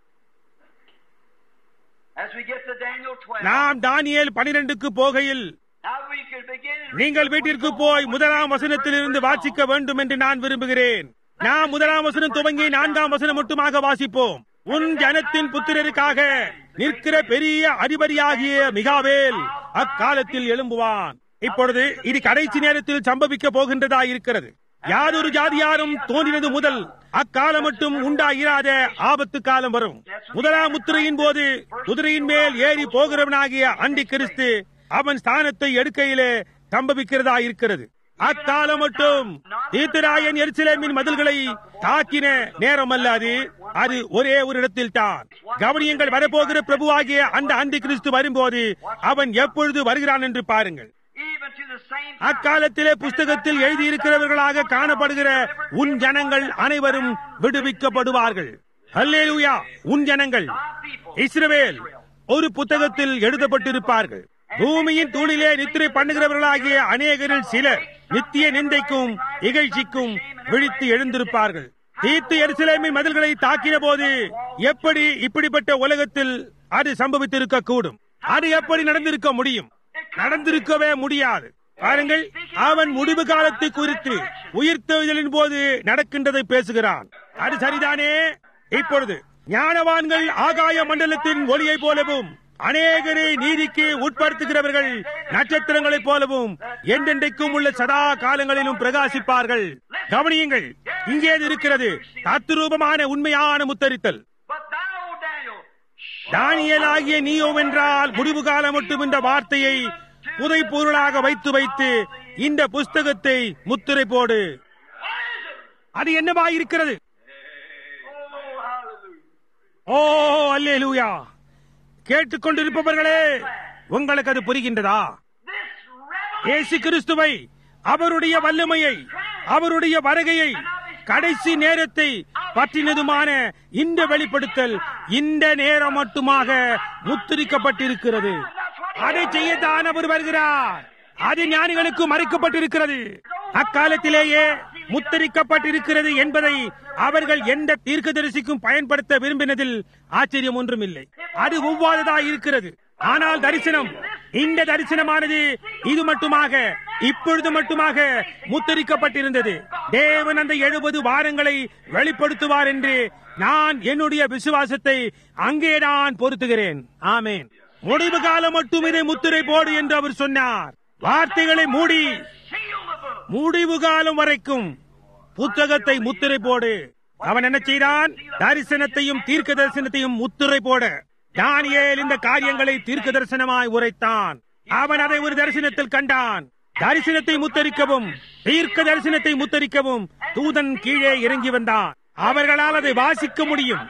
as we get to Daniel 12 நாம் தானியேல் பனிரெண்டுக்கு போகையில் now we could begin and நீங்கள் வீட்டிற்கு போய் முதலாம் வசனத்திலிருந்து வாசிக்க வேண்டும் என்று நான் விரும்புகிறேன் நாம் முதலாம் வசனம் துவங்கி நான்காம் வசனம் மட்டுமாக வாசிப்போம் உன் ஜனத்தின் புத்திரருக்காக நிற்கிற பெரிய அதிபதியாகிய மிகாவேல் அக்காலத்தில் எழும்புவான் இப்பொழுது இது கடைசி நேரத்தில் சம்பவிக்க போகின்றதா இருக்கிறது யாதொரு ஜாதியாரும் தோன்றினது முதல் அக்காலம் மட்டும் உண்டாயிராத ஆபத்து காலம் வரும் முதலாம் முத்திரையின் போது குதிரையின் மேல் ஏறி போகிறவனாகிய அண்டி கிறிஸ்து அவன் ஸ்தானத்தை எடுக்கையிலே சம்பவிக்கிறதா இருக்கிறது அக்காலம் மட்டும் தீர்த்தராயன் எருசலேமின் மதில்களை தாக்கின நேரம் அல்ல அது அது ஒரே ஒரு இடத்தில் தான் கவனியங்கள் வரப்போகிற பிரபுவாகிய அந்த அந்தி கிறிஸ்து வரும்போது அவன் எப்பொழுது வருகிறான் என்று பாருங்கள் even to the same time. அக்காலத்திலே புஸ்தகத்தில் எழுதியிருக்கிறவர்களாக காணப்படுகிற உன் ஜனங்கள் அனைவரும் விடுவிக்கப்படுவார்கள் அல்லேலூயா உன் ஜனங்கள் இஸ்ரவேல் ஒரு புத்தகத்தில் எழுதப்பட்டிருப்பார்கள் பூமியின் தூளிலே நித்திரை பண்ணுகிறவர்களாகிய அநேகரில் சிலர் நித்திய நிந்தைக்கும் இகழ்ச்சிக்கும் விழித்து எழுந்திருப்பார்கள் தீர்த்து எருசலேமின் மதில்களை தாக்கின போது எப்படி இப்படிப்பட்ட உலகத்தில் அது சம்பவித்திருக்க கூடும் அது எப்படி நடந்திருக்க முடியும் நடந்திருக்கவே முடியாது பாருங்கள் அவன் முடிவு காலத்தை குறித்து உயிர்த்தெழுதலின் போது நடக்கின்றதை பேசுகிறான் அது சரிதானே இப்பொழுது ஞானவான்கள் ஆகாய மண்டலத்தின் ஒளியை போலவும் அநேகரை நீதிக்கு உட்படுத்துகிறவர்கள் நட்சத்திரங்களைப் போலவும் என்றென்றைக்கும் உள்ள சதா காலங்களிலும் பிரகாசிப்பார்கள் கவனியுங்கள் இங்கே அது இருக்கிறது தத்துரூபமான உண்மையான முத்தரித்தல் But thou, Daniel, தானியலாகிய நீயோ வென்றால் முடிவு காலம் மட்டும் இந்த வார்த்தையை புதை பொருளாக வைத்து வைத்து இந்த புஸ்தகத்தை முத்திரை போடு அது என்னவா இருக்கிறது oh, hallelujah. ஓ அல்லேலூயா கேட்டுக்கொண்டிருப்பவர்களே உங்களுக்கு அது புரிகின்றதா This revelation இயேசு கிறிஸ்துவை அவருடைய வல்லமையை அவருடைய வருகையை கடைசி நேரத்தை பற்றினதுமான இந்த வெளிப்படுத்தல் இந்த நேரம் மட்டுமாக முத்திரிக்கப்பட்டிருக்கிறது That's what அதை செய்யத்தான் அவர் வருகிறார் அது ஞானிகளுக்கு மறைக்கப்பட்டிருக்கிறது அக்காலத்திலேயே முத்தரிக்கப்பட்டிருக்கிறது என்பதை அவர்கள் எந்த தீர்க்கதரிசிக்கும் பயன்படுத்த விரும்பினதில் ஆச்சரியம் ஒன்றும் இல்லை அது ஒவ்வாததா இருக்கிறது ஆனால் தரிசனம் இந்த தரிசனமானது இது மட்டுமாக இப்பொழுது மட்டுமாக முத்தரிக்கப்பட்டிருந்தது தேவன் அந்த எழுபது வாரங்களை வெளிப்படுத்துவார் என்று நான் என்னுடைய விசுவாசத்தை அங்கே நான் பொருத்துகிறேன் ஆமேன் முடிவு காலம் மட்டும் இதை முத்திரை போடு என்று அவர் சொன்னார் வார்த்தைகளை மூடி முடிவு காலம் வரைக்கும் புத்தகத்தை முத்திரை போடு அவன் என்ன செய்தான் தரிசனத்தையும் தீர்க்க தரிசனத்தையும் முத்திரை போட தானியேல் இந்த காரியங்களை தீர்க்க தரிசனமாய் உரைத்தான் அவன் அதை ஒரு தரிசனத்தில் கண்டான் தரிசனத்தை முத்தரிக்கவும் தீர்க்க தரிசனத்தை முத்தரிக்கவும் தூதன் கீழே இறங்கி வந்தான் அவர்களால் அதை வாசிக்க முடியும்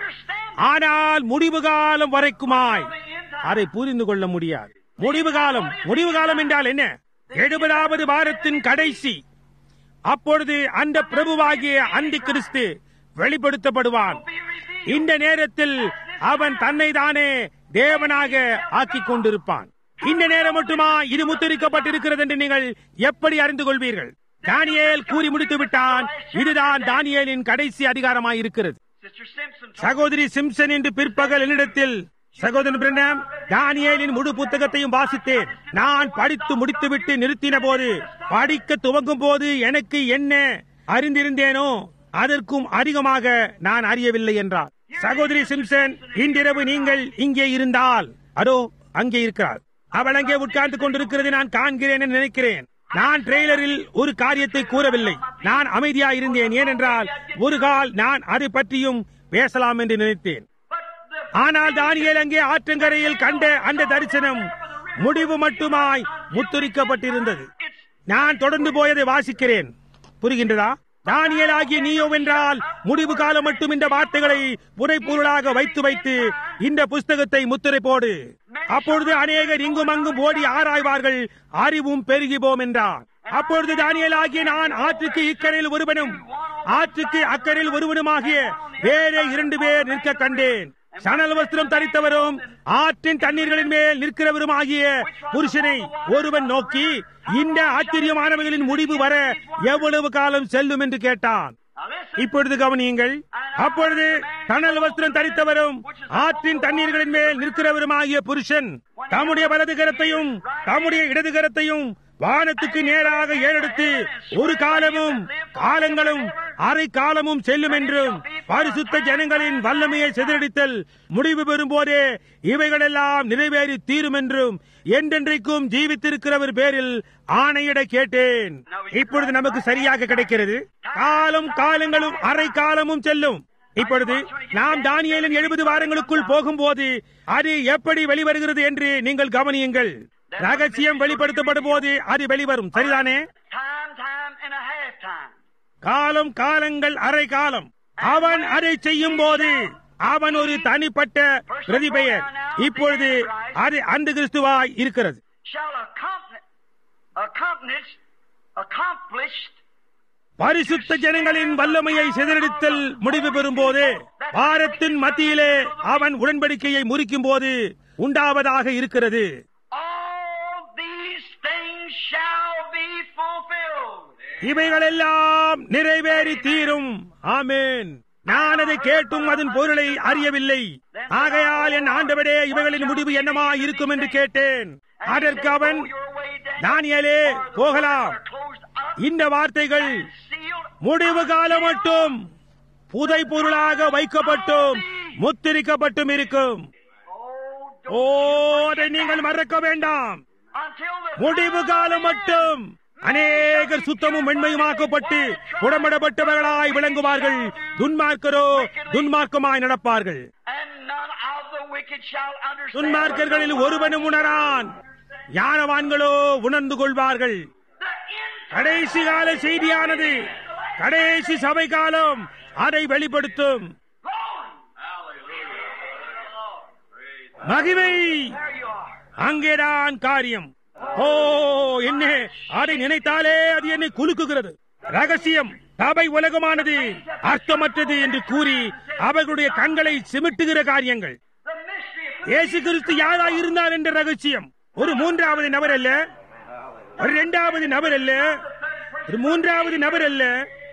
ஆனால் முடிவு காலம் வரைக்குமாய் அதை புரிந்து கொள்ள முடியாது முடிவு காலம் முடிவு காலம் என்றால் என்ன எழுபதாவது வாரத்தின் கடைசி அப்பொழுது அந்த பிரபுவாகிய அந்தி கிறிஸ்து வெளிப்படுத்தப்படுவான் இந்த நேரத்தில் அவன் தன்னை தானே தேவனாக ஆக்கிக் கொண்டிருப்பான் இந்த நேரம் மட்டுமா இது முத்திரிக்கப்பட்டிருக்கிறது என்று நீங்கள் எப்படி அறிந்து கொள்வீர்கள் தானியேல் கூறி முடித்து விட்டான் இதுதான் தானியேலின் கடைசி அதிகாரமாய் இருக்கிறது Sister Simpson சகோதரி சிம்சன் என்று பிற்பகல் என்னிடத்தில் சகோதரன் பிரண்ணம் தானியேலின் முழு புத்தகத்தையும் வாசித்தேன் நான் படித்து முடித்துவிட்டு நிறுத்தின போது படிக்க துவங்கும் போது எனக்கு என்ன அறிந்திருந்தேனோ அதற்கும் அதிகமாக நான் அறியவில்லை என்றார் சகோதரி சிம்சன் இன்றிரவு நீங்கள் இங்கே இருந்தால் அதோ அங்கே இருக்கிறார் அவள் அங்கே உட்கார்ந்து கொண்டிருக்கிறது நான் காண்கிறேன் என்று நினைக்கிறேன் நான் ட்ரெய்லரில் ஒரு காரியத்தை கூறவில்லை நான் அமைதியா இருந்தேன் ஏனென்றால் ஒரு கால் நான் அதை பற்றியும் பேசலாம் என்று நினைத்தேன் But the ஆனால் தானியேல் அங்கே ஆற்றங்கரையில் கண்ட அந்த தரிசனம் முடிவு மட்டுமாய் முத்தரிக்கப்பட்டிருந்தது நான் தொடர்ந்து போயதை வாசிக்கிறேன் புரிகின்றதா தானியல் ஆகிய நீயோ வென்றால் முடிவு காலம் மட்டும் இந்த வார்த்தைகளை புனைப்பொருளாக வைத்து வைத்து இந்த புஸ்தகத்தை முத்திரை போடு அப்பொழுது அநேகர் இங்கும் அங்கும் ஓடி ஆராய்வார்கள் அறிவும் பெருகிவோம் என்றார் அப்பொழுது தானியல் ஆகிய நான் ஆற்றுக்கு இக்கரையில் ஒருவனும் ஆற்றுக்கு அக்கரையில் ஒருவனுமாகிய வேறே இரண்டு பேர் நிற்க கண்டேன் சணல் வஸ்திரம் தரித்தவரும் ஆற்றின் தண்ணீர்களின் மேல் நிற்கிறவரும் ஆகிய புருஷனை ஒருவன் நோக்கி இந்த ஆச்சரியமானவைகளின் முடிவு வர எவ்வளவு காலம் செல்லும் என்று கேட்டான் now listen. இப்பொழுது கவனியுங்கள் அப்பொழுது தணல் வஸ்திரம் தரித்தவரும் ஆற்றின் தண்ணீர்களின் மேல் நிற்கிறவருமாகிய புருஷன் தம்முடைய வலது கரத்தையும் தம்முடைய இடது கரத்தையும் வானத்துக்கு நேராக ஏறெடுத்து ஒரு காலமும் காலங்களும் அரை காலமும் செல்லும் என்றும் பரிசுத்த ஜனங்களின் வல்லமையை சிதறடித்தல் முடிவு பெறும் போதே இவைகளெல்லாம் நிறைவேறி தீரும் என்றும் என்றென்றைக்கும் ஜீவித்திருக்கிறவர் பேரில் ஆணையிட கேட்டேன் இப்பொழுது நமக்கு சரியாக கிடைக்கிறது காலம் காலங்களும் அரை காலமும் செல்லும் இப்பொழுது நாம் தானியேலின் எழுபது வாரங்களுக்குள் போகும்போது அது எப்படி வெளிவருகிறது என்று நீங்கள் கவனியுங்கள் ரகசியம் வெளிப்படுத்தப்படும் போது அது வெளிவரும் சரிதானே Time, time, and a half time. காலம் காலங்கள் அரை காலம் அவன் அதை செய்யும் போது அவன் ஒரு தனிப்பட்ட பிரதிபெயர் இப்பொழுது அது அந்த கிறிஸ்துவாய் இருக்கிறது Shall accompany, accomplish, accomplished பரிசுத்த ஜனங்களின் வல்லமையை சிதறடித்தல் முடிவு பெறும் போது பாரத்தின் மத்தியிலே அவன் உடன்படிக்கையை முறிக்கும் போது உண்டாவதாக இருக்கிறது all these things shall be fulfilled. இவைகளெல்லாம் நிறைவேறி தீரும் ஆமென் நான் அதை கேட்டும் அதன் பொருளை அறியவில்லை ஆகையால் என் ஆண்டவரே இவைகளின் முடிவு என்னமா இருக்கும் என்று கேட்டேன் அதற்கு அவன் தானியலே போகலாம் இந்த வார்த்தைகள் முடிவு காலம் மட்டும் புதை பொருளாக வைக்கப்பட்டும் முத்திரிக்கப்பட்டும் இருக்கும் ஓ அதை நீங்கள் மறக்க வேண்டாம் முடிவு காலம் மட்டும் அநேகர் சுத்தமும் வெண்மையுமாக்கப்பட்டு உடம்படப்பட்டவர்களாய் விளங்குவார்கள் துன்மார்க்கரோ துன்மார்க்கமாய் நடப்பார்கள் துன்மார்க்கர்களில் ஒருவனும் உணரான் ஞானவான்களோ உணர்ந்து கொள்வார்கள் கடைசி கால செய்தியானது கடைசி சபை காலம் அதை வெளிப்படுத்தும் மகிமை அங்கேதான் காரியம் ஓ என்ன அதை நினைத்தாலே அது என்னை குலுக்குகிறது ரகசியம் சபை உலகமானது அர்த்தமற்றது என்று கூறி அவர்களுடைய கண்களை சிமிட்டுகிற காரியங்கள் இயேசு கிறிஸ்து யாரா இருந்தார் என்ற ரகசியம் ஒரு மூன்றாவது நபர் அல்ல ஒரு இரண்டாவது நபர் அல்ல ஒரு மூன்றாவது நபர் அல்ல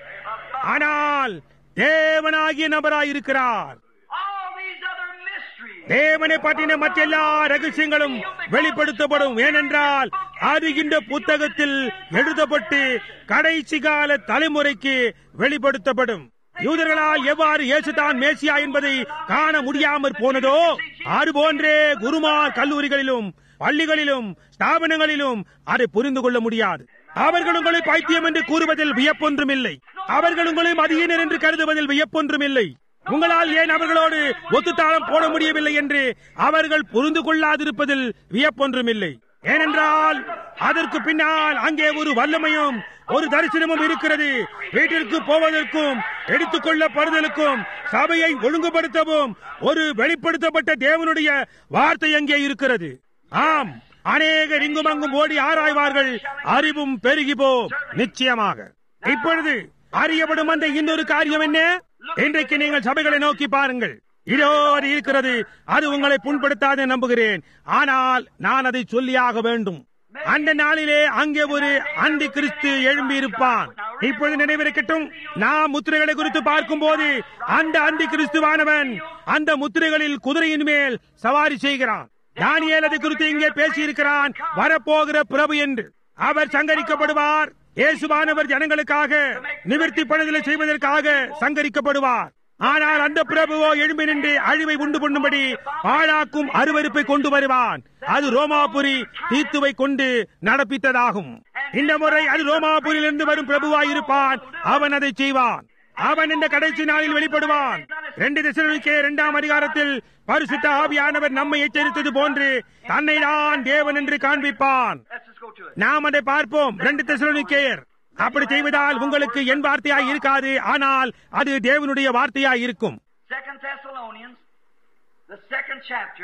ஆனால் தேவனாகிய நபராய் இருக்கிறார் All these other mysteries. தேவனை பற்றின மற்றெல்லா ரகசியங்களும் வெளிப்படுத்தப்படும் ஏனென்றால் அது இந்த புத்தகத்தில் எழுதப்பட்டு கடைசி கால தலைமுறைக்கு வெளிப்படுத்தப்படும் யூதர்களால் எவ்வாறு இயேசுதான் மேசியா என்பதை காண முடியாமற் போனதோ அதுபோன்றே குருமார் கல்லூரிகளிலும் பள்ளிகளிலும் ஸ்தாபனங்களிலும் அதை புரிந்து கொள்ள முடியாது அவர்கள் உங்களை பைத்தியம் என்று கூறுவதில் வியப்பொன்றுமில்லை அவர்கள் உங்களை மதியினர் என்று கருதுவதில் வியப்பொன்றுமில்லை உங்களால் ஏன் அவர்களோடு ஒத்துத்தாளம் போட முடியவில்லை என்று அவர்கள் புரிந்து கொள்ளாதிருப்பதில் வியப்பொன்றுமில்லை ஏனென்றால் அதற்கு பின்னால் அங்கே ஒரு வல்லமையும் ஒரு தரிசனமும் இருக்கிறது வீட்டிற்கு போவதற்கும் எடுத்துக் கொள்ளப்படுதலுக்கும் சபையை ஒழுங்குபடுத்தவும் ஒரு வெளிப்படுத்தப்பட்ட தேவனுடைய வார்த்தை அங்கே இருக்கிறது ஆம் அநேகர் இங்கும் அங்கும் ஓடி ஆராய்வார்கள் அறிவும் பெருகி போம் நிச்சயமாக இப்பொழுது அறியப்படும் அந்த இன்னொரு காரியம் என்ன இன்றைக்கு நீங்கள் சபைகளை நோக்கி பாருங்கள் இதோ அது இருக்கிறது அது உங்களை புண்படுத்தாது நம்புகிறேன் ஆனால் நான் அதை சொல்லியாக வேண்டும் அந்த நாளிலே அங்கே ஒரு அந்தி கிறிஸ்து எழும்பி இருப்பான் இப்பொழுது நினைவிருக்கட்டும் நாம் முத்திரைகளை குறித்து பார்க்கும் போது அந்த அந்தி கிறிஸ்துவானவன் அந்த முத்திரைகளில் குதிரையின் மேல் சவாரி செய்கிறான் தானியேல் அது குறித்து இங்கே பேசியிருக்கிறான் வரப்போகிற பிரபு என்று அவர் சங்கரிக்கப்படுவார் இயேசுவானவர் ஜனங்களுக்காக நிவர்த்தி பணிதலை செய்வதற்காக சங்கரிக்கப்படுவார் ஆனால் அந்த பிரபுவோ எழும்பி நின்று அழிவை உண்டு பண்ணும்படி பாழாக்கும் அருவருப்பை கொண்டு வருவான் அது ரோமாபுரி தீத்துவை கொண்டு நடப்பித்ததாகும் இந்த முறை அது ரோமாபுரியிலிருந்து வரும் பிரபுவாய் இருப்பான் அவன் அதை செய்வான் அவன் இந்த கடைசி நாளில் வெளிப்படுவான் ரெண்டு திசைக்கே இரண்டாம் அதிகாரத்தில் பரிசுத்த ஆவியானவர் நம்மை எச்சரித்தது போன்று தன்னை தான் தேவன் என்று காண்பிப்பான் Let's just go to it. நாம் அதை பார்ப்போம் ரெண்டு தெசலோனிக்கேயர் அப்படி செய்வதால் உங்களுக்கு என் வார்த்தையாய் இருக்காது ஆனால் அது தேவனுடைய வார்த்தையாய் இருக்கும் Second Thessalonians, the second chapter,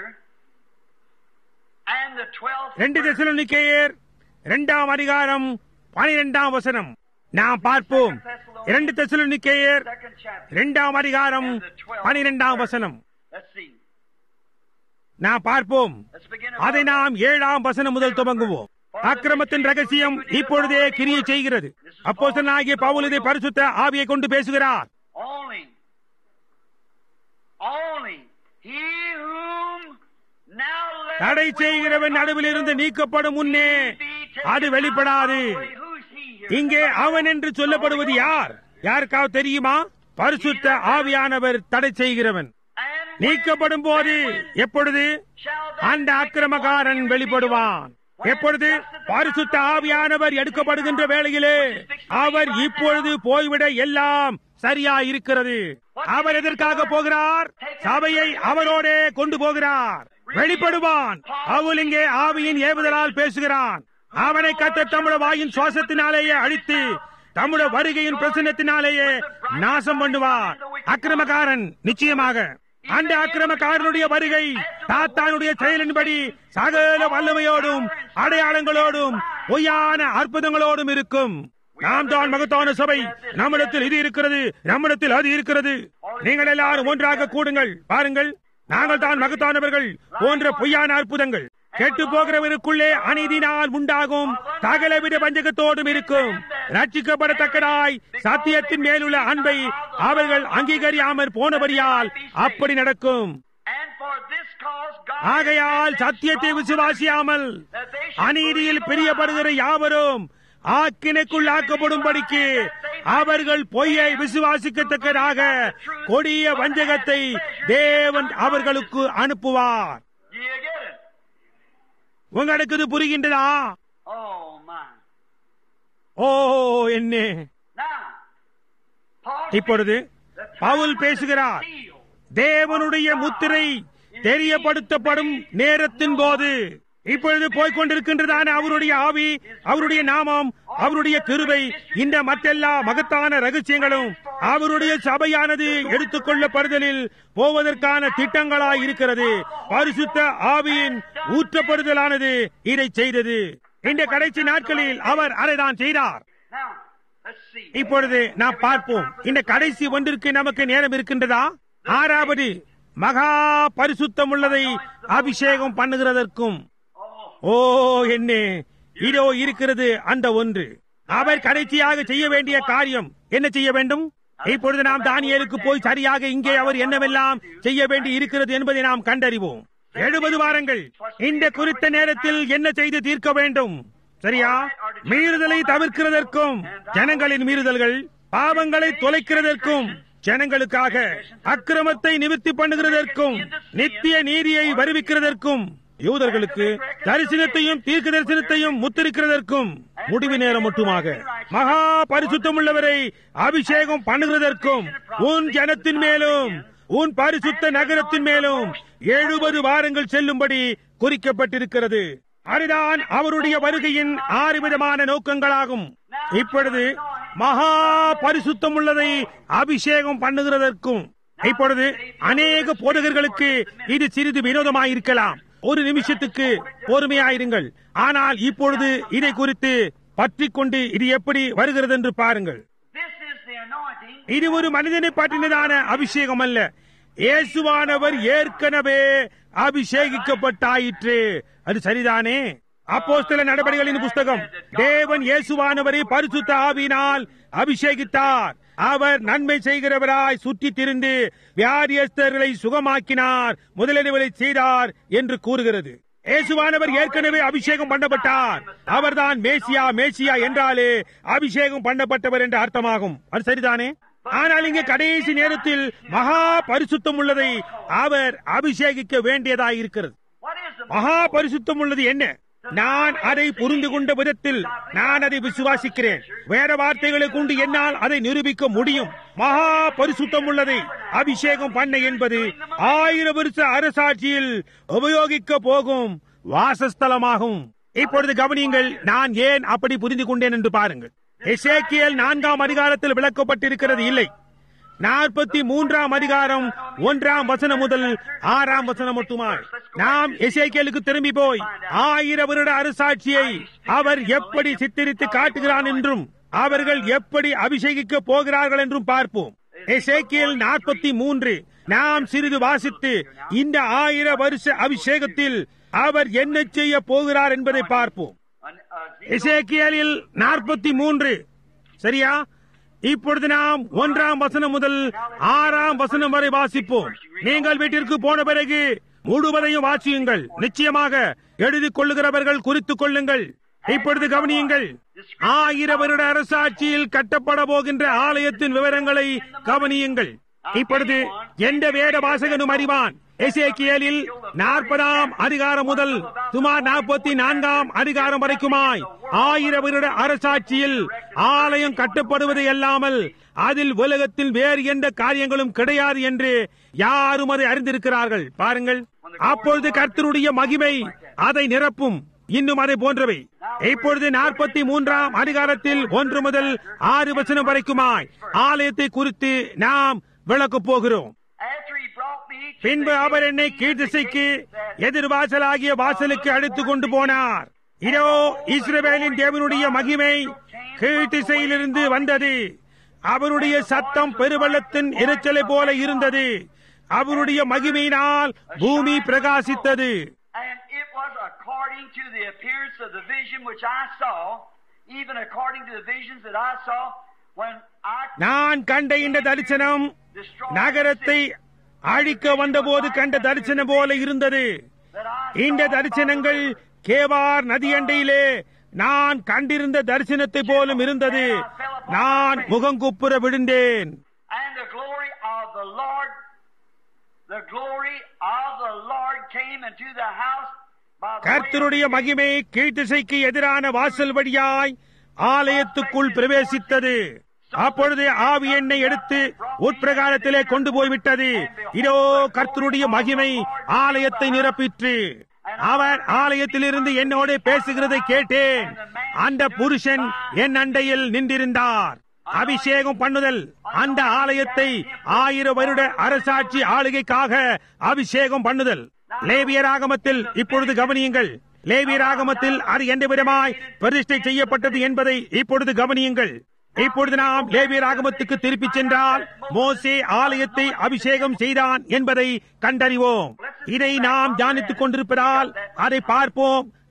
and the twelfth. ரெண்டு தெசலோனிக்கேயர் இரண்டாம் அதிகாரம் பனிரெண்டாம் வசனம் நாம் பார்ப்போம் இரண்டு தெசலோனிக்கேயர் Second chapter. இரண்டாம் அதிகாரம் பனிரெண்டாம் வசனம் Let's see. நாம் பார்ப்போம் Let's begin. அதை above. நாம் ஏழாம் வசனம் முதல் துவங்குவோம் அக்கிரமத்தின் ரகசியம் இப்பொழுதே கிரியை செய்கிறது அப்போஸ்தலனாகிய பவுல் இதை பரிசுத்த ஆவியை கொண்டு பேசுகிறார் Only, only he whom now let தடை செய்கிறவன் நடுவில் இருந்து நீக்கப்படும் முன்னே அது வெளிப்படாது Who's he here? இங்கே அவன் என்று சொல்லப்படுவது யார் யாருக்காவது தெரியுமா பரிசுத்த ஆவியானவர் தடை செய்கிறவன் And நீக்கப்படும் போது எப்பொழுது shall அந்த அக்கிரமக்காரன் வெளிப்படுவான் எப்பொழுது பரிசுத்த ஆவியானவர் எடுக்கப்படுகின்ற வேளையிலே அவர் இப்பொழுது போய்விட எல்லாம் சரியா இருக்கிறது அவர் எதற்காக போகிறார் சபையை அவரோடே கொண்டு போகிறார் வெளிப்படுவான் அவள் இங்கே ஆவியின் ஏவுதலால் பேசுகிறான் அவனை கத்த தம்முடைய வாயின் சுவாசத்தினாலேயே அழித்து தம்முடைய வருகையின் பிரசன்னத்தினாலேயே நாசம் பண்ணுவார் அக்கிரமக்காரன் நிச்சயமாக அந்த அக்கிரமக்காரனுடைய வருகை தாத்தானுடைய செயலின்படி சகல வல்லமையோடும் அடையாளங்களோடும் பொய்யான அற்புதங்களோடும் இருக்கும் நாம் தான் மகத்தான சபை நம்மிடத்தில் இது இருக்கிறது நம்மிடத்தில் அது இருக்கிறது நீங்கள் எல்லாரும் ஒன்றாக கூடுங்கள் பாருங்கள் நாங்கள் தான் மகத்தானவர்கள் போன்ற பொய்யான அற்புதங்கள் கெட்டு போகிறவருக்குள்ளே அநீதினால் உண்டாகும் சகலவித வஞ்சகத்தோடும் இருக்கும் ரட்சிக்கப்படத்தக்கதாய் சத்தியத்தின் மேலுள்ள அன்பை அவர்கள் அங்கீகரியாமற் போனபடியால் அப்படி நடக்கும் And for this cause God ஆகையால் சத்தியத்தை விசுவாசியாமல் அநீதியில் பிரியப்படுகிற யாவரும் ஆக்கினைக்குள்ளாக்கப்படும்படிக்கு அவர்கள் பொய்யை விசுவாசிக்கத்தக்கதாக கொடிய வஞ்சகத்தை தேவன் அவர்களுக்கு அனுப்புவார் Do you get it? உங்களுக்கு இது புரிகின்றதா Oh my. ஓ என்ன Now, Paul இப்பொழுது the பவுல் time பேசுகிறார் of the seal தேவனுடைய முத்திரை தெரியப்படுத்தப்படும் நேரத்தின் போது இப்பொழுது போய்கொண்டிருக்கின்றதான அவருடைய ஆவி அவருடைய நாமம் அவருடைய கிருபை இந்த மற்றெல்லா மகத்தான ரகசியங்களும் அவருடைய சபையானது எடுத்துக்கொள்ளப்படுதலில் போவதற்கான திட்டங்களாய் இருக்கிறது பரிசுத்த ஆவியின் ஊற்றப்படுதலானது இதை செய்தது இந்த கடைசி நாட்களில் அவர் அதைதான் செய்தார் Now, let's see. இப்பொழுது நாம் பார்ப்போம் இந்த கடைசி ஒன்றிற்கு நமக்கு நேரம் இருக்கின்றதா ஆறாவது மகா பரிசுத்தம் உள்ளதை அபிஷேகம் பண்ணுகிறதற்கும் Oh, ஓ என்ன இதோ இருக்கிறது அந்த ஒன்று அவர் கடைசியாக செய்ய வேண்டிய காரியம் என்ன செய்ய வேண்டும் இப்பொழுது நாம் தானியலுக்கு போய் சரியாக இங்கே அவர் என்னவெல்லாம் செய்ய வேண்டி இருக்கிறது என்பதை நாம் கண்டறிவோம் எழுபது வாரங்கள் இந்த குறித்த நேரத்தில் என்ன செய்து தீர்க்க வேண்டும் சரியா மீறுதலை தவிர்க்கிறதற்கும் ஜனங்களின் மீறுதல்கள் பாவங்களை தொலைக்கிறதற்கும் ஜனங்களுக்காக அக்கிரமத்தை நிவர்த்தி பண்ணுகிறதற்கும் நித்திய நீதியை வருவிக்கிறதற்கும் யூதர்களுக்கு தரிசனத்தையும் தீர்க்க தரிசனத்தையும் முத்திருக்கிறதற்கும் முடிவு நேரம் மட்டுமாக மகா பரிசுத்தம் உள்ளவரை அபிஷேகம் பண்ணுகிறதற்கும் உன் ஜனத்தின் மேலும் உன் பரிசுத்த நகரத்தின் மேலும் எழுபது வாரங்கள் செல்லும்படி குறிக்கப்பட்டிருக்கிறது அதுதான் அவருடைய வருகையின் ஆறு விதமான நோக்கங்களாகும் இப்பொழுது மகா பரிசுத்தம் உள்ளதை அபிஷேகம் பண்ணுகிறதற்கும் இப்பொழுது அநேக போதகர்களுக்கு இது சிறிது வினோதமாயிருக்கலாம் ஒரு நிமிஷத்துக்கு பொறுமையாயிருங்கள் ஆனால் இப்பொழுது இதை குறித்து பற்றி கொண்டு இது எப்படி வருகிறது என்று பாருங்கள் This is the anointing. இது ஒரு மனிதனை பற்றினதான அபிஷேகம் அல்ல இயேசுவானவர் ஏற்கனவே அபிஷேகிக்கப்பட்டாயிற்று அது சரிதானே அப்போஸ்தல நடவடிக்கைகளின் புஸ்தகம் தேவன் இயேசுவானவரை பரிசுத்த ஆவியினால் அபிஷேகித்தார் அவர் நன்மை செய்கிறவராய் சுற்றி திரிந்து வியாதியஸ்தர்களை சுகமாக்கினார் முதலியவைகளை செய்தார் என்று கூறுகிறது இயேசுவானவர் ஏற்கனவே அபிஷேகம் பண்ணப்பட்டார் அவர்தான் மேசியா மேசியா என்றாலே அபிஷேகம் பண்ணப்பட்டவர் என்ற அர்த்தமாகும் அது சரிதானே ஆனால் இங்கே கடைசி நேரத்தில் மகா பரிசுத்தம் உள்ளதை அவர் அபிஷேகிக்க வேண்டியதாய் இருக்கிறது What is the மகா பரிசுத்தம் உள்ளது என்ன நான் அதை புரிந்து கொண்ட விதத்தில் நான் அதை விசுவாசிக்கிறேன் வேற வார்த்தைகளை கொண்டு என்னால் அதை நிரூபிக்க முடியும் மகா பரிசுத்தம் உள்ளதை அபிஷேகம் பண்ண என்பது ஆயிரம் வருஷ அரசாட்சியில் உபயோகிக்க போகும் வாசஸ்தலமாகும் இப்பொழுது கவனியுங்கள் நான் ஏன் அப்படி புரிந்து கொண்டேன் என்று பாருங்கள் எசேக்கியல் நான்காம் அதிகாரத்தில் விளக்கப்பட்டிருக்கிறது இல்லை நாற்பத்தி மூன்றாம் அதிகாரம் ஒன்றாம் வசனம் முதல் ஆறாம் வசனம் மட்டுமாய் நாம் எசேக்கியலுக்கு திரும்பி போய் ஆயிரம் வருட அரசாட்சியை அவர் எப்படி சித்தரித்து காட்டுகிறான் என்றும் அவர்கள் எப்படி அபிஷேகிக்க போகிறார்கள் என்றும் பார்ப்போம் எசேக்கியல் நாற்பத்தி மூன்று நாம் சிறிது வாசித்து இந்த ஆயிரம் வருஷ அபிஷேகத்தில் அவர் என்ன செய்ய போகிறார் என்பதை பார்ப்போம் an- uh, எசேக்கியலில் நாற்பத்தி மூன்று சரியா இப்பொழுது நாம் ஒன்றாம் வசனம் முதல் ஆறாம் வசனம் வரை வாசிப்போம் நீங்கள் வீட்டிற்கு போன பிறகு முழுவதையும் வாசியுங்கள் நிச்சயமாக எழுதிக் கொள்ளுகிறவர்கள் குறித்துக் கொள்ளுங்கள் இப்பொழுது கவனியுங்கள் ஆயிரம் வருட அரசாட்சியில் கட்டப்பட போகின்ற ஆலயத்தின் விவரங்களை கவனியுங்கள் இப்பொழுது எந்த வேத வாசகனும் அறிவான் எசேக்கியலில் நாற்பதாம் அதிகாரம் முதல் சுமார் நாற்பத்தி நான்காம் அதிகாரம் வரைக்குமாய் ஆயிரம் வருட அரசாட்சியில் ஆலயம் கட்டப்படுவது அல்லாமல் அதில் உலகத்தில் வேறு எந்த காரியங்களும் கிடையாது என்று யாரும் அதை அறிந்திருக்கிறார்கள் பாருங்கள் அப்பொழுது கர்த்தருடைய மகிமை அதை நிரப்பும் இன்னும் அதை போன்றவை இப்பொழுது நாற்பத்தி மூன்றாம் அதிகாரத்தில் ஒன்று முதல் ஆறு வசனம் வரைக்குமாய் ஆலயத்தை குறித்து நாம் விளக்கப் போகிறோம் After he brought me to பின்பு the அவர் gate என்னை of கீழ்திசைக்கு the gate that எதிர்வாசலாகிய வாசலுக்கு அழைத்துக் கொண்டு போனார் இதோ இஸ்ரவேலின் தேவனுடைய மகிமை கீழ்த்திசையிலிருந்து வந்தது அவருடைய சத்தம் பெருவெள்ளத்தின் இரைச்சலை போல இருந்தது அவருடைய மகிமையினால் பூமி பிரகாசித்தது And it was according to the appearance of the vision which I saw, even according to the visions that I saw when I நான் கண்ட இந்த தரிசனம் destroyed நகரத்தை அழிக்க வந்தபோது கண்ட தரிசனம் போல இருந்தது that I இந்த saw தரிசனங்கள் கேவார் நதியண்டையிலே நான் கண்டிருந்த தரிசனத்தை போலும் இருந்தது நான் முகங்குப்புற விழுந்தேன் And the glory of the Lord, the glory of the Lord came into the house by the way of கர்த்தருடைய மகிமை கீழ்த்திசைக்கு எதிரான வாசல் வழியாய் ஆலயத்துக்குள் பிரவேசித்தது அப்பொழுது ஆவி என்னை எடுத்து உட்பிரகாரத்திலே கொண்டு போய்விட்டது இதோ கர்த்தருடைய மகிமை ஆலயத்தை நிரப்பிற்று அவர் ஆலயத்திலிருந்து என்னோட பேசுகிறதை கேட்டேன் அந்த புருஷன் என் அண்டையில் நின்றிருந்தார் அபிஷேகம் பண்ணுதல் அந்த ஆலயத்தை ஆயிரம் வருட அரசாட்சி ஆளுகைக்காக அபிஷேகம் பண்ணுதல் லேவியராகமத்தில் இப்பொழுது கவனியுங்கள் லேவியராகமத்தில் அது எந்த விதமாய் பிரதிஷ்டை செய்யப்பட்டது என்பதை இப்பொழுது கவனியுங்கள் இப்பொழுது நாம் லேவியராகமத்துக்கு திருப்பிச் சென்றால் மோசே ஆலயத்தை அபிஷேகம் செய்தான் என்பதை கண்டறிவோம் இதை நாம் தியானித்துக் கொண்டிருப்பதால் அதை பார்ப்போம்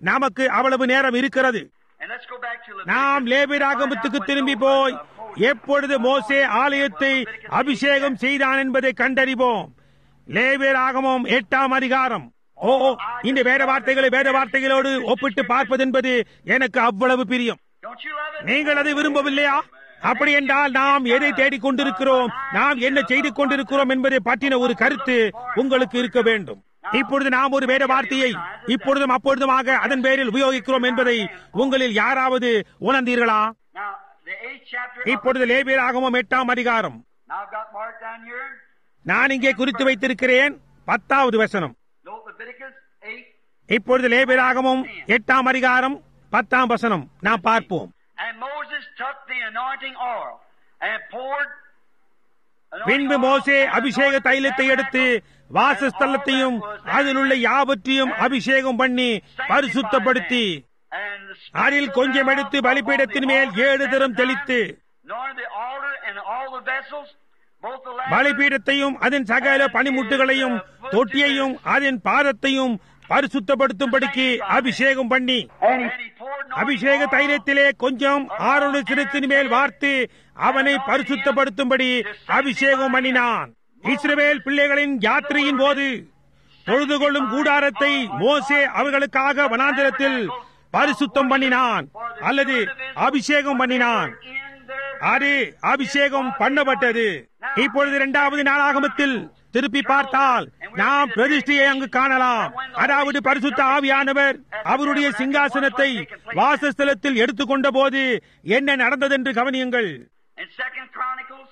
நமக்கு அவ்வளவு நேரம் இருக்கிறது And let's go back to Leviticus. நாம் லேபிராகமத்துக்கு திரும்பி போய் எப்பொழுது மோசே ஆலயத்தை அபிஷேகம் செய்தான் என்பதை கண்டறிவோம் லேபிராகமம் எட்டாம் அதிகாரம் ஓ ஓ, இந்த வேத வார்த்தைகளை வேத வார்த்தைகளோடு ஒப்பிட்டு பார்ப்பது என்பது எனக்கு அவ்வளவு பிரியம் Don't you love it? நீங்கள் அதை விரும்பவில்லையா அப்படி என்றால் நாம் எதை தேடிக் கொண்டிருக்கிறோம் நாம் என்ன செய்து கொண்டிருக்கிறோம் என்பதை பற்றின ஒரு கருத்து உங்களுக்கு இருக்க வேண்டும் இப்பொழுது நாம் ஒரு வேத வார்த்தையை இப்பொழுதும் அப்பொழுதுமாக அதன் பேரில் உபயோகிக்கிறோம் என்பதை உங்களில் யாராவது உணர்ந்தீர்களா Now, the eighth chapter. of- இப்பொழுது லேபியராகமம் எட்டாம் அதிகாரம் Now I've got marked down here. நான் இங்கே குறித்து வைத்திருக்கிறேன் பத்தாவது வசனம் Note Leviticus 8. இப்பொழுது லேபியராகமம் எட்டாம் அதிகாரம் பத்தாம் வசனம் நாம் பார்ப்போம் And Moses took the anointing oil and poured. anointing பின்பு oil மோசே and அபிஷேக anointed தைலத்தை எடுத்து tabernacle வாசஸ்தலத்தையும் அதில் உள்ள யாவற்றையும் அபிஷேகம் பண்ணி பரிசுத்தப்படுத்தி and the அதில் கொஞ்சம் எடுத்து பலிபீடத்தின் மேல் ஏழு தரம் தெளித்து nor the altar and all the vessels, both the laver பலிபீடத்தையும் அதன் சகல பனிமுட்டுகளையும் தொட்டியையும் அதன் பாதத்தையும் பரிசுத்தப்படுத்தும்படிக்கு அபிஷேகம் பண்ணி and he poured anointing அபிஷேக oil தைலத்திலே கொஞ்சம் ஆரோட சிரத்தின் மேல் வார்த்து அவனை பரிசுத்தப்படுத்தும்படி அபிஷேகம் பண்ணினான் இஸ்ரவேல் பிள்ளைகளின் யாத்திரையின் போது தொழுது கொள்ளும் கூடாரத்தை மோசே அவர்களுக்காக வனாந்திரத்தில் பரிசுத்தம் பண்ணினான் அல்லது அபிஷேகம் பண்ணினான் in their அது அபிஷேகம் பண்ணப்பட்டது இப்பொழுது இரண்டாவது நாளாகமத்தில் திருப்பி பார்த்தால் நாம் பிரதிஷ்டையை அங்கு காணலாம் அதாவது பரிசுத்த ஆவியானவர் அவருடைய சிங்காசனத்தை வாசஸ்தலத்தில் எடுத்துக்கொண்ட போது என்ன நடந்ததென்று கவனியுங்கள் In Second Chronicles,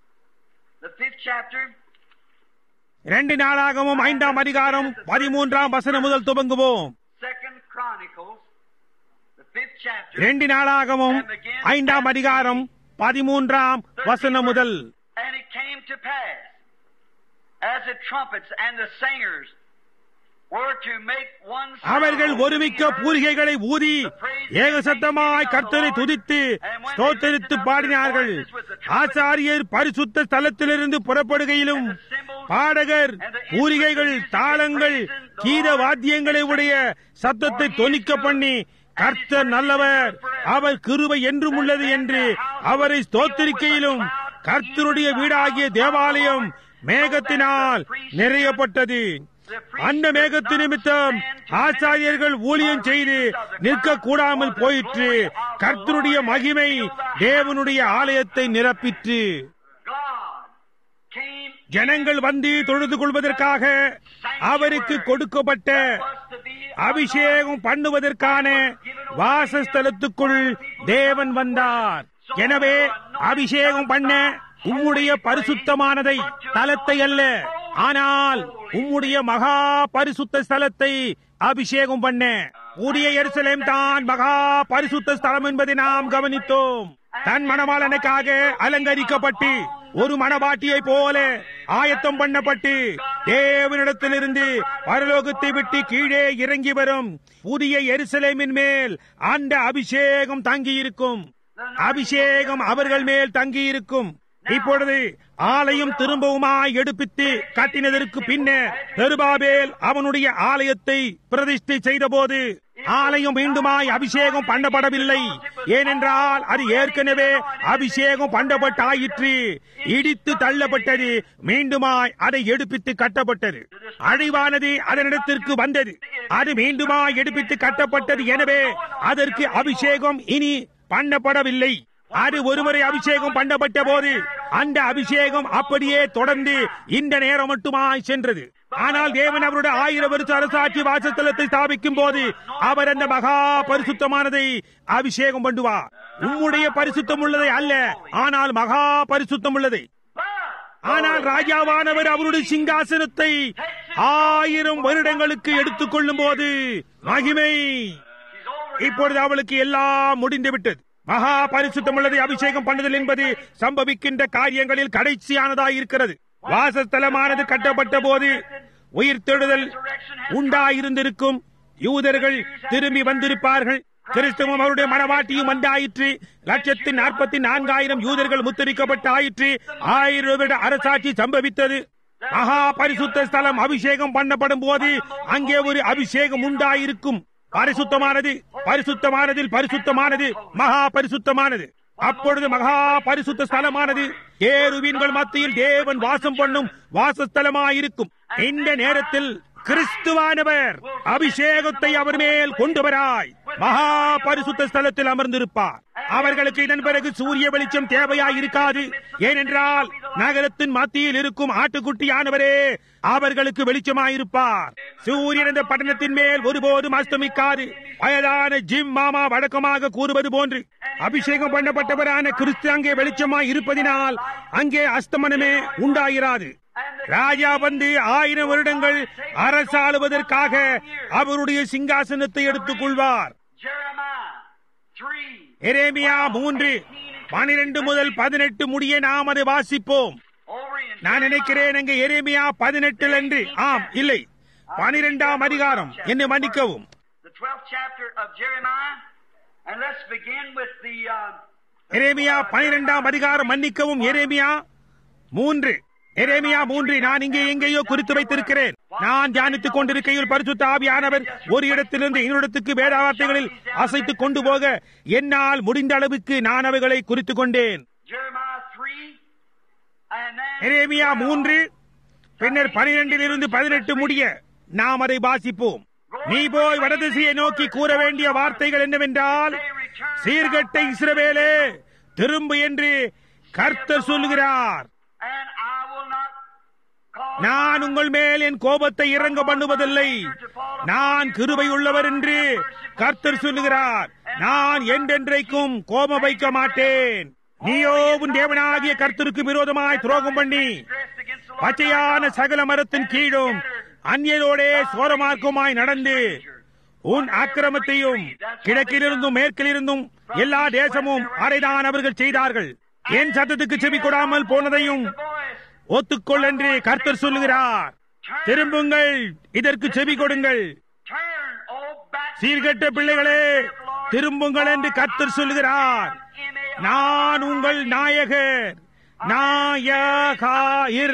the fifth chapter, இரண்டு நாளாகவும் ஐந்தாம் அதிகாரம் பதிமூன்றாம் வசனம் முதல் துவங்குவோம் Second Chronicles, the fifth chapter, இரண்டு நாளாகவும் ஐந்தாம் அதிகாரம் பதிமூன்றாம் வசனம் முதல் and it came to pass, as the trumpets and the singers were to make one sound அவர்கள் ஒருமிக்க பூரிகைகளை ஊதி ஏகசத்தமாய் கர்த்தரை துதித்து ஸ்தோத்தரித்து பாடினார்கள் ஆசாரியர் பரிசுத்த ஸ்தலத்திலிருந்து புறப்படுகையிலும் பாடகர் பூரிகைகள் தாளங்கள் கீத வாத்தியங்களை உடைய சத்தத்தை தொனிக்க பண்ணி கர்த்தர் நல்லவர் அவர் கிருபை என்றும் உள்ளது என்று அவரை ஸ்தோத்திரிக்கையிலும் கர்த்தருடைய வீடாகிய தேவாலயம் மேகத்தினால் நிறையப்பட்டது அந்த மேகத்து நிமித்தம் ஆசாரியர்கள் ஊழியம் செய்து நிற்க கூடாமல் போயிற்று கர்த்தருடைய மகிமை தேவனுடைய ஆலயத்தை நிரப்பிற்று God came ஜனங்கள் வந்து தொழுது கொள்வதற்காக அவருக்கு கொடுக்கப்பட்ட was to be அபிஷேகம் பண்ணுவதற்கான வாசஸ்தலத்துக்குள் தேவன் வந்தார் எனவே அபிஷேகம் பண்ண உம்முடைய பரிசுத்தமானதை தலத்தை அல்ல ஆனால் உம்முடைய மகா பரிசுத்த ஸ்தலத்தை அபிஷேகம் பண்ண புதிய எருசலேம் தான் மகா பரிசுத்த ஸ்தலம் என்பதை நாம் கவனித்தோம் தன் மணவாளனுக்காக அலங்கரிக்கப்பட்டு ஒரு மணவாட்டியை போல ஆயத்தம் பண்ணப்பட்டு தேவனிடத்திலிருந்து பரலோகத்தை விட்டு கீழே இறங்கி வரும் புதிய எருசலேமின் மேல் அந்த அபிஷேகம் தங்கியிருக்கும் அபிஷேகம் அவர்கள் மேல் தங்கியிருக்கும் இப்பொழுது ஆலயம் திரும்பவுமாய் எடுப்பித்து கட்டினதற்கு பின்னர் பெருபாபேல் அவனுடைய ஆலயத்தை பிரதிஷ்டை செய்தபோது ஆலயம் மீண்டுமாய் அபிஷேகம் பண்ணப்படவில்லை ஏனென்றால் அது ஏற்கனவே அபிஷேகம் பண்ணப்பட்டாயிற்று இடித்து தள்ளப்பட்டது மீண்டுமாய் அதை எடுப்பித்து கட்டப்பட்டது அழிவானது அதனிடத்திற்கு வந்தது அது மீண்டுமாய் எடுப்பித்து கட்டப்பட்டது எனவே அதற்கு அபிஷேகம் இனி பண்ணப்படவில்லை அது ஒருமுறை அபிஷேகம் பண்ணப்பட்ட போது அந்த அபிஷேகம் அப்படியே தொடர்ந்து இந்த நேரம் மட்டுமாய் சென்றது ஆனால் தேவன் அவருடைய ஆயிரம் வருஷ அரசாட்சி வாசஸ்தலத்தை ஸ்தாபிக்கும் போது அவர் அந்த மகா பரிசுத்தமானதை அபிஷேகம் பண்ணுவார் உம்முடைய பரிசுத்தம் உள்ளதை அல்ல ஆனால் மகா பரிசுத்தம் உள்ளதை ஆனால் ராஜாவானவர் அவருடைய சிங்காசனத்தை ஆயிரம் வருடங்களுக்கு எடுத்துக் கொள்ளும் போது மகிமை இப்பொழுது அவளுக்கு எல்லாம் முடிந்து விட்டது மகா பரிசுத்தம் உள்ளதை அபிஷேகம் பண்ணுதல் என்பது சம்பவிக்கின்ற காரியங்களில் கடைசியானதாய் இருக்கிறது வாசஸ்தலமானது கட்டப்பட்ட போது உயிர் தெழுதல் உண்டாயிருந்திருக்கும் யூதர்கள் திரும்பி வந்திருப்பார்கள் கிறிஸ்தவம் அவருடைய மனவாட்டியும் வந்தாயிற்று லட்சத்தி நாற்பத்தி நான்காயிரம் யூதர்கள் முத்தரிக்கப்பட்டு ஆயிற்று ஆயிரம் வருட அரசாட்சி சம்பவித்தது மகா பரிசுத்த ஸ்தலம் அபிஷேகம் பண்ணப்படும் போது அங்கே ஒரு அபிஷேகம் உண்டாயிருக்கும் பரிசுத்தமானது பரிசுத்தமானதில் பரிசுத்தமானது மகா பரிசுத்தமானது அப்பொழுது மகா பரிசுத்த ஸ்தலமானது கேருவீன்கள் மத்தியில் தேவன் வாசம் பண்ணும் வாசஸ்தலமாயிருக்கும் இந்த நேரத்தில் கிறிஸ்துவானவர் அபிஷேகத்தை அவர் மேல் கொண்டு வராய் மகா பரிசுத்த ஸ்தலத்தில் அமர்ந்திருப்பார் அவர்களுக்கு இதன் பிறகு சூரிய வெளிச்சம் தேவையாய் இருக்காது ஏனென்றால் நகரத்தின் மத்தியில் இருக்கும் ஆட்டுக்குட்டியானவரே அவர்களுக்கு வெளிச்சமாயிருப்பார் சூரியன் இந்த பட்டணத்தின் மேல் ஒருபோதும் அஸ்தமிக்காது வயதான ஜிம் மாமா வழக்கமாக கூறுவது போன்று அபிஷேகம் பண்ணப்பட்டவரான கிறிஸ்து அங்கே வெளிச்சமாய் இருப்பதினால் அங்கே அஸ்தமனமே உண்டாயிராது ராஜா வந்து ஆயிரம் வருடங்கள் அரசாளுவதற்காக அவருடைய சிங்காசனத்தை எடுத்துக் கொள்வார் Jeremiah 3. எரேமியா மூன்று பனிரெண்டு முதல் பதினெட்டு முடிய நாம் அதை வாசிப்போம் Over in நான் நினைக்கிறேன் அங்கே எரேமியா பதினெட்டில் என்று ஆம் இல்லை பனிரெண்டாம் அதிகாரம் என்னை மன்னிக்கவும் the 12th chapter of Jeremiah. And let's begin with the. Uh, எரேமியா பனிரெண்டாம் அதிகாரம் மன்னிக்கவும் எரேமியா மூன்று எரேமியா மூன்று நான் இங்கே எங்கேயோ குறித்து வைத்திருக்கிறேன் நான் தியானித்துக் கொண்டிருக்கையில் பரிசுத்த ஆவியானவர் ஒரு இடத்திலிருந்து இன்னொருடத்துக்கு வேதாவார்த்தைகளில் அசைத்துக் கொண்டு போக என்னால் முடிந்த அளவுக்கு நான் அவைகளை குறித்துக் கொண்டேன் Jeremiah 3. And then. எரேமியா மூன்று பின்னர் பனிரெண்டிலிருந்து பதினெட்டு முடிய நாம் அதை வாசிப்போம் நீ போய் வடதிசையை நோக்கி கூற வேண்டிய வார்த்தைகள் என்னவென்றால் சீர்கட்ட இஸ்ரவேலே திரும்பு என்று கர்த்தர் சொல்லுகிறார் And I will not call. நான் உங்கள் மேல் என் கோபத்தை இறங்க பண்ணுவதில்லை நான் கிருபை உள்ளவர் என்று கர்த்தர் சொல்லுகிறார் நான் என்றென்றைக்கும் கோபம் வைக்க மாட்டேன் நீயோ உன் தேவனாகிய கர்த்தருக்கு விரோதமாய் துரோகம் பண்ணி Dressed against the Lord. பச்சையான சகல மரத்தின் கீழும் அந்நியரோடே சோரமார்க்கமாய் நடந்து உன் அக்கிரமத்தையும் கிழக்கிலிருந்தும் மேற்கிலிருந்தும் எல்லா தேசமும் அரைதான் அவர்கள் செய்தார்கள் என் சத்தத்துக்கு செவி கொடாமல் போனதையும் Voice. ஒத்துக்கொள் என்று கர்த்தர் சொல்லுகிறார் திரும்புங்கள் இதற்கு செவி கொடுங்கள் Turn, O back. சீர்கெட்ட பிள்ளைகளே திரும்புங்கள் என்று கர்த்தர் சொல்லுகிறார் நான் உங்கள் நாயகர் நாயகாயிர்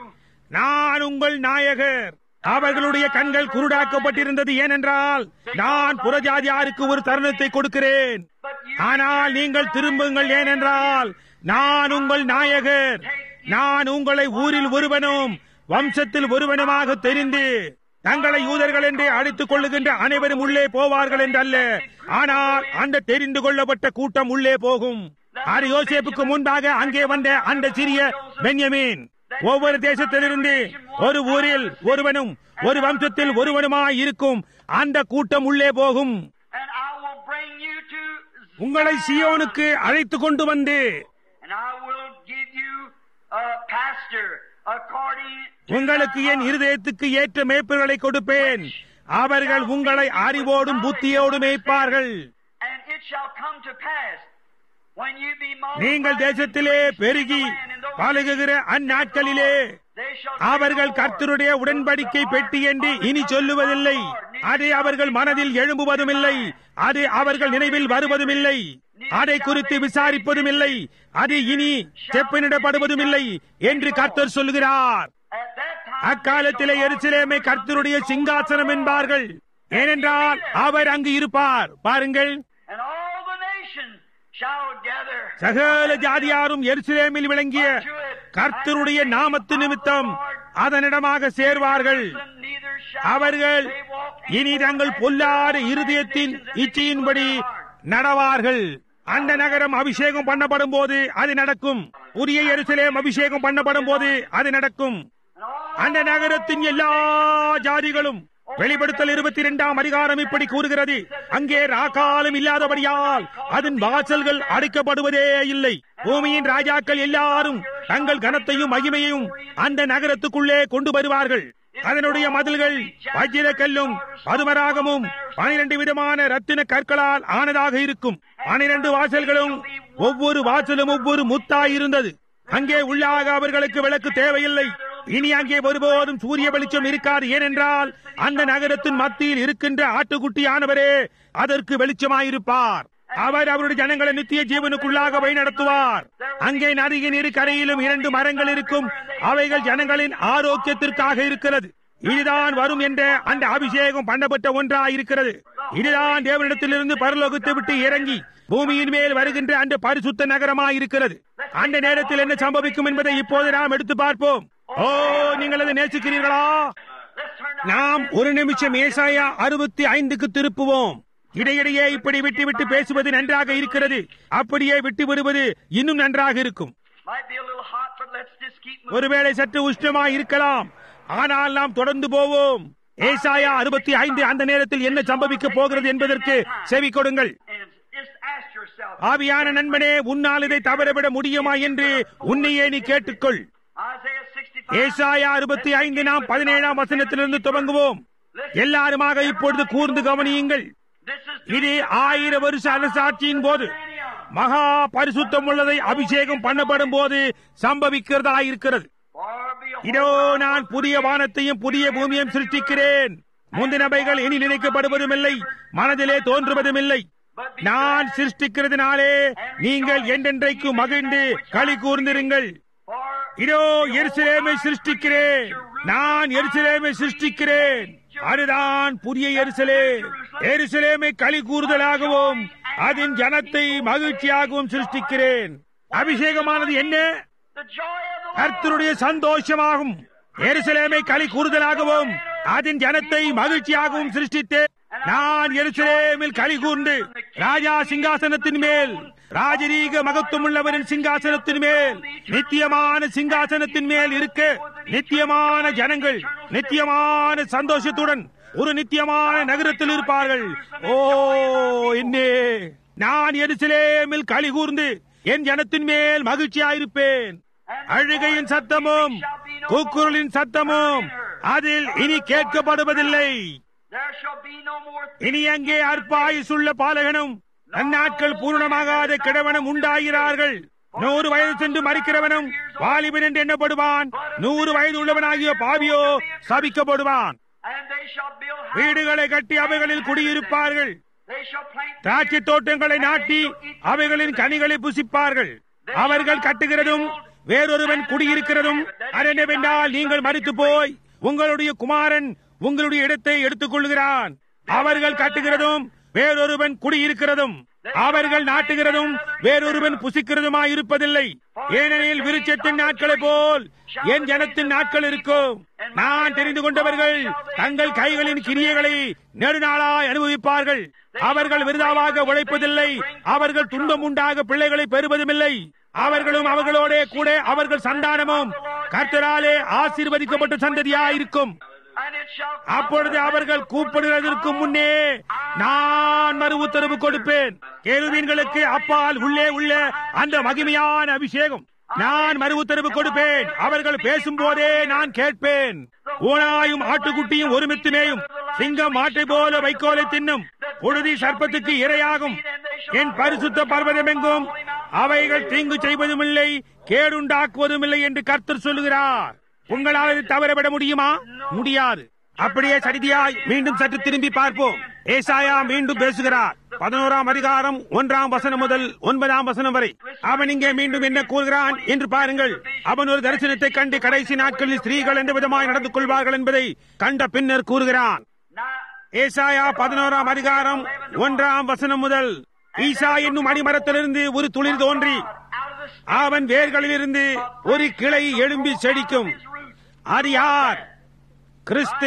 நான் உங்கள் நாயகர் அவர்களுடைய கண்கள் குருடாக்கப்பட்டிருந்தது ஏனென்றால் நான் புறஜாதியாருக்கு ஒரு தருணத்தை கொடுக்கிறேன் ஆனால் நீங்கள் திரும்புங்கள் ஏனென்றால் நான் உங்கள் நாயகர் நான் உங்களை ஊரில் ஒருவனும் வம்சத்தில் ஒருவனுமாக தெரிந்து தங்களை யூதர்கள் என்று அழைத்துக் கொள்ளுகின்ற அனைவரும் உள்ளே போவார்கள் என்றல்ல ஆனால் அந்த தெரிந்து கொள்ளப்பட்ட கூட்டம் உள்ளே போகும் அது யோசேப்புக்கு முன்பாக அங்கே வந்த அந்த சிறிய பென்யமீன் ஒவ்வொரு தேசத்திலிருந்து ஒரு ஊரில் ஒருவனும் ஒரு வம்சத்தில் ஒருவனுமாய் இருக்கும் அந்த கூட்டம் உள்ளே போகும் And I will bring you to. உங்களை சியோனுக்கு அழைத்து கொண்டு வந்து And I will give you a pastor according. to உங்களுக்கு thy என் heart. இருதயத்துக்கு ஏற்ற மேய்ப்பர்களை கொடுப்பேன் அவர்கள் உங்களை அறிவோடும் புத்தியோடும் மேய்ப்பார்கள் And it shall come to pass when you be multiplied நீங்கள் தேசத்திலே பெருகி பழகுகிற அந்நாட்களிலே they shall அவர்கள் கர்த்தருடைய உடன்படிக்கை பெட்டி என்று இனி சொல்லுவதில்லை அதை அவர்கள் மனதில் எழும்புவதும் இல்லை அது அவர்கள் நினைவில் வருவதும் இல்லை அதை குறித்து விசாரிப்பதும் இல்லை அது இனி செப்பனிடப்படுவதும் இல்லை என்று கர்த்தர் சொல்லுகிறார் At that time அக்காலத்திலே எருசலேமை கர்த்தருடைய சிங்காசனம் என்பார்கள் ஏனென்றால் அவர் அங்கு இருப்பார் பாருங்கள் and all the nations shall gather சகல ஜாதியாரும் எருசலேமில் விளங்கிய கர்த்தருடைய நாமத்து நிமித்தம் அதனிடமாக சேர்வார்கள் and neither shall அவர்கள் they walk இனி தங்கள் பொல்லாத இருதயத்தின் இச்சையின்படி நடவார்கள் அந்த நகரம் அபிஷேகம் பண்ணப்படும் போது அது நடக்கும் புதிய எருசலேம் அபிஷேகம் பண்ணப்படும் போது அது நடக்கும் அந்த நகரத்தின் எல்லா ஜாதிகளும் வெளிப்படுத்தல் இருபத்தி இரண்டாம் அதிகாரம் இப்படி கூறுகிறது அங்கே ராக்காலம் இல்லாதபடியால் அதன் வாசல்கள் அடைக்கப்படுவதே இல்லை பூமியின் ராஜாக்கள் எல்லாரும் தங்கள் கனத்தையும் மகிமையையும் அந்த நகரத்துக்குள்ளே கொண்டு வருவார்கள் அதனுடைய மதில்கள் வஜ்ர கல்லும் பதுமராகமும் பனிரெண்டு விதமான ரத்தின கற்களால் ஆனதாக இருக்கும் பனிரெண்டு வாசல்களும் ஒவ்வொரு வாசலும் ஒவ்வொரு முத்தாய் இருந்தது அங்கே உள்ளாக அவர்களுக்கு விளக்கு தேவையில்லை இனி அங்கே ஒருபோதும் சூரிய வெளிச்சம் இருக்காது ஏனென்றால் அந்த நகரத்தின் மத்தியில் இருக்கின்ற ஆட்டுக்குட்டியானவரே அதற்கு வெளிச்சமாயிருப்பார் அவர் அவருடைய ஜனங்களை நித்திய ஜீவனுக்குள்ளாக வழிநடத்துவார் அங்கே நதியின் இரு கரையிலும் இரண்டு மரங்கள் இருக்கும் அவைகள் ஜனங்களின் ஆரோக்கியத்திற்காக இருக்கிறது இதுதான் வரும் என்ற அந்த அபிஷேகம் பண்ணப்பட்ட ஒன்றாய் இருக்கிறது இதுதான் தேவனிடத்திலிருந்து பரலோகத்தை விட்டு இறங்கி பூமியின் மேல் வருகின்ற அந்த பரிசுத்த நகரமாய் இருக்கிறது அந்த நேரத்தில் என்ன சம்பவிக்கும் என்பதை இப்போது நாம் எடுத்து பார்ப்போம் ஓ நீங்கள் அதை நேசிக்கிறீர்களா Let's turn to நாம் ஒரு நிமிஷம் ஏசாயா அறுபத்தி ஐந்துக்கு திருப்புவோம் இடையிடையே இப்படி விட்டு விட்டு பேசுவது நன்றாக இருக்கிறது அப்படியே விட்டு விடுவது இன்னும் நன்றாக இருக்கும் Might be a little hot, but let's just keep moving. ஒருவேளை சற்று உஷ்ணமாய் இருக்கலாம் ஆனால் நாம் தொடர்ந்து போவோம் ஏசாயா அறுபத்தி ஐந்து அந்த நேரத்தில் என்ன சம்பவிக்க போகிறது என்பதற்கு செவி கொடுங்கள் And just ask yourself. ஆவியான நண்பனே உன்னால் இதை தவறவிட முடியுமா என்று உன்னையே நீ கேட்டுக்கொள் Isaiah 65. ஏசாயா அறுபத்தி ஐந்து நாம் பதினேழாம் வசனத்திலிருந்து துவங்குவோம் எல்லாருமாக இப்பொழுது கூர்ந்து கவனியுங்கள் This is இது ஆயிர வருஷ அரசாட்சியின் போது மகா பரிசுத்தம் உள்ளதை அபிஷேகம் பண்ணப்படும் போது சம்பவிக்கிறதா இருக்கிறது for behold, இதோ நான் புதிய வானத்தையும் புதிய பூமியையும் சிருஷ்டிக்கிறேன் முந்தினவைகள் இனி நினைக்கப்படுவதும் இல்லை மனதிலே தோன்றுவதும் இல்லை நான் சிருஷ்டிக்கிறதுனாலே நீங்கள் என்றென்றைக்கு மகிழ்ந்து களி கூர்ந்திருங்கள் for இதோ எருசலேமை சிருஷ்டிக்கிறேன் நான் எருசலேமை சிருஷ்டிக்கிறேன் அதுதான் புதிய எருசலேம் எருசலேமை களி கூறுதலாகவும் அதன் ஜனத்தை மகிழ்ச்சியாகவும் சிருஷ்டிக்கிறேன் அபிஷேகமானது என்ன the joy of the Lord. கர்த்தருடைய சந்தோஷமாகும் எருசலேமை களி கூறுதலாகவும் அதன் ஜனத்தை மகிழ்ச்சியாகவும் சிருஷ்டித்தேன் நான் எருசலேமில் களி கூர்ந்து ராஜா சிங்காசனத்தின் மேல் ராஜரீக மகத்துவம் உள்ளவரின் சிங்காசனத்தின் மேல் நித்தியமான சிங்காசனத்தின் மேல் இருக்க நித்தியமான ஜனங்கள் நித்தியமான சந்தோஷத்துடன் ஒரு நித்தியமான நகரத்தில் இருப்பார்கள் ஓ என்னே நான் எருசலேமில் களி கூர்ந்து என் ஜனத்தின் மேல் மகிழ்ச்சியாயிருப்பேன் அழுகையின் சத்தமும் கூக்குரலின் சத்தமும் அதில் இனி கேட்கப்படுவதில்லை There shall be no more இனி அங்கே அற்பாயுசுள்ள பாலகனும் அந்நாட்கள் பூர்ணமாகாத கிழவனும் உண்டாகிறார்கள் நூறு வயது சென்று மறிக்கிறவனும் வாலிபன் என்று எண்ணப்படுவான் நூறு வயது உள்ளவனாகிய பாவியோ சபிக்கப்படுவான் and they shall build houses. வீடுகளை கட்டி அவைகளில் குடியிருப்பார்கள் They shall plant திராட்சை தோட்டங்களை நாட்டி அவைகளின் கனிகளை புசிப்பார்கள் அவர்கள் கட்டுகிறதும் வேறொருவன் குடியிருக்கிறதும் அது என்னவென்றால் நீங்கள் மறித்து போய் உங்களுடைய குமாரன் உங்களுடைய இடத்தை எடுத்துக் கொள்கிறான் அவர்கள் கட்டுகிறதும் வேறொருவன் குடியிருக்கிறதும் அவர்கள் நாட்டுகிறதும் வேறொருவன் புசிக்கிறதுமாய் இருப்பதில்லை ஏனெனில் விருட்சத்தின் நாட்களைப் போல் என் ஜனத்தின் நாட்கள் இருக்கும் நான் தெரிந்து கொண்டவர்கள் தங்கள் கைகளின் கிரியைகளை நெடுநாளாய் அனுபவிப்பார்கள் அவர்கள் விருதாவாக உழைப்பதில்லை அவர்கள் துன்பம் உண்டாக பிள்ளைகளை பெறுவதுமில்லை அவர்களும் அவர்களோட கூட அவர்கள் சந்தானமும் கர்த்தராலே ஆசீர்வதிக்கப்பட்ட சந்ததியாயிருக்கும் and it shall அப்பொழுது அவர்கள் கூப்பிடுவதற்கு முன்னே நான் மறு உத்தரவு கொடுப்பேன் கேளுவீன்களுக்கு அப்பால் உள்ளே உள்ள அந்த மகிமையான அபிஷேகம் நான் மறு உத்தரவு கொடுப்பேன் அவர்கள் பேசும்போதே நான் கேட்பேன் ஓனாயும் ஆட்டுக்குட்டியும் ஒருமித்து மேயும் சிங்கம் மாட்டை போல வைக்கோலை தின்னும் புழுதி சர்ப்பத்துக்கு இரையாகும் என் பரிசுத்த பர்வதம் எங்கும் அவைகள் தீங்கு செய்வதும் இல்லை கேடுண்டாக்குவதும் இல்லை என்று கர்த்தர் சொல்லுகிறார் உங்களால் இது தவறவிட முடியுமா முடியாது அப்படியே சரிதியாய் மீண்டும் சற்று திரும்பி பார்ப்போம் ஏசாயா மீண்டும் பேசுகிறார் பதினோராம் அதிகாரம் ஒன்றாம் வசனம் முதல் ஒன்பதாம் வசனம் வரை அவன் இங்கே மீண்டும் என்ன கூறுகிறான் என்று பாருங்கள் அவன் ஒரு தரிசனத்தை கண்டு கடைசி நாட்களில் ஸ்திரீகள் எந்த விதமாய் நடந்து கொள்வார்கள் என்பதை கண்ட பின்னர் கூறுகிறான் Now, ஏசாயா பதினோராம் அதிகாரம் ஒன்றாம் வசனம் முதல் ஈசா என்னும் அடிமரத்திலிருந்து ஒரு துளிர் தோன்றி out of the அவன் வேர்களிலிருந்து ஒரு கிளை எழும்பி செடிக்கும் அது யார் கிறிஸ்து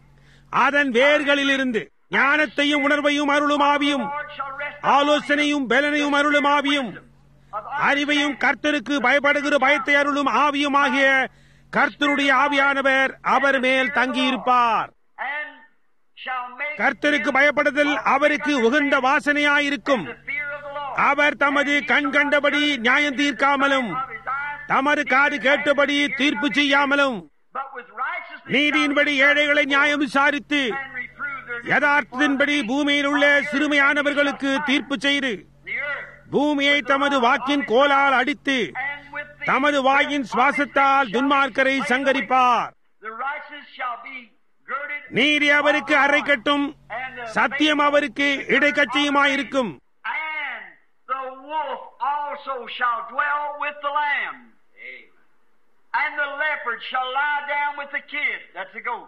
அதன் வேர்களிலிருந்து ஞானத்தையும் உணர்வையும் அருளும் ஆவியும் Lord shall rest ஆலோசனையும் பலனையும் அருளும் ஆவியும் அறிவையும் கர்த்தருக்கு பயப்படுகிற பயத்தை அருளும் ஆவியும் ஆகிய கர்த்தருடைய ஆவியானவர் அவர் மேல் தங்கியிருப்பார் and shall make கர்த்தருக்கு பயப்படுதல் அவருக்கு உகந்த வாசனையாயிருக்கும் the fear of the Lord. அவர் தமது கண் கண்டபடி நியாயம் தீர்க்காமலும் Of his eyes, தமது காது கேட்டபடி தீர்ப்பு செய்யாமலும் but with righteousness நீதியின்படி ஏழைகளை நியாயம் விசாரித்து and reprove their யதார்த்தத்தின்படி பூமியில் உள்ள சிறுமையானவர்களுக்கு தீர்ப்பு செய்து the earth. பூமியை தமது வாக்கின் கோலால் அடித்து And with the, தமது வாயின் சுவாசத்தால் துன்மார்க்கரை சங்கரிப்பார் the righteous shall be girded நீதி அவருக்கு அறை கட்டும் and the சத்தியம் அவருக்கு இடைக்கட்சியுமாயிருக்கும் And the wolf also shall dwell with the lamb. And the leopard shall lie down with the kid. That's the goat.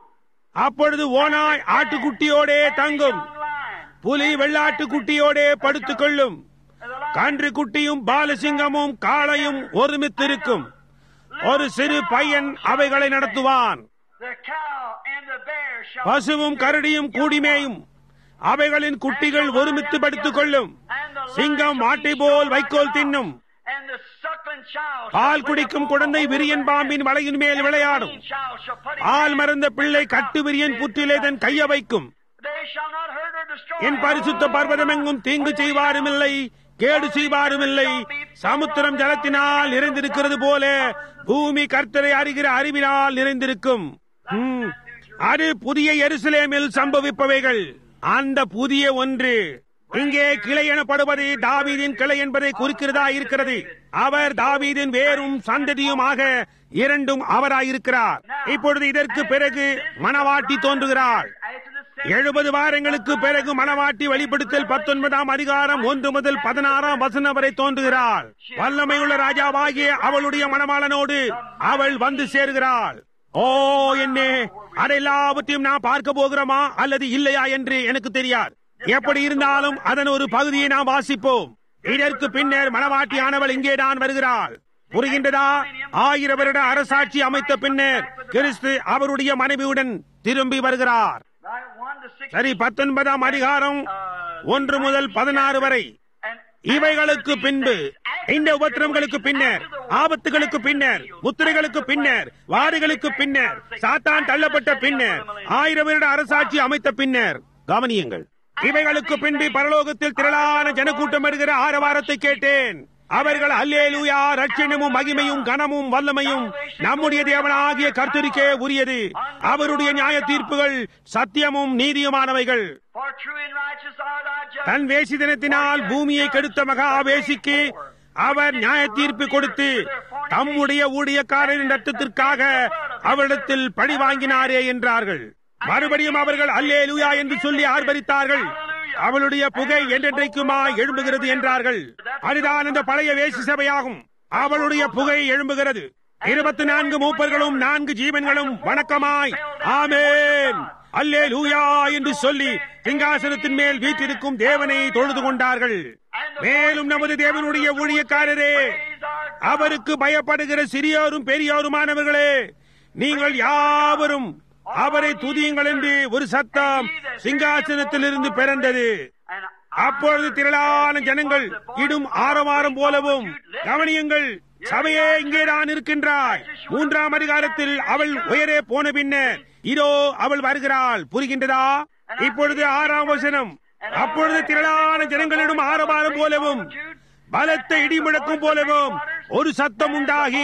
அப்பொழுது ஓனாய் ஆட்டுக்குட்டியோடே தங்கும் புலி வெள்ளாட்டுக்குட்டியோடே படுத்துக் கொள்ளும் கன்று குட்டியும் பாலசிங்கமும் காளையும் ஒருமித்திருக்கும் ஒரு சிறு பையன் அவைகளை நடத்துவான் The cow and the bear shall பசுவும் கரடியும் கூடிமேயும் அவைகளின் குட்டிகள் ஒருமித்து படுத்துக் கொள்ளும் சிங்கம் மாட்டை போல் வைக்கோல் தின்னும் and the suckling child shall ball lay குடிக்கும் upon குழந்தை the விரியன் பாம்பின் வலையின் மேல் and the விளையாடும் weaned child shall put his ஆள் hand மறந்த பிள்ளை in the கட்டு cup. விரியன் புற்றிலே தன் கைய வைக்கும் They shall not hurt or destroy. என் பரிசுத்த பர்வதமெங்கும் தீங்கு செய்வாருமில்லை கேடு செய்வாருமில்லை சமுத்திரம் ஜலத்தினால் நிறைந்திருக்கிறது போல பூமி கர்த்தரை அறிகிற அறிவினால் நிறைந்திருக்கும் ம், அது புதிய எருசலேமில் சம்பவிப்பவைகள் அந்த புதிய ஒன்று இங்கே கிளை எனப்படுவது தாவீதின் கிளை என்பதை குறிக்கிறதா இருக்கிறது அவர் தாவீதின் வேரும் சந்ததியுமாக இரண்டும் அவராயிருக்கிறார் இப்பொழுது இதற்கு பிறகு மணவாட்டி தோன்றுகிறாள் After the seven எழுபது வாரங்களுக்கு பிறகு மணவாட்டி வெளிப்படுத்தல் பத்தொன்பதாம் அதிகாரம் ஒன்று முதல் பதினாறாம் வசனம் வரை தோன்றுகிறாள் வல்லமையுள்ள ராஜாவாகிய அவளுடைய மணவாளனோடு அவள் வந்து சேருகிறாள் ஓ என்னே அதெல்லாவற்றையும் நான் பார்க்க போகிறோமா அல்லது இல்லையா என்று எனக்கு தெரியாது எப்படி இருந்தாலும் அதன் ஒரு பகுதியை நாம் வாசிப்போம் இதற்கு பின்னர் மணவாட்டியானவள் இங்கேதான் வருகிறாள் புரிகின்றதா ஆயிரம் வருட அரசாட்சி அமைத்த பின்னர் கிறிஸ்து அவருடைய மனைவியுடன் திரும்பி வருகிறார் right, one to six. சரி பத்தொன்பதாம் அதிகாரம் ஒன்று முதல் பதினாறு வரை And இவைகளுக்கு பின்பு இந்த உபத்திரவங்களுக்கு பின்னர் ஆபத்துகளுக்கு பின்னர் முத்திரைகளுக்கு பின்னர் வாரிகளுக்கு பின்னர் சாத்தான் தள்ளப்பட்ட பின்னர் ஆயிரம் வருட அரசாட்சி அமைத்த பின்னர் கவனியுங்கள் இவைகளுக்கு பின்பு பரலோகத்தில் திரளான ஜனக்கூட்டம் வருகிற ஆரவாரத்தை கேட்டேன் அவர்கள் அல்லேலூயா ரட்சணமும் மகிமையும் கனமும் வல்லமையும் நம்முடைய தேவனாகிய கர்த்தருக்கே உரியது அவருடைய நியாய தீர்ப்புகள் சத்தியமும் நீதியுமானவைகள் for true and righteous are thy judgments. தன் வேசி தினத்தினால் பூமியை கெடுத்த மகா வேசிக்கு அவர் நியாய தீர்ப்பு கொடுத்து தம்முடைய ஊழியக்காரரின் ரத்தத்திற்காக அவரிடத்தில் பழி வாங்கினாரே என்றார்கள் மறுபடியும் அவர்கள் அல்லேலூயா என்று சொல்லி ஆர்ப்பரித்தார்கள் அவளுடைய புகை என்றென்றைக்குமா எழும்புகிறது என்றார்கள் அதுதான் இந்த பழைய வேசி சபையாகும் அவளுடைய புகை எழும்புகிறது இருபத்தி நான்கு மூப்பர்களும் நான்கு ஜீவன்களும் வணக்கமாய் ஆமேன் அல்லே லூயா என்று சொல்லி சிங்காசனத்தின் மேல் வீற்றிருக்கும் தேவனை தொழுது கொண்டார்கள் மேலும் நமது தேவனுடைய ஊழியக்காரரே அவருக்கு பயப்படுகிற சிறியோரும் பெரியோருமானவர்களே நீங்கள் யாவரும் அவரை துதியுங்கள் என்று ஒரு சத்தம் சிங்காசனத்திலிருந்து பிறந்தது And அப்பொழுது திரளான ஜனங்கள் இடும் ஆரவாரம் போலவும் கவனியுங்கள் சபையே இங்கேதான் இருக்கின்றாய் மூன்றாம் அதிகாரத்தில் அவள் உயரே போன பின்னர் இதோ அவள் வருகிறாள் புரிகின்றதா இப்பொழுது ஆறாம் வசனம் அப்பொழுது திரளான ஜனங்களிடம் ஆரவாரம் போலவும் பலத்த இடி முழக்கம் போலவும் ஒரு சத்தம் உண்டாகி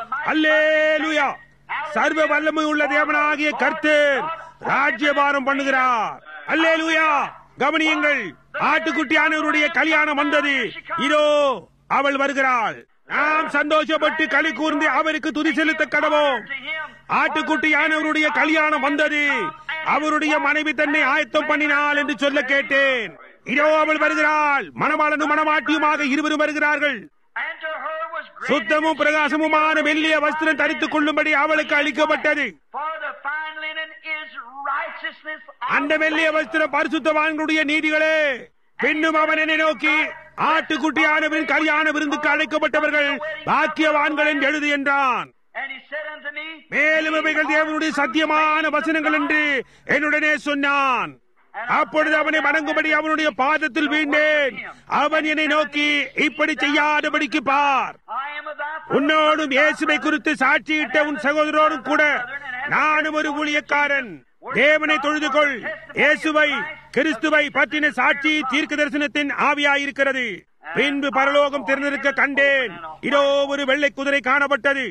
அல்லேலூயா சர்வ வல்லமை உள்ள தேவனாகிய கர்த்தர் ராஜ்யபாரம் பண்ணுகிறார் அல்லேலூயா கவனியுங்கள் ஆட்டுக்குட்டியானவருடைய கல்யாணம் வந்தது இதோ அவள் வருகிறாள் நாம் சந்தோஷப்பட்டு களி கூர்ந்து அவருக்கு துதி செலுத்த கடவோம் to him ஆட்டுக்குட்டியானவருடைய கல்யாணம் வந்தது அவருடைய மனைவி தன்னை ஆயத்தம் பண்ணினாள் என்று சொல்ல கேட்டேன் இதோ அவள் வருகிறாள் மணவாளனும் மணவாட்டியுமாக இருவரும் வருகிறார்கள் and to her was granted சுத்தமும் பிரகாசமுமான மெல்லிய வஸ்திரம் தரித்துக் கொள்ளும்படி அவளுக்கு அளிக்கப்பட்டது for the fine linen is righteousness of அந்த மெல்லிய வஸ்திரம் பரிசுத்தவான்களுடைய நீதிகளே பின்னும் அவன் என்னை நோக்கி ஆட்டுக்குட்டியானவரின் கல்யாண விருந்துக்கு அழைக்கப்பட்டவர்கள் பாக்கியவான்கள் என்று எழுது என்றான் And he said unto me, மேலும் இவைகள் தேவனுடைய சத்தியமான வசனங்கள் என்று என்னுடனே சொன்னான் அப்பொழுது அவனை வணங்கும்படி அவனுடைய பாதத்தில் வீண்டேன் அவன் என்னை நோக்கி இப்படி செய்யாதபடிக்கு பார் I am of thy உன்னோடும் இயேசுவை குறித்து சாட்சியிட்ட உன் சகோதரோடும் கூட நானும் ஒரு ஊழியக்காரன் தேவனை தொழுது கொள் இயேசுவை கிறிஸ்துவை பற்றின சாட்சி தீர்க்க தரிசனத்தின் ஆவியாயிருக்கிறது பின்பு பரலோகம் திறந்திருக்க கண்டேன் இதோ ஒரு வெள்ளை குதிரை காணப்பட்டது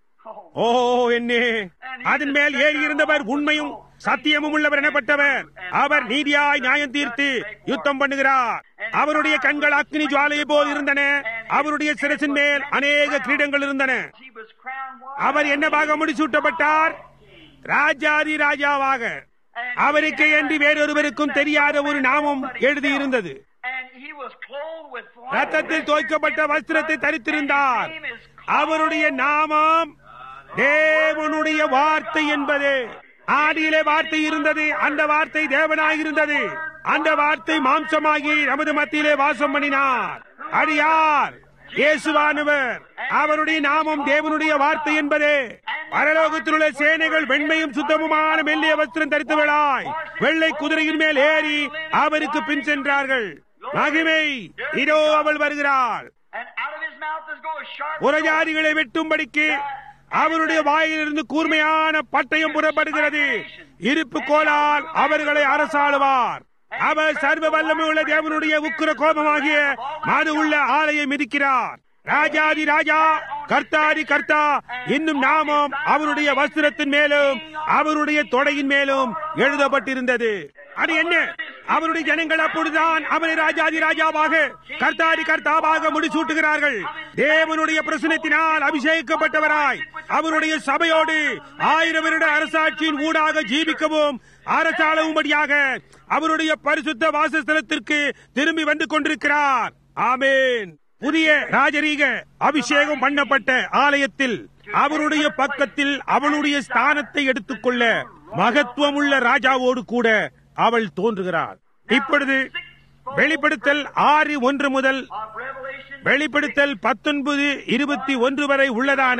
ஓ என்னே அதன் மேல் ஏறி இருந்தவர் உண்மையும் சத்தியமும் உள்ளவர் எனப்பட்டவர் அவர் நீதியாய் நியாயம் தீர்த்து யுத்தம் பண்ணுகிறார் அவருடைய கண்கள் அக்னி ஜுவாலையை போல் இருந்தன அவருடைய சிரசின் மேல் அநேக கிரீடங்கள் இருந்தன He was crowned white. அவர் என்னவாக முடிசூட்டப்பட்டார் ராஜாதி ராஜாவாக அவருக்கு என்று வேறொருவருக்கும் தெரியாத ஒரு நாமம் எழுதியிருந்தது And he was clothed with ரத்தத்தில் தோய்க்கப்பட்ட வஸ்திரத்தை தரித்திருந்தார் அவருடைய நாமம் தேவனுடைய வார்த்தை என்பது ஆதியிலே வார்த்தை இருந்தது அந்த வார்த்தை தேவனாயிருந்தது அந்த வார்த்தை மாம்சமாகி நமது மத்தியிலே வாசம் பண்ணினார் அது யார் இயேசுவானவர் அவருடைய நாமம் தேவனுடைய வார்த்தை என்பதே பரலோகத்தில் உள்ள சேனைகள் வெண்மையும் சுத்தமுமான மெல்லிய வஸ்திரம் தரித்தவளாய் வெள்ளை குதிரையின் மேல் ஏறி அவருக்கு பின் சென்றார்கள் மகிமை இதோ அவள் வருகிறாள் And out of his mouth is go a sharp புறஜாதிகளை வெட்டும்படிக்கு அவருடைய வாயிலிருந்து கூர்மையான பட்டயம் புறப்படுகிறது இருப்பு கோலால் அவர்களை அரசாளுவார் அவர் சர்வ வல்லமை உள்ள தேவனுடைய உக்கிர கோபமாகிய மது உள்ள ஆலையை மிதிக்கிறார் ராஜாதி ராஜா கர்த்தாதி கர்த்தா இன்னும் நாமம் அவருடைய வஸ்திரத்தின் மேலும் அவருடைய தொடையின் மேலும் எழுதப்பட்டிருந்தது அது என்ன அவருடைய ஜனங்கள் அப்பொழுதுதான் அவரை ராஜாதி ராஜாவாக கர்த்தாதி கர்த்தாவாக முடிசூட்டுகிறார்கள் தேவனுடைய பிரசனத்தினால் அபிஷேகிக்கப்பட்டவராய் அவருடைய சபையோடு ஆயிரம் வருட அரசாட்சியின் ஊடாக ஜீவிக்கவும் அரசாளவும்படியாக அவருடைய பரிசுத்த வாசஸ்தலத்திற்கு திரும்பி வந்து கொண்டிருக்கிறார் ஆமேன் புதிய ராஜரீக அபிஷேகம் பண்ணப்பட்ட ஆலயத்தில் அவருடைய பக்கத்தில் அவளுடைய ஸ்தானத்தை எடுத்துக்கொள்ள மகத்துவமுள்ள ராஜாவோடு கூட அவள் தோன்றுகிறாள் இப்பொழுது வெளிப்படுத்தல் ஆறு ஒன்று முதல் of Revelation. வெளிப்படுத்தல் பத்தொன்பது இருபத்தி ஒன்று வரை உள்ளதான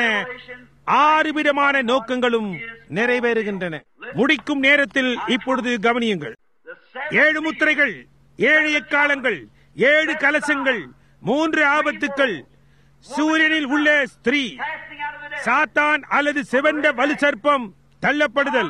ஆறு விதமான நோக்கங்களும் நிறைவேறுகின்றன முடிக்கும் நேரத்தில் இப்பொழுது கவனியுங்கள் The seven ஏழு முத்திரைகள் ஏழு எக்காலங்கள் ஏழு கலசங்கள் மூன்று ஆபத்துக்கள் சூரியனில் உள்ள ஸ்திரீ casting out of the devil. சாத்தான் அல்லது சிவந்த வலு சர்ப்பம் தள்ளப்படுதல்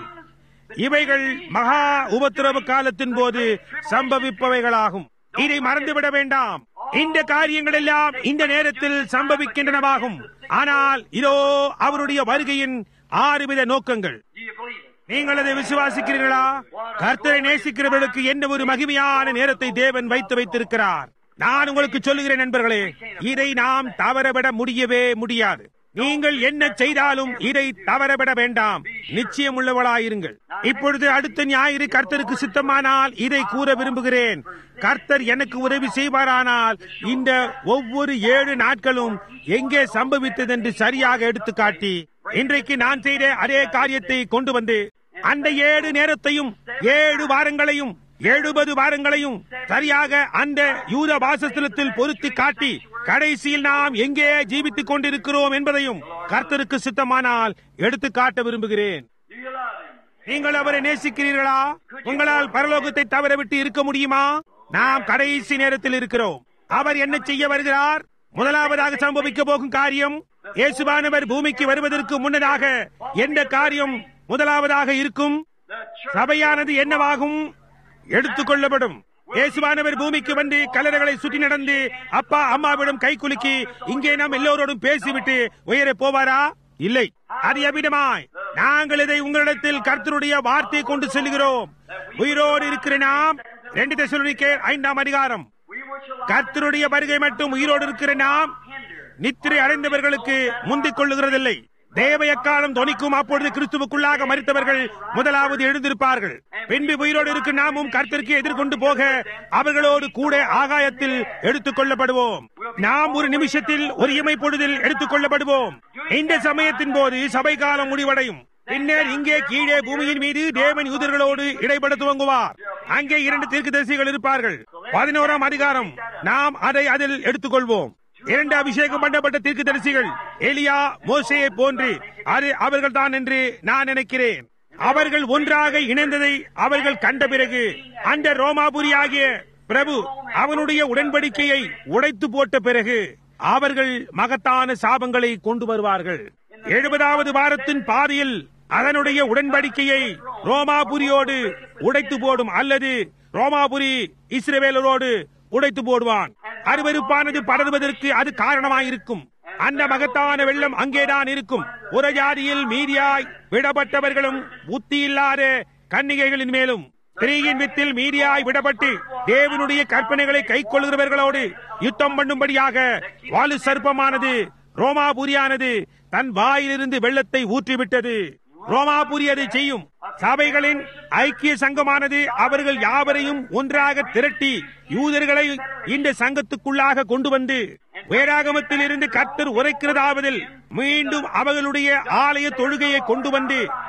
இவைகள் மகா உபத்திரவ காலத்தின் போது சம்பவிப்பவைகளாகும் இதை மறந்துவிட வேண்டாம் இந்த காரியங்கள் எல்லாம் இந்த நேரத்தில் சம்பவிக்கின்றனவாகும் ஆனால் இதோ அவருடைய வருகையின் ஆறுவித நோக்கங்கள் Do you believe it? நீங்கள் அதை விசுவாசிக்கிறீர்களா கர்த்தரை நேசிக்கிறவர்களுக்கு என்ன ஒரு மகிமையான நேரத்தை தேவன் வைத்து வைத்திருக்கிறார் நான் உங்களுக்கு சொல்லுகிறேன் நண்பர்களே இதை நாம் தவறவிட முடியவே முடியாது நீங்கள் என்ன செய்தாலும் இதை தவறவிட வேண்டாம் நிச்சயம் உள்ளவளாயிருங்கள் இப்பொழுது அடுத்த ஞாயிறு கர்த்தருக்கு சித்தமானால் இதை கூற விரும்புகிறேன் கர்த்தர் எனக்கு உதவி செய்வாரானால் இந்த ஒவ்வொரு ஏழு நாட்களும் எங்கே சம்பவித்தது என்று சரியாக எடுத்துக்காட்டி இன்றைக்கு நான் செய்த அதே காரியத்தை கொண்டு வந்து அந்த ஏழு நேரத்தையும் ஏழு வாரங்களையும் எழுபது வாரங்களையும் சரியாக அந்த யூத வாசஸ்தலத்தில் பொருத்தி காட்டி கடைசியில் நாம் எங்கே ஜீவித்துக் கொண்டிருக்கிறோம் என்பதையும் கர்த்தருக்கு சித்தமானால் எடுத்து காட்ட விரும்புகிறேன் Do you love him? நீங்கள் அவரை நேசிக்கிறீர்களா உங்களால் பரலோகத்தை தவற விட்டு இருக்க முடியுமா நாம் கடைசி நேரத்தில் இருக்கிறோம் அவர் என்ன செய்ய வருகிறார் முதலாவதாக சம்பவிக்க போகும் காரியம் இயேசுவானவர் பூமிக்கு வருவதற்கு முன்னதாக எந்த காரியம் முதலாவதாக இருக்கும் The church. சபையானது என்னவாகும் எடுத்துக் கொள்ளப்படும் இயேசுவானவர் பூமிக்கு வந்து கல்லறைகளை சுற்றி நடந்து அப்பா அம்மாவிடம் கை குலுக்கி இங்கே நாம் எல்லோரோடும் பேசிவிட்டு உயர போவாரா இல்லை அது எவ்விதமாய் நாங்கள் இதை உங்களிடத்தில் கர்த்தருடைய வார்த்தை கொண்டு செல்கிறோம் உயிரோடு இருக்கிற நாம் ரெண்டு தெசலோனிக்கே ஐந்தாம் அதிகாரம் We which alive கர்த்தருடைய வருகை மட்டும் உயிரோடு இருக்கிற நாம் hinder. நித்திரை அடைந்தவர்களுக்கு முந்திக் கொள்ளுகிறதில்லை தேவ எக்காலம் தொனிக்கும் அப்பொழுது கிறிஸ்துவுக்குள்ளாக மறித்தவர்கள் முதலாவது எழுந்திருப்பார்கள் பின்பு உயிரோடு இருக்கும் நாமும் கர்த்தருக்கு எதிர்கொண்டு போக அவர்களோடு கூட ஆகாயத்தில் எடுத்துக் கொள்ளப்படுவோம் நாம் ஒரு நிமிஷத்தில் ஒரு இமை பொழுதில் எடுத்துக் கொள்ளப்படுவோம் இந்த சமயத்தின் போது சபை காலம் முடிவடையும் பின்னர் இங்கே கீழே பூமியின் மீது தேவன் யூதர்களோடு இடைப்பட துவங்குவார் அங்கே இரண்டு தீர்க்கதரிசிகள் இருப்பார்கள் பதினோராம் அதிகாரம் நாம் அதை அதில் எடுத்துக்கொள்வோம் இரண்டு அபிஷேகம் பண்ணப்பட்ட தீர்க்கதரிசிகள் எலியா மோசையை போன்று அது அவர்கள்தான் என்று நான் நினைக்கிறேன் அவர்கள் ஒன்றாக இணைந்ததை அவர்கள் கண்ட பிறகு அந்த ரோமாபுரி ஆகிய பிரபு அவனுடைய உடன்படிக்கையை உடைத்து போட்ட பிறகு அவர்கள் மகத்தான சாபங்களை கொண்டு வருவார்கள் எழுபதாவது வாரத்தின் பாதையில் அதனுடைய உடன்படிக்கையை ரோமாபுரியோடு உடைத்து போடும் அல்லது ரோமாபுரி இஸ்ரவேலரோடு உடைத்து போடுவான் அருவருப்பானது படர்வதற்கு அது காரணமாயிருக்கும் அந்த மகத்தான வெள்ளம் அங்கேதான் இருக்கும் ஒரு ஜாதியில் மீதியாய் விடப்பட்டவர்களும் புத்தி இல்லாத கன்னிகைகளின் மேலும் ஸ்திரீயின் வித்தில் மீதியாய் விடப்பட்டு தேவனுடைய கற்பனைகளை கை கொள்கிறவர்களோடு யுத்தம் பண்ணும்படியாக வாலு சர்ப்பமானது ரோமாபுரியானது தன் வாயிலிருந்து வெள்ளத்தை ஊற்றிவிட்டது ரோமாபுரி அதை செய்யும் சபைகளின் ஐக்கிய சங்கமானது அவர்கள் யாவரையும் ஒன்றாக திரட்டி யூதர்களை இந்த சங்கத்துக்குள்ளாக கொண்டு வந்து வேராகமத்தில் இருந்து கர்த்தர் உரைக்கிறதாவது மீண்டும் அவர்களுடைய ஆலய தொழுகையை கொண்டு வந்து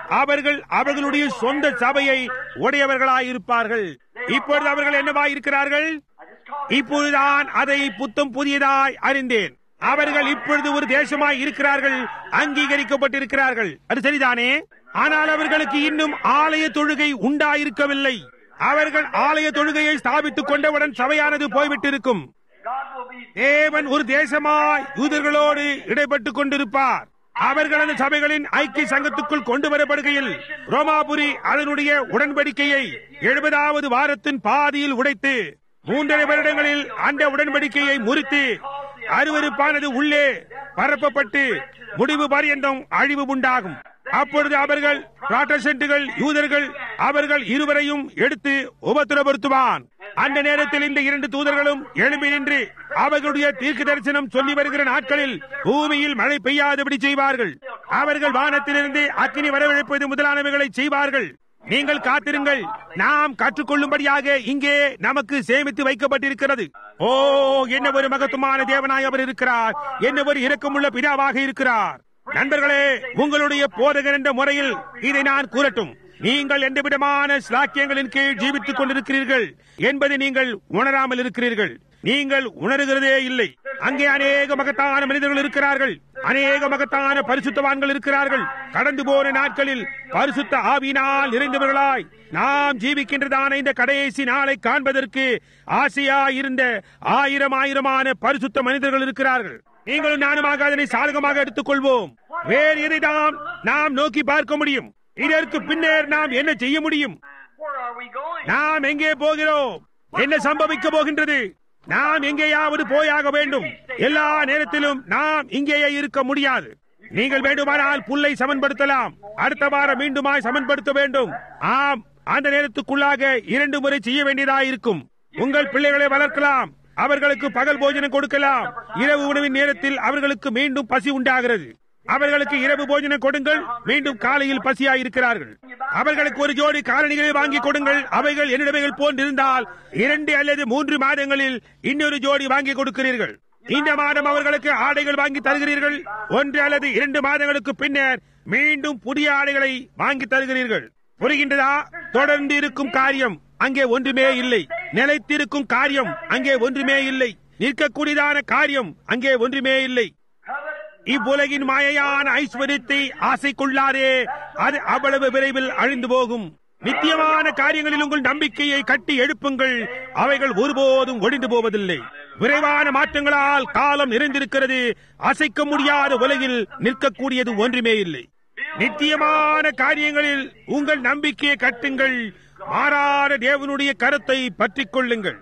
அவர்கள் அவர்களுடைய சொந்த சபையை உடையவர்களாயிருப்பார்கள் இப்பொழுது அவர்கள் என்னவாய் இருக்கிறார்கள் இப்பொழுதுதான் அதை புத்தம் புதியதாய் அறிந்தேன் அவர்கள் இப்பொழுது ஒரு தேசமாய் இருக்கிறார்கள் அங்கீகரிக்கப்பட்டிருக்கிறார்கள் அது சரிதானே ஆனால் அவர்களுக்கு இன்னும் ஆலய தொழுகை உண்டாயிருக்கவில்லை அவர்கள் ஆலய தொழுகையை ஸ்தாபித்துக் கொண்டவுடன் சபையானது போய்விட்டிருக்கும் God will be தேவன் ஒரு தேசமாய் யூதர்களோடு இடைப்பட்டுக் கொண்டிருப்பார் அவர்கள் அந்த சபைகளின் ஐக்கிய சங்கத்துக்குள் கொண்டு வரப்படுகையில் ரோமாபுரி அதனுடைய உடன்படிக்கையை எழுபதாவது வாரத்தின் பாதியில் உடைத்து மூன்றரை வருடங்களில் அந்த உடன்படிக்கையை முறித்து அருவருப்பானது உள்ளே பரப்பப்பட்டு முடிவு பரியந்தம் அழிவு உண்டாகும் அப்பொழுது அவர்கள் புராட்டஸ்டன்ட்டுகள் யூதர்கள் அவர்கள் இருவரையும் எடுத்து உபத்திரப்படுத்துவான் அந்த நேரத்தில் இந்த இரண்டு தூதர்களும் எழும்பி நின்று அவர்களுடைய தீர்க்க தரிசனம் சொல்லி வருகிற நாட்களில் பூமியில் மழை பெய்யாதபடி செய்வார்கள் அவர்கள் வானத்திலிருந்து அக்கினி வரவழைப்பது முதலானவைகளை செய்வார்கள் நீங்கள் காத்திருங்கள் நாம் கற்றுக்கொள்ளும்படியாக இங்கே நமக்கு சேமித்து வைக்கப்பட்டிருக்கிறது ஓ என்ன ஒரு மகத்துவமான தேவனாய் அவர் இருக்கிறார் என்ன ஒரு இரக்கமுள்ள பிதாவாக இருக்கிறார் நண்பர்களே உங்களுடைய போதகர் என்ற முறையில் இதை நான் கூறட்டும் நீங்கள் எந்த விதமான ஸ்லாக்கியங்களின் கீழ் ஜீவித்துக் கொண்டிருக்கிறீர்கள் என்பதை நீங்கள் உணராமல் இருக்கிறீர்கள் நீங்கள் உணர்கிறதே இல்லை அங்கே அநேக மகத்தான மனிதர்கள் இருக்கிறார்கள் அநேக மகத்தான பரிசுத்தவான்கள் இருக்கிறார்கள் கடந்து போன நாட்களில் பரிசுத்த ஆவியினால் நிறைந்தவர்களாய் நாம் ஜீவிக்கின்றதான இந்த கடைசி நாளை காண்பதற்கு ஆசையா இருந்த ஆயிரம் ஆயிரமான பரிசுத்த மனிதர்கள் இருக்கிறார்கள் நீங்களும் நானுமாக அதனை சாதகமாக எடுத்துக் கொள்வோம் வேறு எதை நாம் நாம் நோக்கி பார்க்க முடியும் இதற்கு பின்னர் நாம் என்ன செய்ய முடியும் Where are we going? நாம் எங்கே போகிறோம் என்ன சம்பவிக்க போகின்றது நாம் எங்கேயாவது போயாக வேண்டும் எல்லா நேரத்திலும் நாம் இங்கேயே இருக்க முடியாது நீங்கள் வேண்டுமானால் புல்லை சமன்படுத்தலாம் அடுத்த வாரம் மீண்டுமாய் சமன்படுத்த வேண்டும் ஆம் அந்த நேரத்துக்குள்ளாக இரண்டு முறை செய்ய வேண்டியதாயிருக்கும் உங்கள் பிள்ளைகளை வளர்க்கலாம் அவர்களுக்கு பகல் போஜனம் கொடுக்கலாம் இரவு உணவின் நேரத்தில் அவர்களுக்கு மீண்டும் பசி உண்டாகிறது அவர்களுக்கு இரவு போஜனம் கொடுங்கள் மீண்டும் காலையில் பசியாயிருக்கிறார்கள் அவர்களுக்கு ஒரு ஜோடி காலணிகளை வாங்கி கொடுங்கள் அவைகள் என்னிடவைகள் போன்றிருந்தால் இரண்டு அல்லது மூன்று மாதங்களில் இன்னொரு ஜோடி வாங்கி கொடுக்கிறீர்கள் இந்த மாதம் அவர்களுக்கு ஆடைகள் வாங்கி தருகிறீர்கள் ஒன்று அல்லது இரண்டு மாதங்களுக்கு பின்னர் மீண்டும் புதிய ஆடைகளை வாங்கி தருகிறீர்கள் புரிகின்றதா தொடர்ந்து இருக்கும் காரியம் அங்கே ஒன்றுமே இல்லை நிலைத்திருக்கும் காரியம் அங்கே ஒன்றுமே இல்லை நிற்கக்கூடியதான காரியம் அங்கே ஒன்றுமே இல்லை இவ்வுலகின் மாயையான ஐஸ்வர்யத்தை ஆசைக்குள்ளாரே அது அவ்வளவு விரைவில் அழிந்து போகும் நித்தியமான காரியங்களில் உங்கள் நம்பிக்கையை கட்டி எழுப்புங்கள் அவைகள் ஒருபோதும் ஒழிந்து போவதில்லை விரைவான மாற்றங்களால் காலம் நிறைந்திருக்கிறது அசைக்க முடியாத உலகில் நிற்கக்கூடியது ஒன்றுமே இல்லை நித்தியமான காரியங்களில் உங்கள் நம்பிக்கையை கட்டுங்கள் மாறாத தேவனுடைய கருத்தை பற்றிக் கொள்ளுங்கள்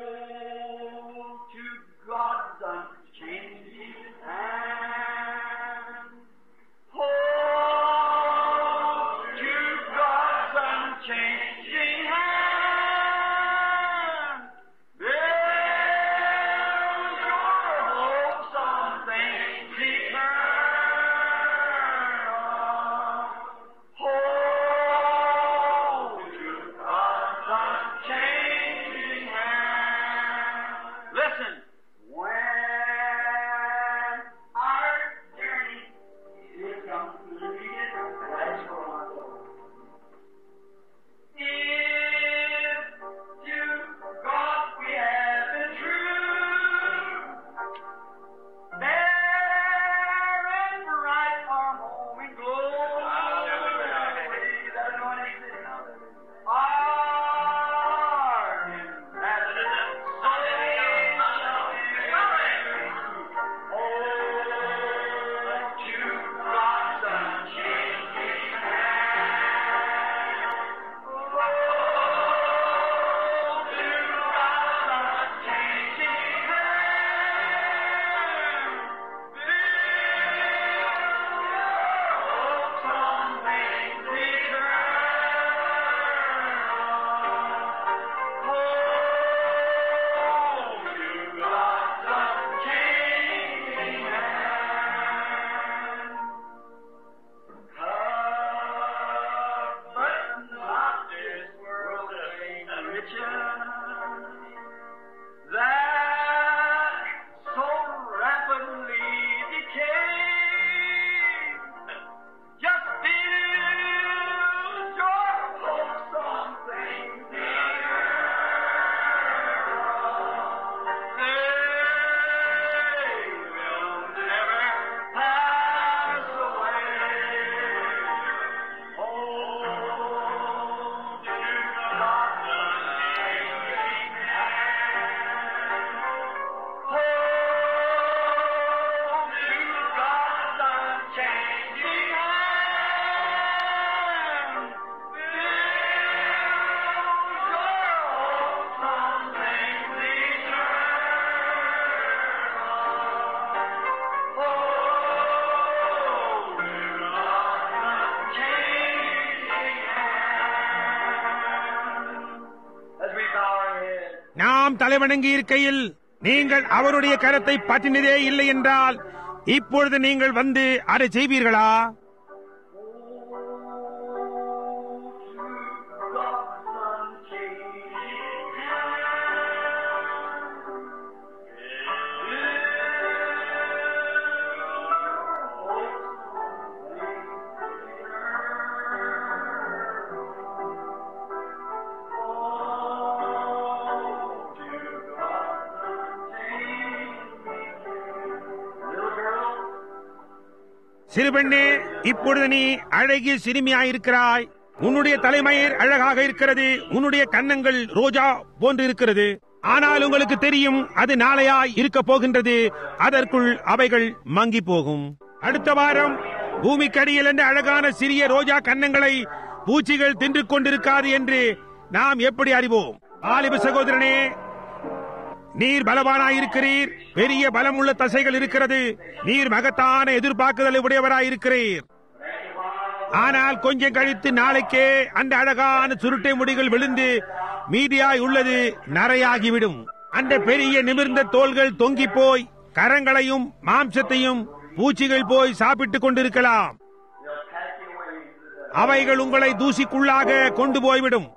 to God's unchanging hand. Oh, to God's unchanging hand. Build your hopes on things eternal. Hold to God's unchanging hand. Listen. When our journey is completed, let's go on. If to God we have been true, there and bright our home in glory. That anointing city. Our inhabited that so rapidly decay. Just feel நாம் தலைவணங்கி இருக்கையில் நீங்கள் அவருடைய கரத்தை பற்றினதே இல்லை என்றால் இப்பொழுது நீங்கள் வந்து அதை செய்வீர்களா சிறுபெண்ணே இப்பொழுது நீ அழகிய சிறுமியாயிருக்கிறாய் உன்னுடைய தலைமயிர் அழகாக இருக்கிறது உன்னுடைய கன்னங்கள் ரோஜா போன்று இருக்கிறது ஆனால் உங்களுக்கு தெரியும் அது நாளையாய் இருக்க போகின்றது அதற்குள் அவைகள் மங்கி போகும் அடுத்த வாரம் பூமிக்கடியில் என்ற அழகான சிறிய ரோஜா கன்னங்களை பூச்சிகள் தின்று கொண்டிருக்காது என்று நாம் எப்படி அறிவோம் ஆலிப சகோதரனே நீர் பலவானாயிருக்கிறீர் பெரிய பலமுள்ள தசைகள் இருக்கிறது நீர் மகத்தான எதிர்பார்க்குதலை உடையவராயிருக்கிறீர் ஆனால் கொஞ்சம் கழித்து நாளைக்கே அந்த அழகான சுருட்டை முடிகள் விழுந்து மீதியாய் உள்ளது நரையாகிவிடும் அந்த பெரிய நிமிர்ந்த தோள்கள் தொங்கி போய் கரங்களையும் மாம்சத்தையும் பூச்சிகள் போய் சாப்பிட்டுக் கொண்டிருக்கலாம் அவைகள் உங்களை தூசிக்குள்ளாக கொண்டு போய்விடும்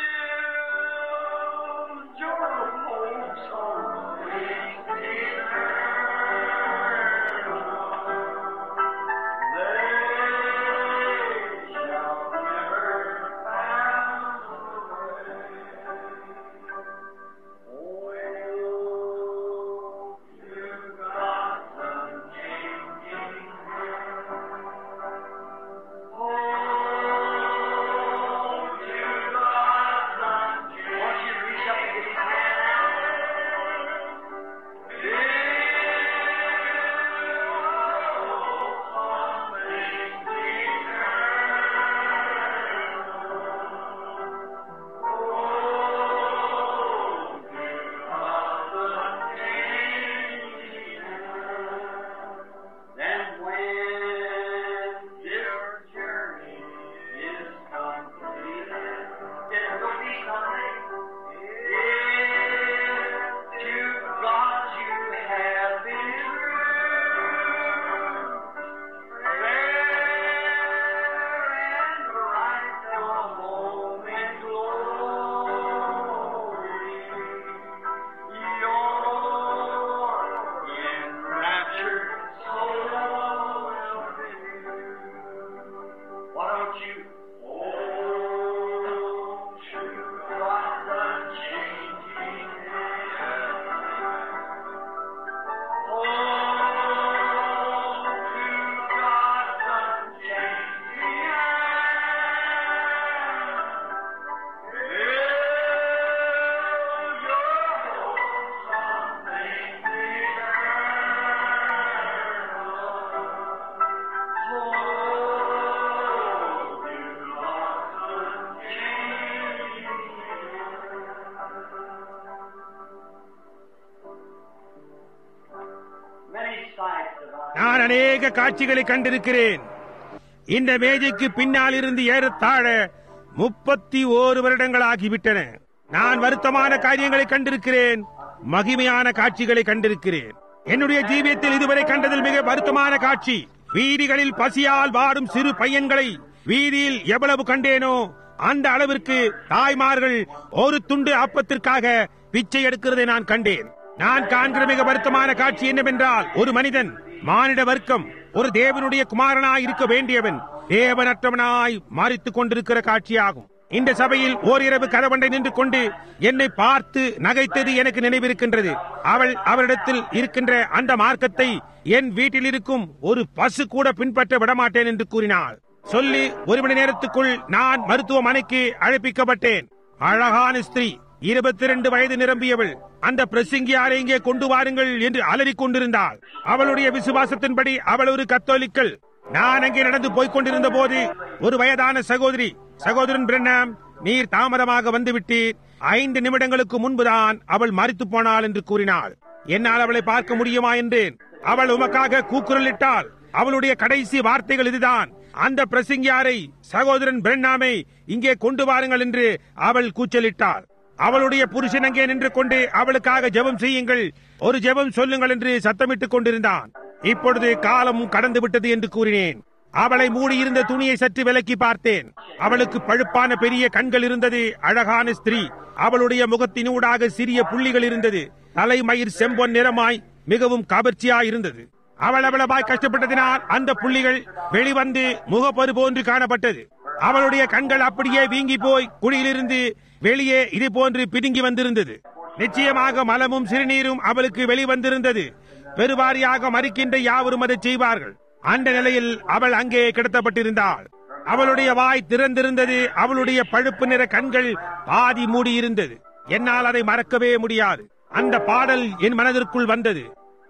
Then when this journey is completed, it will be something. If to God you have been true, fair and right the moment glory, your enraptured soul will be. Why don't you? Oh, to God the changing hand. Oh, to God the changing hand. Fill your hopes on things Many sights have I நான் அநேக காட்சிகளை கண்டிருக்கிறேன் இந்த மேஜைக்கு பின்னால் இருந்து ஏறத்தாழ முப்பத்தி ஓரு வருடங்கள் ஆகிவிட்டன நான் வருத்தமான காரியங்களை கண்டிருக்கிறேன் மகிமையான காட்சிகளை கண்டிருக்கிறேன் என்னுடைய ஜீவியத்தில் இதுவரை கண்டதில் மிக வருத்தமான காட்சி வீதிகளில் பசியால் வாடும் சிறு பையன்களை வீதியில் எவ்வளவு கண்டேனோ அந்த அளவிற்கு தாய்மார்கள் ஒரு துண்டு அப்பத்திற்காக பிச்சை எடுக்கிறதை நான் கண்டேன் நான் காண்கிற மிக வருத்தமான காட்சி என்னவென்றால் ஒரு மனிதன் மானிட வர்க்கம் ஒரு தேவனுடைய குமாரனாய் இருக்க வேண்டியவன் தேவனற்றவனாய் மாறித்துக் கொண்டிருக்கிற காட்சியாகும் இந்த சபையில் ஓரிரவு கதவண்டை நின்று கொண்டு என்னை பார்த்து நகைத்தது எனக்கு நினைவிருக்கின்றது அவள் அவரிடத்தில் இருக்கின்ற அந்த மார்க்கத்தை என் வீட்டில் இருக்கும் ஒரு பசு கூட பின்பற்ற விடமாட்டேன் என்று கூறினாள் சொல்லி ஒரு மணி நேரத்துக்குள் நான் மருத்துவமனைக்கு அழைப்பிக்கப்பட்டேன் அழகான ஸ்திரீ இருபத்தி இரண்டு வயது நிரம்பியவள் அந்த பிரசிங்கியாரை இங்கே கொண்டு வாருங்கள் என்று அலறிக் கொண்டிருந்தாள் அவளுடைய விசுவாசத்தின்படி அவள் ஒரு கத்தோலிக்கல் நான் அங்கே நடந்து போய்க் கொண்டிருந்த போது ஒரு வயதான சகோதரி சகோதரன் பிரண்ணாம் நீர் தாமதமாக வந்துவிட்டீர் ஐந்து நிமிடங்களுக்கு முன்புதான் அவள் மறித்து போனாள் என்று கூறினாள் என்னால் அவளை பார்க்க முடியுமா என்றேன் அவள் உமக்காக கூக்குரலிட்டாள் அவளுடைய கடைசி வார்த்தைகள் இதுதான் அந்த பிரசிங்கியாரை சகோதரன் பிரண்ணாமை இங்கே கொண்டு வாருங்கள் என்று அவள் கூச்சலிட்டாள் அவளுடைய புருஷன் அங்கே நின்று கொண்டு அவளுக்காக ஜெபம் செய்யுங்கள் ஒரு ஜெபம் சொல்லுங்கள் என்று சத்தமிட்டுக் கொண்டிருந்தான் இப்பொழுது காலம் கடந்து விட்டது என்று கூறினேன் அவளை மூடியிருந்த துணியை சற்று விலக்கி பார்த்தேன் அவளுக்கு பழுப்பான பெரிய கண்கள் இருந்தது அழகான ஸ்திரீ அவளுடைய முகத்தினூடாக சிறிய புள்ளிகள் இருந்தது தலைமயிர் செம்பொன் நிறமாய் மிகவும் கவர்ச்சியாய் இருந்தது அவள் அவ்வளவாய் கஷ்டப்பட்டதினால் அந்த புள்ளிகள் வெளிவந்து முகப்பரு போன்று காணப்பட்டது அவளுடைய கண்கள் அப்படியே வீங்கி போய் குழியிலிருந்து வெளியே இது போன்று பிடுங்கி வந்திருந்தது நிச்சயமாக மலமும் சிறுநீரும் அவளுக்கு வெளிவந்திருந்தது பெருவாரியாக மறிக்கின்ற யாவரும் அதை செய்வார்கள் அந்த நிலையில் அவள் அங்கே கிடத்தப்பட்டிருந்தாள் அவளுடைய வாய் திறந்திருந்தது அவளுடைய பழுப்பு நிற கண்கள் பாதி மூடியிருந்தது என்னால் அதை மறக்கவே முடியாது அந்த பாடல் என் மனதிற்குள் வந்தது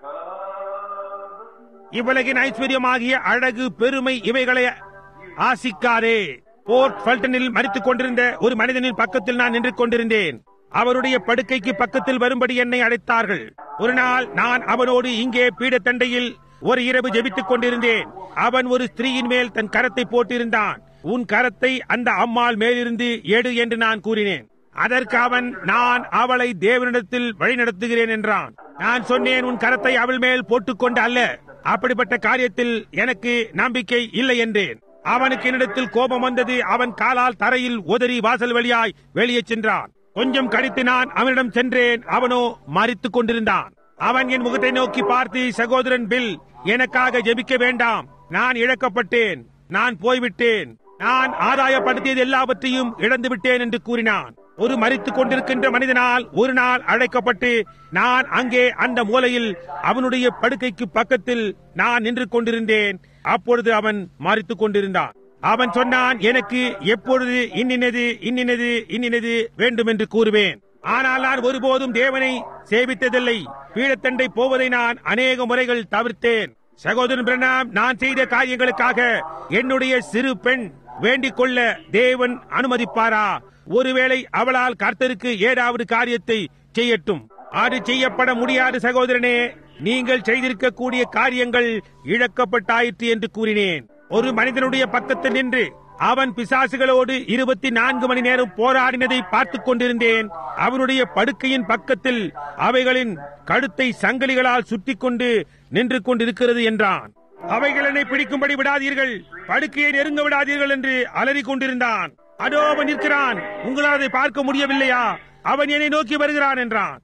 இவ்வுலகின் ஐஸ்வர்யமாகிய அழகு பெருமை இவைகளை ஆசிக்காதே போர்ட் ஃபல்டனில் மறித்துக் கொண்டிருந்த ஒரு மனிதனின் பக்கத்தில் நான் நின்று கொண்டிருந்தேன் அவருடைய படுக்கைக்கு பக்கத்தில் வரும்படி என்னை அழைத்தார்கள் ஒரு நாள் நான் அவனோடு இங்கே பீடத்தண்டையில் ஒரு இரவு ஜெபித்துக் கொண்டிருந்தேன் அவன் ஒரு ஸ்திரீயின் மேல் தன் கரத்தை போட்டிருந்தான் உன் கரத்தை அந்த அம்மாள் மேலிருந்து எடு என்று நான் கூறினேன் அதற்கு அவன் நான் அவளை தேவனிடத்தில் வழிநடத்துகிறேன் என்றான் நான் சொன்னேன் உன் கரத்தை அவள் மேல் போட்டுக்கொண்டு அல்ல அப்படிப்பட்ட காரியத்தில் எனக்கு நம்பிக்கை இல்லை என்றேன் அவனுக்கு என்னிடத்தில் கோபம் வந்தது அவன் காலால் தரையில் உதறி வாசல் வழியாய் வெளியே சென்றான் கொஞ்சம் கழித்து நான் அவனிடம் சென்றேன் அவனோ மறித்துக் கொண்டிருந்தான் அவன் என் முகத்தை நோக்கி பார்த்து சகோதரன் பில் எனக்காக ஜெபிக்க வேண்டாம் நான் இழக்கப்பட்டேன் நான் போய்விட்டேன் நான் ஆதாயப்படுத்தியது எல்லாவற்றையும் இழந்து விட்டேன் என்று கூறினான் ஒரு மறித்துக் கொண்டிருக்கின்ற மனிதனால் ஒரு நாள் அழைக்கப்பட்டு நான் அங்கே அந்த மூலையில் அவனுடைய படுக்கைக்கு பக்கத்தில் நான் நின்று கொண்டிருந்தேன் அப்பொழுது அவன் மறித்துக் கொண்டிருந்தான் அவன் சொன்னான் எனக்கு எப்பொழுது இன்னினது இன்னினது இன்னினது வேண்டும் என்று கூறுவேன் ஆனால் நான் ஒருபோதும் தேவனை சேவித்ததில்லை பீடத்தண்டை போவதை நான் அநேக முறைகள் தவிர்த்தேன் சகோதரன் பிரணாம் நான் செய்த காரியங்களுக்காக என்னுடைய சிறு பெண் வேண்டிக் கொள்ள தேவன் அனுமதிப்பாரா ஒருவேளை அவளால் கர்த்தருக்கு ஏதாவது காரியத்தை செய்யட்டும் அது செய்யப்பட முடியாது சகோதரனே நீங்கள் செய்திருக்கக்கூடிய காரியங்கள் இழக்கப்பட்டாயிற்று என்று கூறினேன் ஒரு மனிதனுடைய பக்கத்தில் நின்று அவன் பிசாசுகளோடு இருபத்தி நான்கு மணி நேரம் போராடினதை பார்த்துக் கொண்டிருந்தேன் அவனுடைய படுக்கையின் பக்கத்தில் அவைகளின் கழுத்தை சங்கிலிகளால் சுற்றி கொண்டு நின்று கொண்டிருக்கிறது என்றான் அவைகள் என்னை பிடிக்கும்படி விடாதீர்கள் படுக்கையை நெருங்க விடாதீர்கள் என்று அலறிக் கொண்டிருந்தான் அதோ அவன் நிற்கிறான் உங்களால் அதை பார்க்க முடியவில்லையா அவன் என்னை நோக்கி வருகிறான் என்றான்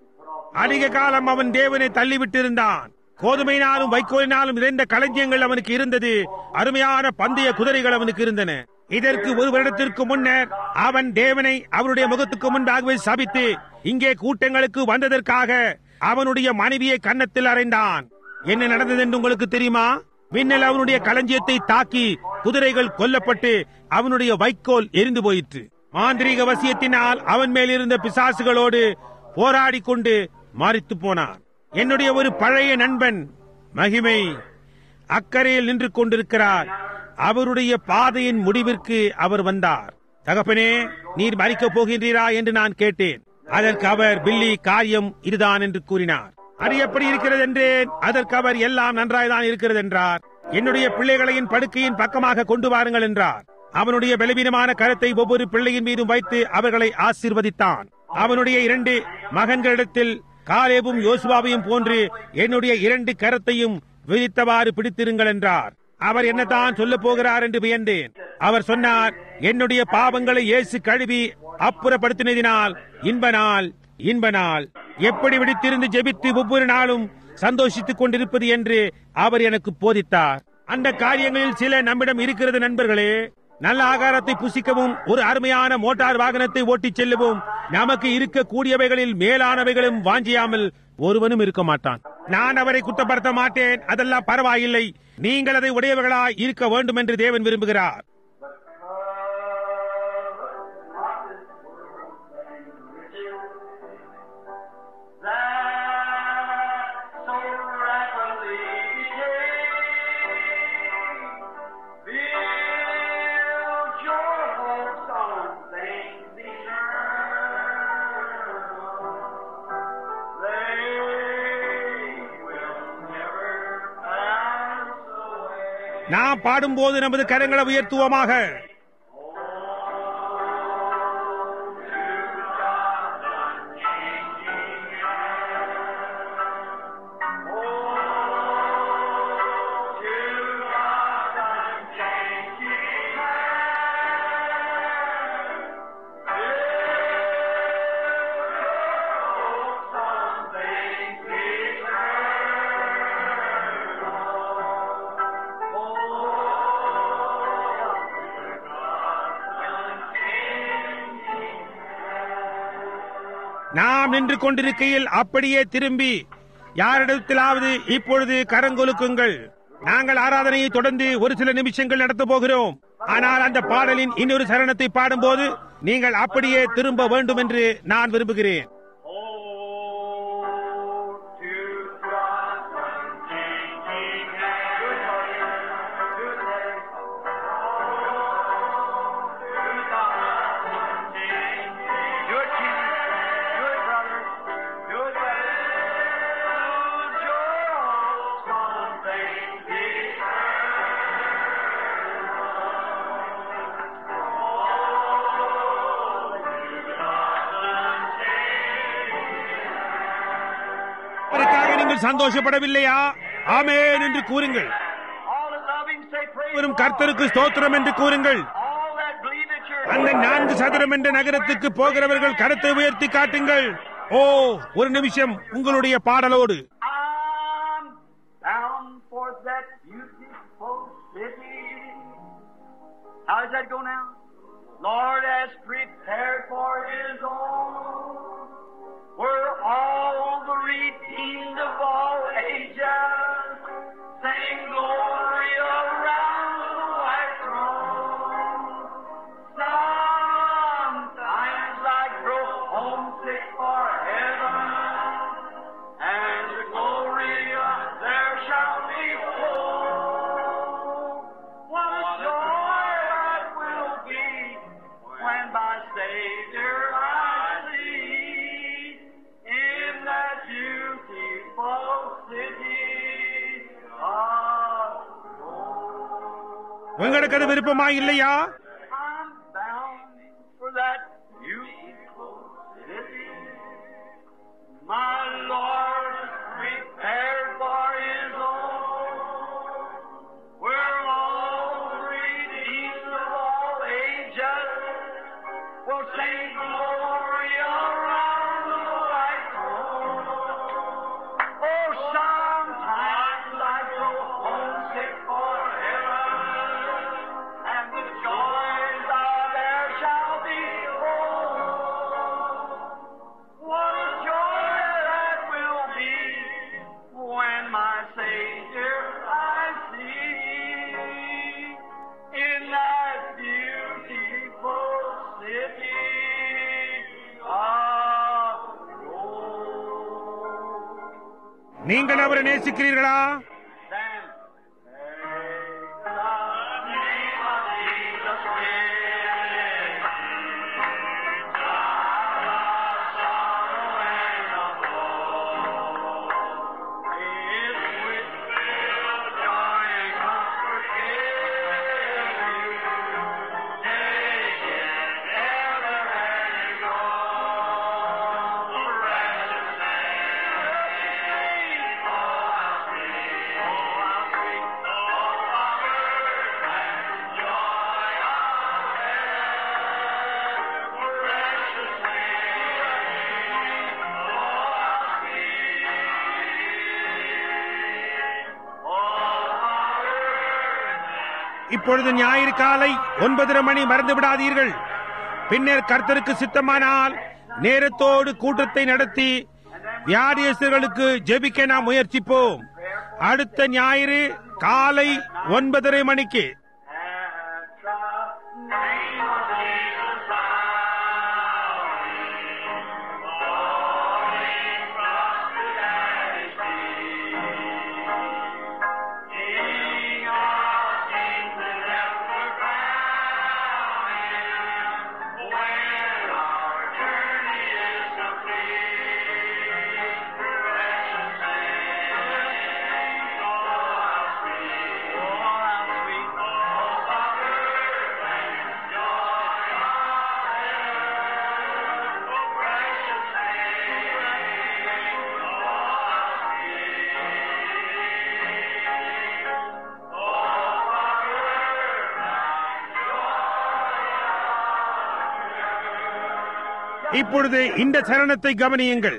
அதிக காலம் அவன் தேவனை தள்ளிவிட்டிருந்தான் கோதுமையினாலும் வைக்கோலினாலும் நிறைந்த களஞ்சியங்கள் அவனுக்கு இருந்தது அருமையான பந்தய குதிரைகள் அவனுக்கு இருந்தன இதற்கு ஒரு வருடத்திற்கு முன்னர் அவன் தேவனை அவருடைய முகத்துக்கு முன்பாகவே சபித்து இங்கே கூட்டங்களுக்கு வந்ததற்காக அவனுடைய மனைவியை கன்னத்தில் அறைந்தான் என்ன நடந்தது என்று உங்களுக்கு தெரியுமா மின்னல் அவனுடைய களஞ்சியத்தை தாக்கி குதிரைகள் கொல்லப்பட்டு அவனுடைய வைக்கோல் எரிந்து போயிற்று மாந்திரீக வசியத்தினால் அவன் மேல் இருந்த பிசாசுகளோடு போராடி கொண்டு மாறித்து போனான் என்னுடைய ஒரு பழைய நண்பன் மகிமை அக்கறையில் நின்று கொண்டிருக்கிறார் அவருடைய பாதையின் முடிவிற்கு அவர் வந்தார் தகப்பனே நீர் மறிக்கப் போகின்றீரா என்று நான் கேட்டேன் அதற்கு அவர் பில்லி காரியம் இதுதான் என்று கூறினார் அது எப்படி இருக்கிறது என்றேன் அதற்கு அவர் எல்லாம் நன்றாய்தான் இருக்கிறது என்றார் என்னுடைய பிள்ளைகளையின் படுக்கையின் பக்கமாக கொண்டு வாருங்கள் என்றார் அவனுடைய பலவீனமான கருத்தை ஒவ்வொரு பிள்ளையின் மீதும் வைத்து அவர்களை ஆசீர்வதித்தான் அவனுடைய இரண்டு மகன்களிடத்தில் காலேபும் யோசுவாவையும் போன்று என்னுடைய இரண்டு கரத்தையும் விதித்தவாறு பிடித்திருங்கள் என்றார் அவர் என்னதான் சொல்ல போகிறார் என்று வியந்தேன் அவர் சொன்னார் என்னுடைய பாவங்களை இயேசு கழுவி அப்புறப்படுத்தினதினால் இன்ப நாள் இன்ப நாள் எப்படி விடுத்திருந்து ஜெபித்து ஒவ்வொரு நாளும் சந்தோஷித்துக் கொண்டிருப்பது என்று அவர் எனக்கு போதித்தார் அந்த காரியங்களில் சில நம்மிடம் இருக்கிறது நண்பர்களே நல்ல ஆகாரத்தை புசிக்கவும் ஒரு அருமையான மோட்டார் வாகனத்தை ஓட்டிச் செல்லவும் நமக்கு இருக்கக்கூடியவைகளில் மேலானவைகளும் வாஞ்சியாமல் ஒருவனும் இருக்க மாட்டான் நான் அவரை குற்றப்படுத்த மாட்டேன் அதெல்லாம் பரவாயில்லை நீங்கள் அதை உடையவர்களாய் இருக்க வேண்டும் என்று தேவன் விரும்புகிறார் that so rapidly decay. Build your hopes on things eternal. They will never pass away. நாம் பாடும்போது நமது கரங்களை உயர்த்துவோமாக God நாம் நின்று கொண்டிருக்கையில் அப்படியே திரும்பி யாரிடத்திலாவது இப்பொழுது கரங்கொலுக்குங்கள் நாங்கள் ஆராதனையை தொடர்ந்து ஒரு சில நிமிஷங்கள் நடத்தப் போகிறோம் ஆனால் அந்த பாடலின் இன்னொரு சரணத்தை பாடும்போது நீங்கள் அப்படியே திரும்ப வேண்டும் என்று நான் விரும்புகிறேன் அவருக்காக நீங்கள் சந்தோஷப்படவில்லையா ஆமேன் என்று கூறுங்கள் All that love him say praise வரும் the Lord. கர்த்தருக்கு ஸ்தோத்திரம் என்று கூறுங்கள் All that believe that you're அந்த நான்கு சதுரம் என்ற நகரத்துக்கு போகிறவர்கள் கருத்தை உயர்த்தி காட்டுங்கள் ஓ ஒரு நிமிஷம் உங்களுடைய பாடலோடு I'm bound for that beautiful city. How does that go now? Lord has prepared for his own, where all the redeemed of all ages sing glory around the white throne. Sometimes I grow homesick for heaven, and the glory there shall be full. What a joy that will be when my Savior I see in that beautiful city of gold. உங்களுக்கு அது விருப்பமா இல்லையா I'm bound for that beautiful city. My Lord prepared for His own, where all the redeemed of all ages will sing glory around the white throne. Oh, sometimes I grow homesick for heaven, and the joys of there shall be full. What a joy that will be when my Savior I see in that beautiful city of gold. நீங்கள் அவரை நேசிக்கிறீர்களா Then take the name of Jesus in. Sorrow and of woe. His with joy and comfort give you. Take it ever as you go. Precious name. Oh, how sweet, oh, how sweet, oh, comfort and joy of heaven. Precious name, oh, how sweet, oh, comfort இப்பொழுது ஞாயிறு காலை ஒன்பதரை மணி மறந்து விடாதீர்கள் பின்னர் கர்த்தருக்கு சித்தமானால் நேரத்தோடு கூட்டத்தை நடத்தி வியாதியஸ்தர்களுக்கு ஜெபிக்க நாம் முயற்சிப்போம் அடுத்த ஞாயிறு காலை ஒன்பதரை மணிக்கு At the name of Jesus, falling prostrate at His feet. King of kings and ever crowning, when our journey is complete, precious name, oh how sweet, oh how sweet, oh comfort and joy of heaven, oh precious name, oh how sweet, oh இப்பொழுது இந்த சரணத்தை கவனியுங்கள்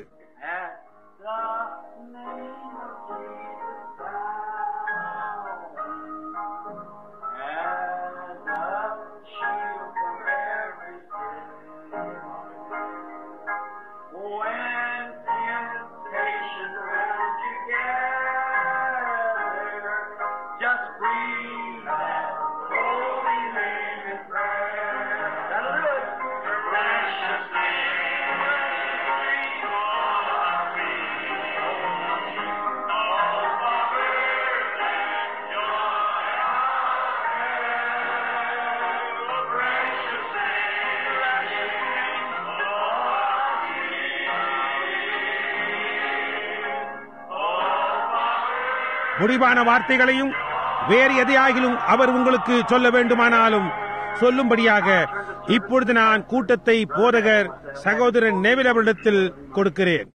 At the name of Jesus, as a shield from every sin. when temptation round you gather, just breathe that holy name in prayer. That'll do it. Precious name, precious name, oh, Father, and your precious name, precious name, முடிவான வார்த்தைகளையும் வேறு எதையாகிலும் அவர் உங்களுக்கு சொல்ல வேண்டுமானாலும் சொல்லும்படியாக இப்பொழுது நான் கூட்டத்தை போதகர் சகோதரன் நேவில் அவரிடத்தில் கொடுக்கிறேன்